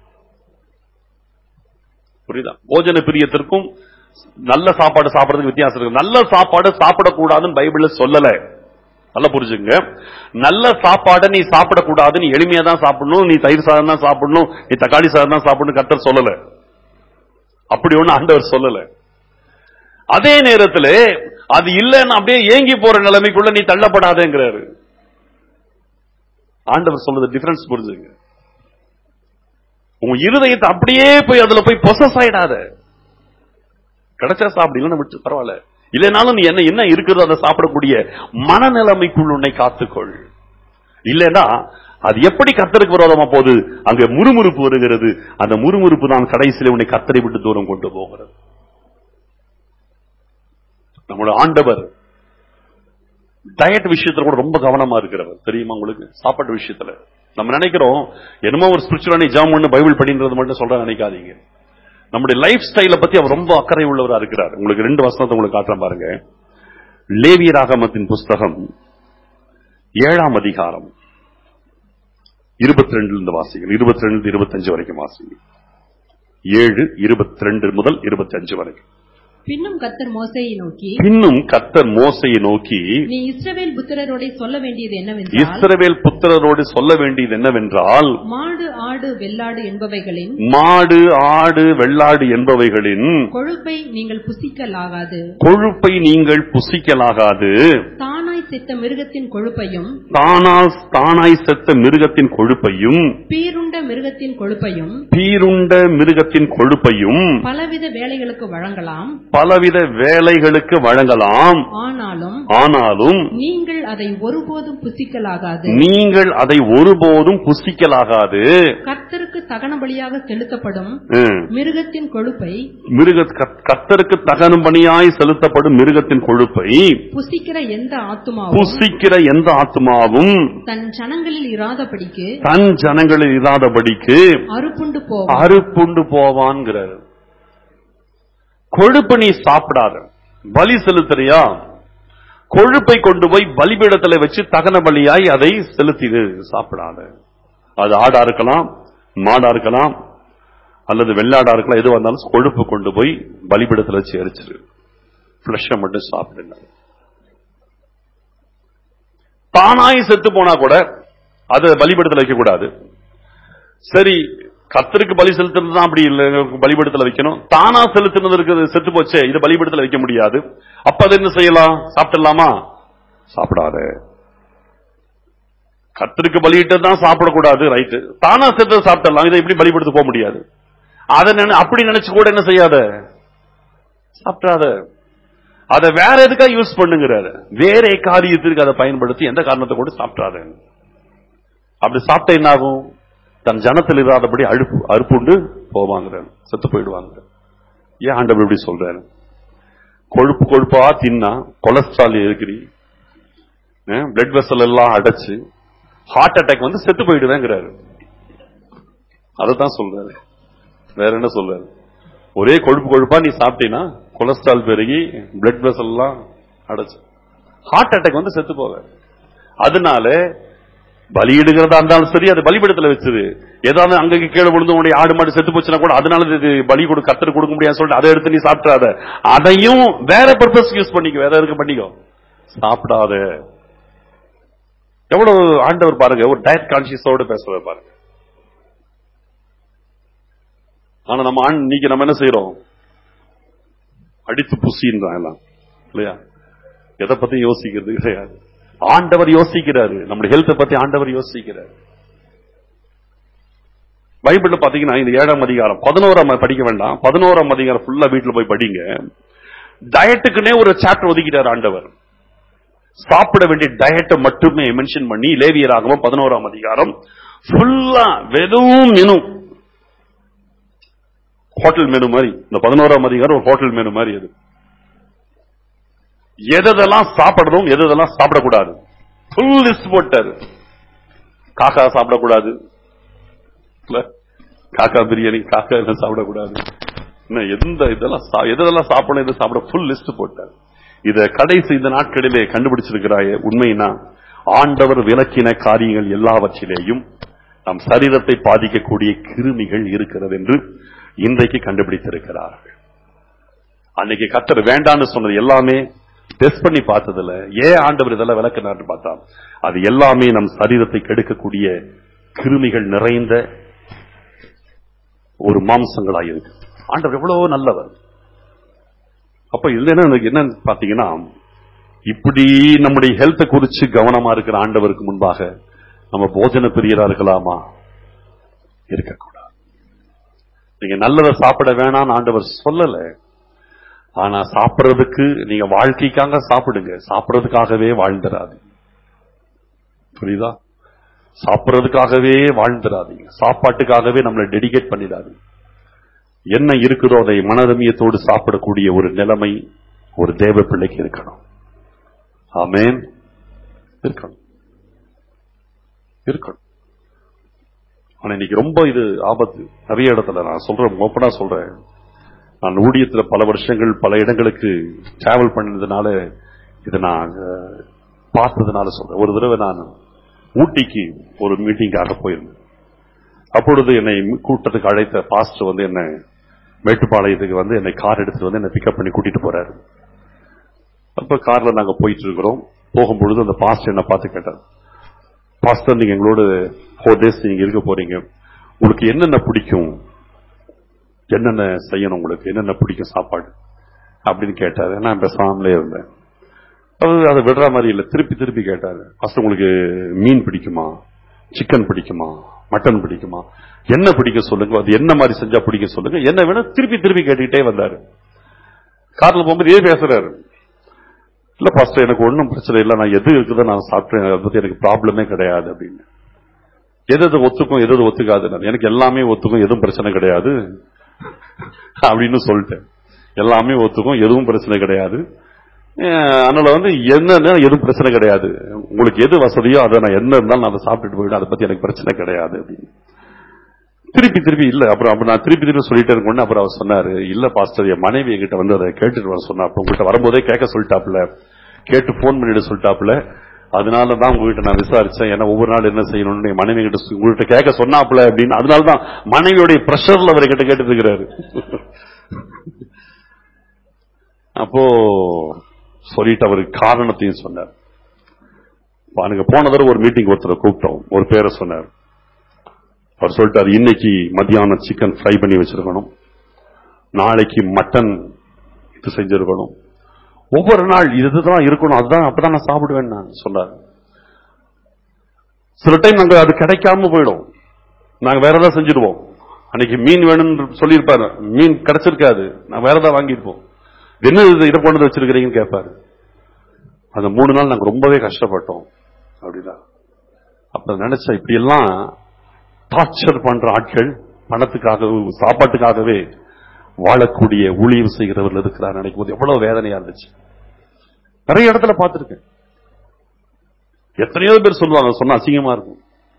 புரியுதா போஜன பிரியத்திற்கும் நல்ல சாப்பாடு சாப்பிடுறதுக்கு வித்தியாசம் இருக்கு நல்ல சாப்பாடு சாப்பிடக்கூடாதுன்னு பைபிள்ல சொல்லல நல்லா புரிஞ்சுங்க நல்ல சாப்பாடை நீ சாப்பிடக்கூடாது நீ எளிமையா தான் சாப்பிடணும் நீ தயிர் சாதம் தான் சாப்பிடணும் நீ தக்காளி சாதம் தான் சாப்பிடணும் கர்த்தர் சொல்லல அப்படி ஒண்ணு ஆண்டவர் சொல்லல அதே நேரத்துல அது இல்லைன்னு அப்படியே ஏங்கி போற நிலைமைக்குள்ள நீ தள்ளப்படாதேங்கிறாரு ஆண்டவர் சொல்றது டிஃபரன்ஸ் புரிஞ்சுங்க உங்க இருதயத்தை அப்படியே போய் அதுல போய் பொசஸ் ஆயிடாத கிடைச்சா சாப்பிடலாம் விட்டு பரவாயில்ல இல்லைனாலும் நீ என்ன என்ன இருக்கிறதோ அதை சாப்பிடக்கூடிய மனநிலைமைக்குள் உன்னை காத்துக்கொள் இல்லைன்னா அது எப்படி கத்தருக்கு விரோதமா போகுது அங்க முறுமுறுப்பு வருகிறது அந்த முறுமுறுப்பு தான் கடைசியில உன்னை கத்தரை விட்டு தூரம் கொண்டு போகிறது நம்மளோட ஆண்டவர் டயட் விஷயத்துல கூட ரொம்ப கவனமா இருக்கிறவர் தெரியுமா உங்களுக்கு சாப்பாட்டு விஷயத்துல நம்ம நினைக்கிறோம் என்னமோ ஒரு ஸ்பிரிச்சுவலான ஜாம் ஒண்ணு பைபிள் படின்றது மட்டும் சொல்ற நினைக்காதீங்க நம்முடைய லைஃப் ஸ்டைல பத்தி அவர் ரொம்ப அக்கறை உள்ளவரா இருக்கிறார் உங்களுக்கு ரெண்டு வசனத்தை உங்களுக்கு காட்டுறேன் பாருங்க லேவியராகமத்தின் புஸ்தகம் ஏழாம் அதிகாரம் இருபத்தி ரெண்டுல இருந்து வாசிங்க இருபத்தி ரெண்டு இருபத்தஞ்சு வரைக்கும் வாசிங்க ஏழு இருபத்தி ரெண்டு முதல் இருபத்தி அஞ்சு வரைக்கும் பின்னும் கத்தர் மோசையை நோக்கி பின்னும் கர்த்தர் மோசையை நோக்கி நீ இஸ்ரவேல் புத்திரரோட சொல்ல வேண்டியது என்னவென்றால் இஸ்ரவேல் புத்திரரோடு சொல்ல வேண்டியது என்னவென்றால் மாடு ஆடு வெள்ளாடு என்பவைகளின் மாடு ஆடு வெள்ளாடு என்பவைகளின் கொழுப்பை நீங்கள் புசிக்கலாகாது கொழுப்பை நீங்கள் புசிக்கலாகாது தானாய் செத்த மிருகத்தின் கொழுப்பையும் தானால் தானாய் செத்த மிருகத்தின் கொழுப்பையும் பீருண்ட மிருகத்தின் கொழுப்பையும் பீருண்ட மிருகத்தின் கொழுப்பையும் பலவித வேலைகளுக்கு வழங்கலாம் பலவித வேலைகளுக்கு வழங்கலாம் ஆனாலும் ஆனாலும் நீங்கள் அதை ஒருபோதும் புசிக்கலாகாது நீங்கள் அதை ஒருபோதும் புசிக்கலாகாது கர்த்தருக்கு தகன பலியாக செலுத்தப்படும் ம். மிருகத்தின் கொழுப்பை மிருக கத்- கர்த்தருக்கு தகனும்பணியாய் செலுத்தப்படும் மிருகத்தின் கொழுப்பை புசிக்கிற எந்த ஆத்துமாவும் புசிக்கிற எந்த ஆத்மாவும் தன் ஜனங்களில் இராதபடிக்கு தன் ஜனங்களில் இராதபடிக்கு அறுப்புண்டு போகும் அறுப்புண்டு போவான்கிறார் கொழுப்பு நீ சாப்பிடாத பலி செலுத்துறியா கொழுப்பை கொண்டு போய் பலிபீடத்துல வச்சு தகன பலியாய் அதை செலுத்திடு சாப்பிடாத அது ஆடா இருக்கலாம் மாடா இருக்கலாம் அல்லது வெள்ளாடா இருக்கலாம் எதுவா இருந்தாலும் கொழுப்பு கொண்டு போய் பலிபீடத்துல வச்சு எரிச்சிரு பிளஷ மட்டும் சாப்பிடுங்க தானாய் செத்து போனா கூட அதை பலிபீடத்துல வைக்க கூடாது சரி கத்தருக்கு பலி செலுத்துறது தான் அப்படி இல்ல பலிபீடத்துல வைக்கணும் தானா செலுத்துனது இருக்குது செத்து போச்சே இது பலிபீடத்துல வைக்க முடியாது அப்ப அதை என்ன செய்யலாம் சாப்பிடலாமா சாப்பிடாத கத்தருக்கு பலியிட்டு தான் சாப்பிடக்கூடாது ரைட்டு தானா செத்து சாப்பிடலாம் இதை எப்படி பலிபடுத்த போக முடியாது அதை நினை- அப்படி நினைச்சு கூட என்ன செய்யாத சாப்பிடாத அதை வேற எதுக்கா யூஸ் பண்ணுங்கிறாரு வேற காரியத்திற்கு அதை பயன்படுத்தி எந்த காரணத்தை கூட சாப்பிடாத அப்படி சாப்பிட்ட என்ன ஆகும் தன் ஜனத்தில் இராதபடி அழுப்பு அறுப்புண்டு போவாங்கிறார் செத்து போயிடுவாங்க ஏன் ஆண்டவர் இப்படி சொல்றாரு கொழுப்பு கொழுப்பா தின்னா கொலஸ்ட்ரால் இருக்கிறி பிளட் வெசல் எல்லாம் அடைச்சு ஹார்ட் அட்டாக் வந்து செத்து போயிடுவேங்கிறாரு அதைத்தான் சொல்றாரு வேற என்ன சொல்றாரு ஒரே கொழுப்பு கொழுப்பா நீ சாப்பிட்டீங்கன்னா கொலஸ்ட்ரால் பெருகி பிளட் வெசல் எல்லாம் அடைச்சு ஹார்ட் அட்டாக் வந்து செத்து போவ அதனால பலியிடுகிறதா இருந்தாலும் சரி அது பலிபீடத்துல வச்சது ஏதாவது அங்கங்க கீழே விழுந்து உடைய ஆடு மாடு செத்து போச்சுன்னா கூட அதனால இது பலி கொடு கத்தர் கொடுக்க முடியாது சொல்லிட்டு அதை எடுத்து நீ சாப்பிடாத அதையும் வேற பர்பஸ் யூஸ் பண்ணிக்கோ வேற எதுக்கு பண்ணிக்கோ சாப்பிடாத எவ்வளவு ஆண்டவர் பாருங்க ஒரு டயட் கான்சியஸோட பேசுறவர் பாருங்க ஆனா நம்ம ஆண் இன்னைக்கு நம்ம என்ன செய்யறோம் அடித்து புசின்றான் எல்லாம் இல்லையா எதை பத்தி யோசிக்கிறது கிடையாது ஆண்டவர் யோசிக்கிறாரு நம்முடைய ஹெல்த்தை பத்தி ஆண்டவர் யோசிக்கிறார் பைபிள்ல பாத்தீங்கன்னா இந்த ஏழாம் அதிகாரம் பதினோராம் படிக்க வேண்டாம் பதினோராம் அதிகாரம் ஃபுல்லா வீட்டுல போய் படிங்க டயட்டுக்குன்னே ஒரு சாப்டர் ஒதுக்கிட்டார் ஆண்டவர் சாப்பிட வேண்டிய டயட்டை மட்டுமே மென்ஷன் பண்ணி லேவியராகவும் பதினோராம் அதிகாரம் ஃபுல்லா வெறும் மெனு ஹோட்டல் மெனு மாதிரி இந்த பதினோராம் அதிகாரம் ஒரு ஹோட்டல் மெனு மாதிரி அது எதெல்லாம் சாப்பிடணும் எதெல்லாம் சாப்பிடக்கூடாது ஃபுல் லிஸ்ட் போட்டாரு காக்கா சாப்பிடக்கூடாது இல்ல? காக்கா பிரியாணி காக்கா எல்லாம் சாப்பிடக்கூடாது என்ன எந்த இதெல்லாம் சா- எதெல்லாம் சாப்பிடணும் எது சாப்பிட ஃபுல் லிஸ்ட் போட்டார் இத கடைசி இந்த நாட்களிலே கண்டுபிடிச்சிருக்கிறாயே உண்மைனா ஆண்டவர் விலக்கின காரியங்கள் எல்லாவற்றிலேயும் நம் சரீரத்தை பாதிக்கக்கூடிய கிருமிகள் இருக்கிறது என்று இன்றைக்கு கண்டுபிடித்திருக்கிறார்கள் அன்னைக்கு கத்தர் வேண்டான்னு சொன்னது எல்லாமே டெஸ்ட் பண்ணி பார்த்ததுல ஏன் ஆண்டவர் இதெல்லாம் விளக்குனார்னு பார்த்தா அது எல்லாமே நம் சரீரத்தை கெடுக்கக்கூடிய கிருமிகள் நிறைந்த ஒரு மாம்சங்களாய் இருக்கு ஆண்டவர் எவ்வளவோ நல்லவர் அப்ப இதுல என்ன எனக்கு என்னன்னு பாத்தீங்கன்னா இப்படி நம்முடைய ஹெல்த்தை குறிச்சு கவனமா இருக்கிற ஆண்டவருக்கு முன்பாக நம்ம போஜன பிரியரா இருக்கலாமா இருக்கக்கூடாது நீங்க நல்லதை சாப்பிட வேணாம்னு ஆண்டவர் சொல்லல ஆனா சாப்பிடுறதுக்கு நீங்க வாழ்க்கைக்காக சாப்பிடுங்க சாப்பிடுறதுக்காகவே வாழ்ந்துராது புரியுதா சாப்பிடுறதுக்காகவே வாழ்ந்துராதீங்க சாப்பாட்டுக்காகவே நம்மளை டெடிகேட் பண்ணிடாதீங்க என்ன இருக்குதோ அதை மனரமியத்தோடு சாப்பிடக்கூடிய ஒரு நிலைமை ஒரு தேவ பிள்ளைக்கு இருக்கணும் ஆமென் இருக்கணும் இருக்கணும் ஆனா இன்னைக்கு ரொம்ப இது ஆபத்து நிறைய இடத்துல நான் சொல்றேன் ஓப்பனா சொல்றேன் நான் ஊழியத்துல பல வருஷங்கள் பல இடங்களுக்கு டிராவல் பண்ணதுனால இதை நான் அஹ், பார்த்ததுனால சொல்றேன் ஒரு தடவை நான் ஊட்டிக்கு ஒரு மீட்டிங்காக போயிருந்தேன் அப்பொழுது என்னை கூட்டத்துக்கு அழைத்த பாஸ்டர் வந்து என்னை மேட்டுப்பாளையத்துக்கு வந்து என்னை கார் எடுத்து வந்து என்னை பிக்கப் பண்ணி கூட்டிட்டு போறாரு அப்ப கார்ல நாங்க போயிட்டு இருக்கிறோம் போகும்பொழுது அந்த பாஸ்டர் என்ன பார்த்து கேட்டார் பாஸ்டர் நீங்க எங்களோட ஃபோர் டேஸ் நீங்க இருக்க போறீங்க உங்களுக்கு என்னென்ன பிடிக்கும் என்னென்ன செய்யணும் உங்களுக்கு என்னென்ன பிடிக்கும் சாப்பாடு அப்படின்னு கேட்டாரு நான் பேசாமலே இருந்தேன் அவர் அதை விடுற மாதிரி இல்லை திருப்பி திருப்பி கேட்டாரு ஃபர்ஸ்ட் உங்களுக்கு மீன் பிடிக்குமா சிக்கன் பிடிக்குமா மட்டன் பிடிக்குமா என்ன பிடிக்கும் சொல்லுங்க அது என்ன மாதிரி செஞ்சா பிடிக்கும் சொல்லுங்க என்ன வேணும் திருப்பி திருப்பி கேட்டுக்கிட்டே வந்தாரு கார்ல போகும்போது ஏன் பேசுறாரு இல்ல பாஸ்டர் எனக்கு ஒண்ணும் பிரச்சனை இல்லை நான் எது இருக்குதோ நான் சாப்பிட்டேன் அதை பத்தி எனக்கு ப்ராப்ளமே கிடையாது அப்படின்னு எது எது ஒத்துக்கும் எது எது ஒத்துக்காது நான் எனக்கு எல்லாமே ஒத்துக்கும் எதுவும் பிரச்சனை கிடையாது அப்படின்னு சொல்லிட்டேன் எல்லாமே ஒத்துக்கும் எதுவும் பிரச்சனை கிடையாது அஹ் அதனால வந்து என்னன்னா எதுவும் பிரச்சனை கிடையாது உங்களுக்கு எது வசதியோ அதை நான் என்ன இருந்தாலும் நான் அதை சாப்பிட்டுட்டு போயிடும் அதை பத்தி எனக்கு பிரச்சனை கிடையாது அப்படின்னு திருப்பி திருப்பி இல்ல அப்புறம் அப்ப நான் திருப்பி திருப்பி சொல்லிட்டே இருக்கோன்னு அப்புறம் அவர் சொன்னாரு இல்ல பாஸ்டர் என் மனைவி என்கிட்ட வந்து அதை கேட்டுட்டு வர சொன்னா அப்ப உங்ககிட்ட வரும்போதே கேட்க சொல்லிட்டாப்ல கேட்டு போன் பண்ணிட்டு சொல்லிட்டாப்ல அதனால தான் உங்ககிட்ட நான் விசாரிச்சேன் ஏன்னா ஒவ்வொரு நாள் என்ன செய்யணும்னு என் மனைவி கிட்ட சொ- உங்ககிட்ட கேட்க சொன்னாப்ல அப்படின்னு அதனால தான் மனைவியோடைய பிரஷர்ல அவரை கிட்ட கேட்டு இருக்கிறாரு அப்போ சொல்லிட்டு அவருக்கு காரணத்தையும் சொன்னார் பாருங்க போன தடவை ஒரு மீட்டிங் ஒருத்தரை கூப்பிட்டோம் ஒரு பேரை சொன்னார் அவர் சொல்லிட்டாரு இன்னைக்கு மத்தியானம் சிக்கன் ஃப்ரை பண்ணி வச்சிருக்கணும் நாளைக்கு மட்டன் இது செஞ்சிருக்கணும் ஒவ்வொரு நாள் இதுதான் இருக்கணும் அதுதான் அப்பதான் நான் சாப்பிடுவேன் நான் சொன்னார் சில டைம் நாங்க அது கிடைக்காம போயிடும் நாங்க வேற ஏதாவது செஞ்சிருவோம் அன்னைக்கு மீன் வேணும்னு சொல்லியிருப்பாரு மீன் கிடைச்சிருக்காது நான் வேற ஏதாவது வாங்கியிருப்போம் என்ன இது இதை கொண்டு வந்து வச்சிருக்கிறீங்கன்னு கேட்பாரு அந்த மூணு நாள் நாங்க ரொம்பவே கஷ்டப்பட்டோம் அப்படின்னா அப்ப நினைச்சா இப்படி எல்லாம் டார்ச்சர் பண்ற ஆட்கள் பணத்துக்காகவே சாப்பாட்டுக்காகவே வாழக்கூடிய ஊழியம் செய்கிறவர்கள் இருக்கிறார் நினைக்கும் போது எவ்வளவு வேதனையா இருந்துச்சு நிறைய இடத்துல பார்த்திருக்கேன் எத்தனையோ பேர் சொல்லுவாங்க சொன்னா அசிங்கமா இருக்கும்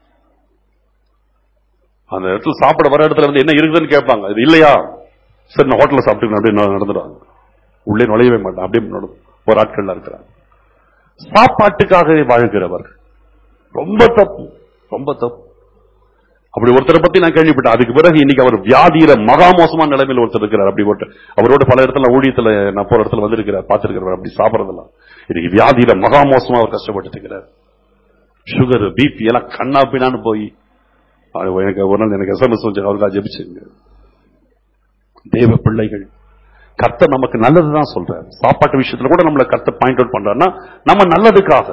அந்த இடத்துல சாப்பிட வர இடத்துல வந்து என்ன இருக்குதுன்னு கேட்பாங்க இது இல்லையா சரி நான் ஹோட்டல்ல சாப்பிட்டு அப்படியே நான் நடந்துடுவாங்க உள்ளே நுழையவே மாட்டேன் அப்படியே நடந்து ஒரு ஆட்கள்ல இருக்கிறாங்க சாப்பாட்டுக்காகவே வாழ்கிறவர் ரொம்ப தப்பு ரொம்ப தப்பு அப்படி ஒருத்தரை பத்தி நான் கேள்விப்பட்டேன் அதுக்கு பிறகு இன்னைக்கு அவர் வியாதியில மகா மோசமான நிலைமையில் ஒருத்தர் இருக்கிறார் அப்படி ஒருத்தர் அவரோட பல இடத்துல ஊழியத்துல நான் போற இடத்துல வந்திருக்கிறார் பார்த்திருக்கிறவர் அப்படி சாப்பிடறதெல்லாம் இன்னைக்கு வியாதியில மகா மோசமா அவர் கஷ்டப்பட்டு இருக்கிறார் சுகர் பிபி எல்லாம் கண்ணா பின்னான்னு போய் அது எனக்கு ஒரு நாள் எனக்கு எஸ்எம்எஸ் வந்து அவருக்காக ஜெபிச்சுங்க தேவ பிள்ளைகள் கர்த்தர் நமக்கு நல்லதுதான் சொல்றாரு சாப்பாட்டு விஷயத்துல கூட நம்மளை கர்த்தர் பாயிண்ட் அவுட் பண்றாருன்னா நம்ம நல்லதுக்காக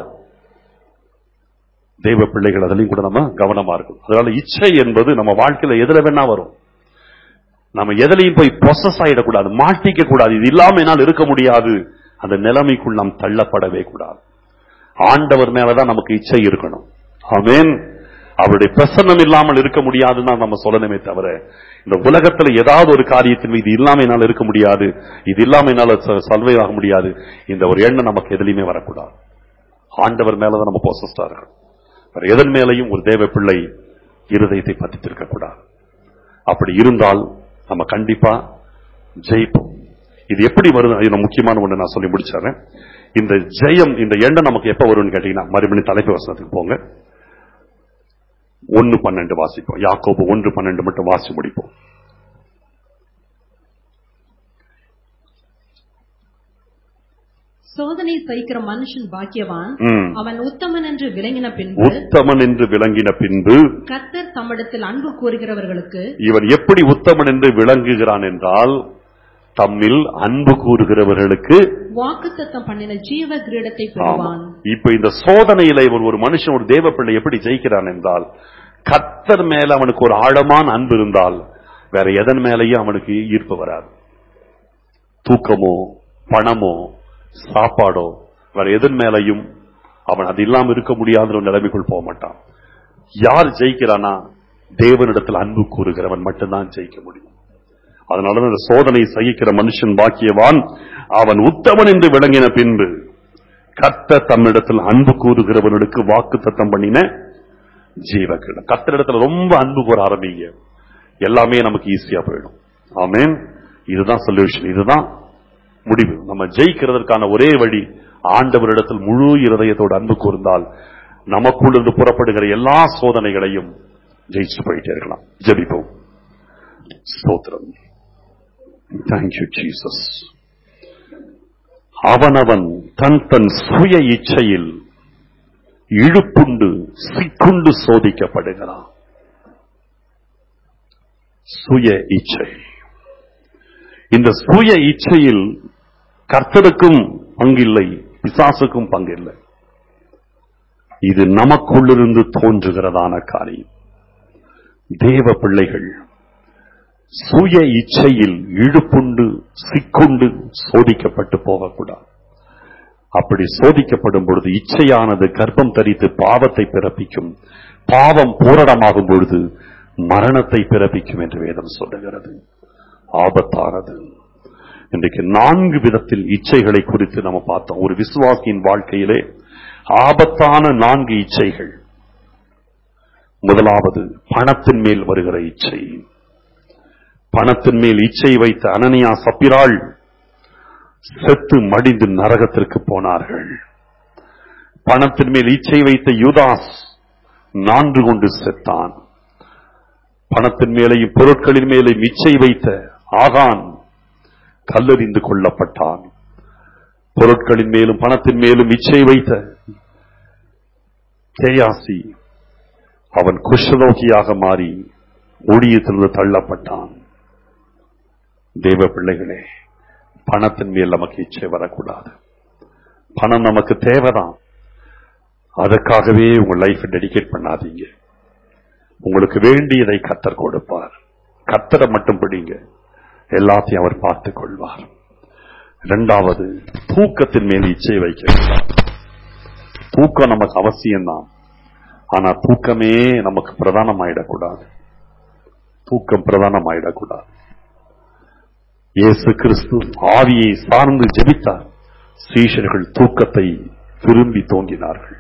தெய்வ பிள்ளைகள் அதுலயும் கூட நம்ம கவனமா இருக்கும் அதனால இச்சை என்பது நம்ம வாழ்க்கையில எதுல வேணா வரும் நம்ம எதுலையும் போய் பொசஸ் ஆயிடக்கூடாது மாட்டிக்க கூடாது இது இல்லாம என்னால் இருக்க முடியாது அந்த நிலைமைக்குள் நாம் தள்ளப்படவே கூடாது ஆண்டவர் மேலதான் நமக்கு இச்சை இருக்கணும் ஆமென் அவருடைய பிரசன்னம் இல்லாமல் இருக்க முடியாதுன்னு தான் நம்ம சொல்லணுமே தவிர இந்த உலகத்துல ஏதாவது ஒரு காரியத்தின் மீது இல்லாம என்னால் இருக்க முடியாது இது இல்லாம என்னால சல்வை ஆக முடியாது இந்த ஒரு எண்ணம் நமக்கு எதுலையுமே வரக்கூடாது ஆண்டவர் மேலதான் நம்ம பொசஸ்டா இருக்கணும் வேற எதன் மேலையும் ஒரு தேவ பிள்ளை இருதயத்தை பதித்திருக்க கூடாது அப்படி இருந்தால் நம்ம கண்டிப்பா ஜெயிப்போம் இது எப்படி வருது இது நான் முக்கியமான ஒண்ணு நான் சொல்லி முடிச்சிடுறேன் இந்த ஜெயம் இந்த எண்ணம் நமக்கு எப்ப வரும்னு கேட்டீங்கன்னா மறுபடியும் தலைப்பு வசனத்துக்கு போங்க ஒன்னு பன்னெண்டு வாசிப்போம் யாக்கோபு ஒன்று பன்னெண்டு மட்டும் வாசி முடிப்போம் சோதனை சகிக்கிற மனுஷன் பாக்கியவான் ம். அவன் உத்தமன் என்று விளங்கின பின்பு உத்தமன் என்று விளங்கின பின்பு கர்த்தர் தம்மிடத்தில் அன்பு கூறுகிறவர்களுக்கு இவன் எப்படி உத்தமன் என்று விளங்குகிறான் என்றால் தம்மில் அன்பு கூறுகிறவர்களுக்கு வாக்குத்தத்தம் பண்ணின ஜீவ கிரீடத்தை ஆமா. பெறுவான் இப்ப இந்த சோதனையில இவன் ஒரு மனுஷன் ஒரு தேவ பிள்ளை எப்படி ஜெயிக்கிறான் என்றால் கர்த்தர் மேல அவனுக்கு ஒரு ஆழமான அன்பு இருந்தால் வேற எதன் மேலேயும் அவனுக்கு ஈர்ப்பு வராது தூக்கமோ பணமோ சாப்பாடோ வேற எதன் மேலையும் அவன் அது இல்லாம இருக்க முடியாத ஒரு நிலைமைக்குள் போக மாட்டான் யார் ஜெயிக்கிறானா தேவனிடத்தில் அன்பு கூறுகிறவன் மட்டும்தான் ஜெயிக்க முடியும் அதனால இந்த சோதனை சகிக்கிற மனுஷன் பாக்கியவான் அவன் உத்தமன் என்று விளங்கின பின்பு கர்த்தர் தம்மிடத்தில் அன்பு கூறுகிறவனுக்கு வாக்கு தத்தம் பண்ணின ஜீவக்கிடம் கர்த்தரிடத்துல ரொம்ப அன்பு கூற ஆரம்பிங்க எல்லாமே நமக்கு ஈஸியா போயிடும் ஆமென் இதுதான் சொல்யூஷன் இதுதான் முடிவு நம்ம ஜெயிக்கிறதற்கான ஒரே வழி ஆண்டவரிடத்தில் முழு இருதயத்தோடு அன்பு கூர்ந்தால் நமக்குள்ளிருந்து புறப்படுகிற எல்லா சோதனைகளையும் ஜெயிச்சு போயிட்டே இருக்கலாம் ஜெபிப்போம் ஸ்தோத்திரம் தேங்க்யூ ஜீசஸ் அவனவன் தன் தன் சுய இச்சையில் இழுப்புண்டு சிக்குண்டு சோதிக்கப்படுகிறான் சுய இச்சை இந்த சுய இச்சையில் கர்த்தருக்கும் பங்கில்லை பிசாசுக்கும் பங்கில்லை இது நமக்குள்ளிருந்து தோன்றுகிறதான காரியம் தேவ பிள்ளைகள் சுய இச்சையில் இழுப்புண்டு சிக்குண்டு சோதிக்கப்பட்டு போகக்கூடாது அப்படி சோதிக்கப்படும் பொழுது இச்சையானது கர்ப்பம் தரித்து பாவத்தை பிறப்பிக்கும் பாவம் பூரணமாகும் பொழுது மரணத்தை பிறப்பிக்கும் என்று வேதம் சொல்லுகிறது ஆபத்தானது இன்றைக்கு நான்கு விதத்தில் இச்சைகளை குறித்து நம்ம பார்த்தோம் ஒரு விசுவாசியின் வாழ்க்கையிலே ஆபத்தான நான்கு இச்சைகள் முதலாவது பணத்தின் மேல் வருகிற இச்சை பணத்தின் மேல் இச்சை வைத்த அனனியா சப்பிராள் செத்து மடிந்து நரகத்திற்கு போனார்கள் பணத்தின் மேல் இச்சை வைத்த யூதாஸ் நான்கு கொண்டு செத்தான் பணத்தின் மேலையும் பொருட்களின் மேலையும் இச்சை வைத்த ஆகான் கல்லறிந்து கொல்லப்பட்டான் பொருட்களின் மேலும் பணத்தின் மேலும் இச்சை வைத்த கேயாசி அவன் குஷ்ணரோகியாக மாறி ஊழியத்திலிருந்து தள்ளப்பட்டான் தேவ பிள்ளைகளே பணத்தின் மேல் நமக்கு இச்சை வரக்கூடாது பணம் நமக்கு தேவைதான் அதற்காகவே உங்க லைஃப் டெடிகேட் பண்ணாதீங்க உங்களுக்கு வேண்டியதை கத்தர் கொடுப்பார் கத்தரை மட்டும் பிடிங்க எல்லாத்தையும் அவர் பார்த்துக் கொள்வார் இரண்டாவது தூக்கத்தின் மேல் இச்சை வைக்க வேண்டாம் தூக்கம் நமக்கு அவசியம்தான் ஆனா தூக்கமே நமக்கு பிரதானமாயிடக்கூடாது தூக்கம் பிரதானமாயிடக்கூடாது இயேசு கிறிஸ்து ஆவியை சார்ந்து ஜெபித்தார் சீஷர்கள் தூக்கத்தை விரும்பி தோங்கினார்கள்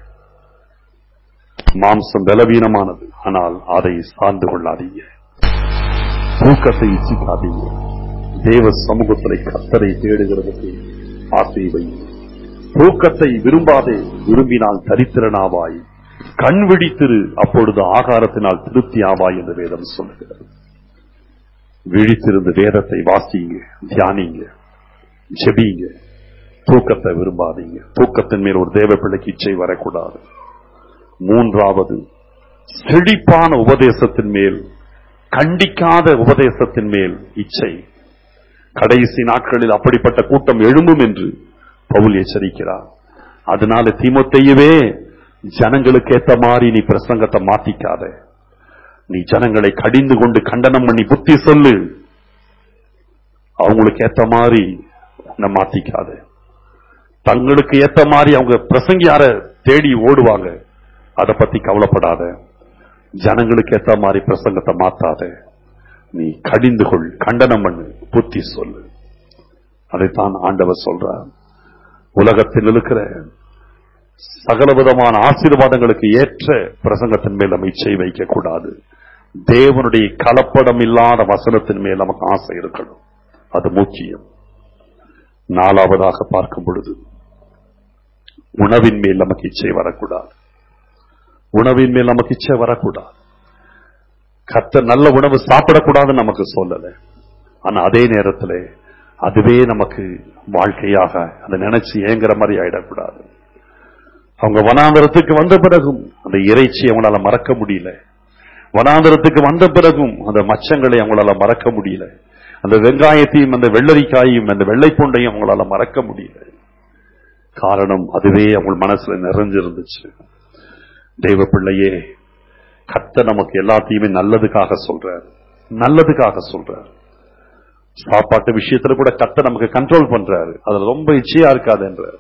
மாம்சம் பலவீனமானது ஆனால் அதை சார்ந்து கொள்ளாதீங்க தூக்கத்தை இச்சிக்காதீங்க தேவ சமூகத்திலே கத்தரை தேடுகிறதுக்கு ஆசை வை தூக்கத்தை விரும்பாதே விரும்பினால் தரித்திரனாவாய் கண் விழித்திரு அப்பொழுது ஆகாரத்தினால் திருப்தி ஆவாய் என்று வேதம் சொல்லுகிறது விழித்திருந்து வேதத்தை வாசிங்க தியானிங்க ஜெபிங்க தூக்கத்தை விரும்பாதீங்க தூக்கத்தின் மேல் ஒரு தேவ பிள்ளைக்கு இச்சை வரக்கூடாது மூன்றாவது செழிப்பான உபதேசத்தின் மேல் கண்டிக்காத உபதேசத்தின் மேல் இச்சை கடைசி நாட்களில் அப்படிப்பட்ட கூட்டம் எழும்பும் என்று பவுல் எச்சரிக்கிறார் அதனால தீமோத்தேயுவே ஜனங்களுக்கு ஏத்த மாதிரி நீ பிரசங்கத்தை மாத்திக்காத நீ ஜனங்களை கடிந்து கொண்டு கண்டனம் பண்ணி புத்தி சொல்லு அவங்களுக்கு ஏத்த மாதிரி உன்னை மாத்திக்காத தங்களுக்கு ஏத்த மாதிரி அவங்க பிரசங்கியார தேடி ஓடுவாங்க அதை பத்தி கவலைப்படாத ஜனங்களுக்கு ஏத்த மாதிரி பிரசங்கத்தை மாத்தாத நீ கடிந்து கொள் கண்டனம் பண்ணு புத்தி சொல்லு அதைத்தான் ஆண்டவர் சொல்றார் உலகத்தில் இருக்கிற சகலவிதமான ஆசீர்வாதங்களுக்கு ஏற்ற பிரசங்கத்தின் மேல் நம்ம இச்சை வைக்க கூடாது தேவனுடைய கலப்படம் இல்லாத வசனத்தின் மேல் நமக்கு ஆசை இருக்கணும் அது முக்கியம் நாலாவதாக பார்க்கும் பொழுது உணவின் மேல் நமக்கு இச்சை வரக்கூடாது உணவின் மேல் நமக்கு இச்சை வரக்கூடாது கத்த நல்ல உணவு சாப்பிடக்கூடாதுன்னு நமக்கு சொல்லல ஆனா அதே நேரத்தில் அதுவே நமக்கு வாழ்க்கையாக அதை நினைச்சு ஏங்குற மாதிரி ஆயிடக்கூடாது அவங்க வனாந்தரத்துக்கு வந்த பிறகும் அந்த இறைச்சி அவங்களால மறக்க முடியல வனாந்தரத்துக்கு வந்த பிறகும் அந்த மச்சங்களை அவங்களால மறக்க முடியல அந்த வெங்காயத்தையும் அந்த வெள்ளரிக்காயும் அந்த வெள்ளைப்பூண்டையும் அவங்களால மறக்க முடியல காரணம் அதுவே அவங்க மனசுல நிறைஞ்சிருந்துச்சு தெய்வ பிள்ளையே கத்த நமக்கு எல்லாத்தையுமே நல்லதுக்காக சொல்றார் நல்லதுக்காக சொல்றார் சாப்பாட்டு விஷயத்துல கூட கத்த நமக்கு கண்ட்ரோல் பண்றாரு அதுல ரொம்ப இச்சையா இருக்காதுன்றார்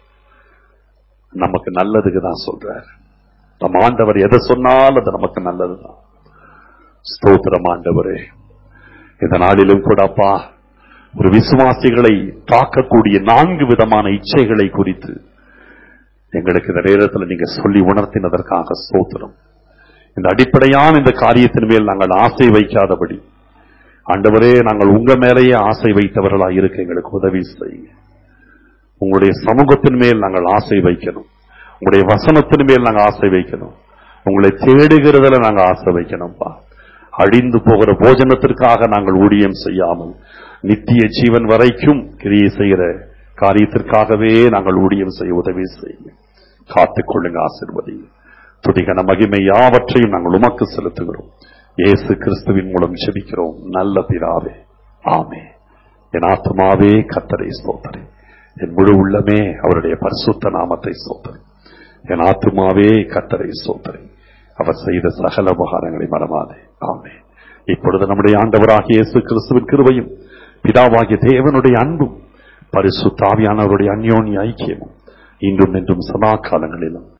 நமக்கு நல்லதுக்கு தான் சொல்றார் நம்ம ஆண்டவர் எதை சொன்னாலும் அது நமக்கு நல்லதுதான் ஸ்தோத்திரம் ஆண்டவரே இந்த நாளிலும் கூட அப்பா ஒரு விசுவாசிகளை தாக்கக்கூடிய நான்கு விதமான இச்சைகளை குறித்து எங்களுக்கு இந்த நேரத்தில் நீங்க சொல்லி உணர்த்தினதற்காக ஸ்தோத்திரம் இந்த அடிப்படையான இந்த காரியத்தின் மேல் நாங்கள் ஆசை வைக்காதபடி ஆண்டவரே நாங்கள் உங்க மேலேயே ஆசை வைத்தவர்களாக இருக்க எங்களுக்கு உதவி செய்யுங்க உங்களுடைய சமூகத்தின் மேல் நாங்கள் ஆசை வைக்கணும் உங்களுடைய வசனத்தின் மேல் நாங்கள் ஆசை வைக்கணும் உங்களை தேடுகிறதுல நாங்கள் ஆசை வைக்கணும்பா அழிந்து போகிற போஜனத்திற்காக நாங்கள் ஊழியம் செய்யாமல் நித்திய ஜீவன் வரைக்கும் கிரியை செய்கிற காரியத்திற்காகவே நாங்கள் ஊழியம் செய்ய உதவி செய்யுங்க காத்துக் கொள்ளுங்க ஆசிர்வதிங்க துதிகன மகிமை யாவற்றையும் நாங்கள் உமக்கு செலுத்துகிறோம் இயேசு கிறிஸ்துவின் மூலம் ஜெபிக்கிறோம் நல்ல பிதாவே ஆமே என் ஆத்மாவே கத்தரை ஸ்தோத்தரே என் முழு உள்ளமே அவருடைய பரிசுத்த நாமத்தை சோத்தரை என் ஆத்மாவே கத்தரை சோத்தரை அவர் செய்த சகல உபகாரங்களை மறவாதே ஆமே இப்பொழுது நம்முடைய ஆண்டவராகிய இயேசு கிறிஸ்துவின் கிருபையும் பிதாவாகிய தேவனுடைய அன்பும் பரிசுத்தாவியானவருடைய அந்யோன்ய ஐக்கியமும் இன்றும் என்றும் சதா காலங்களிலும்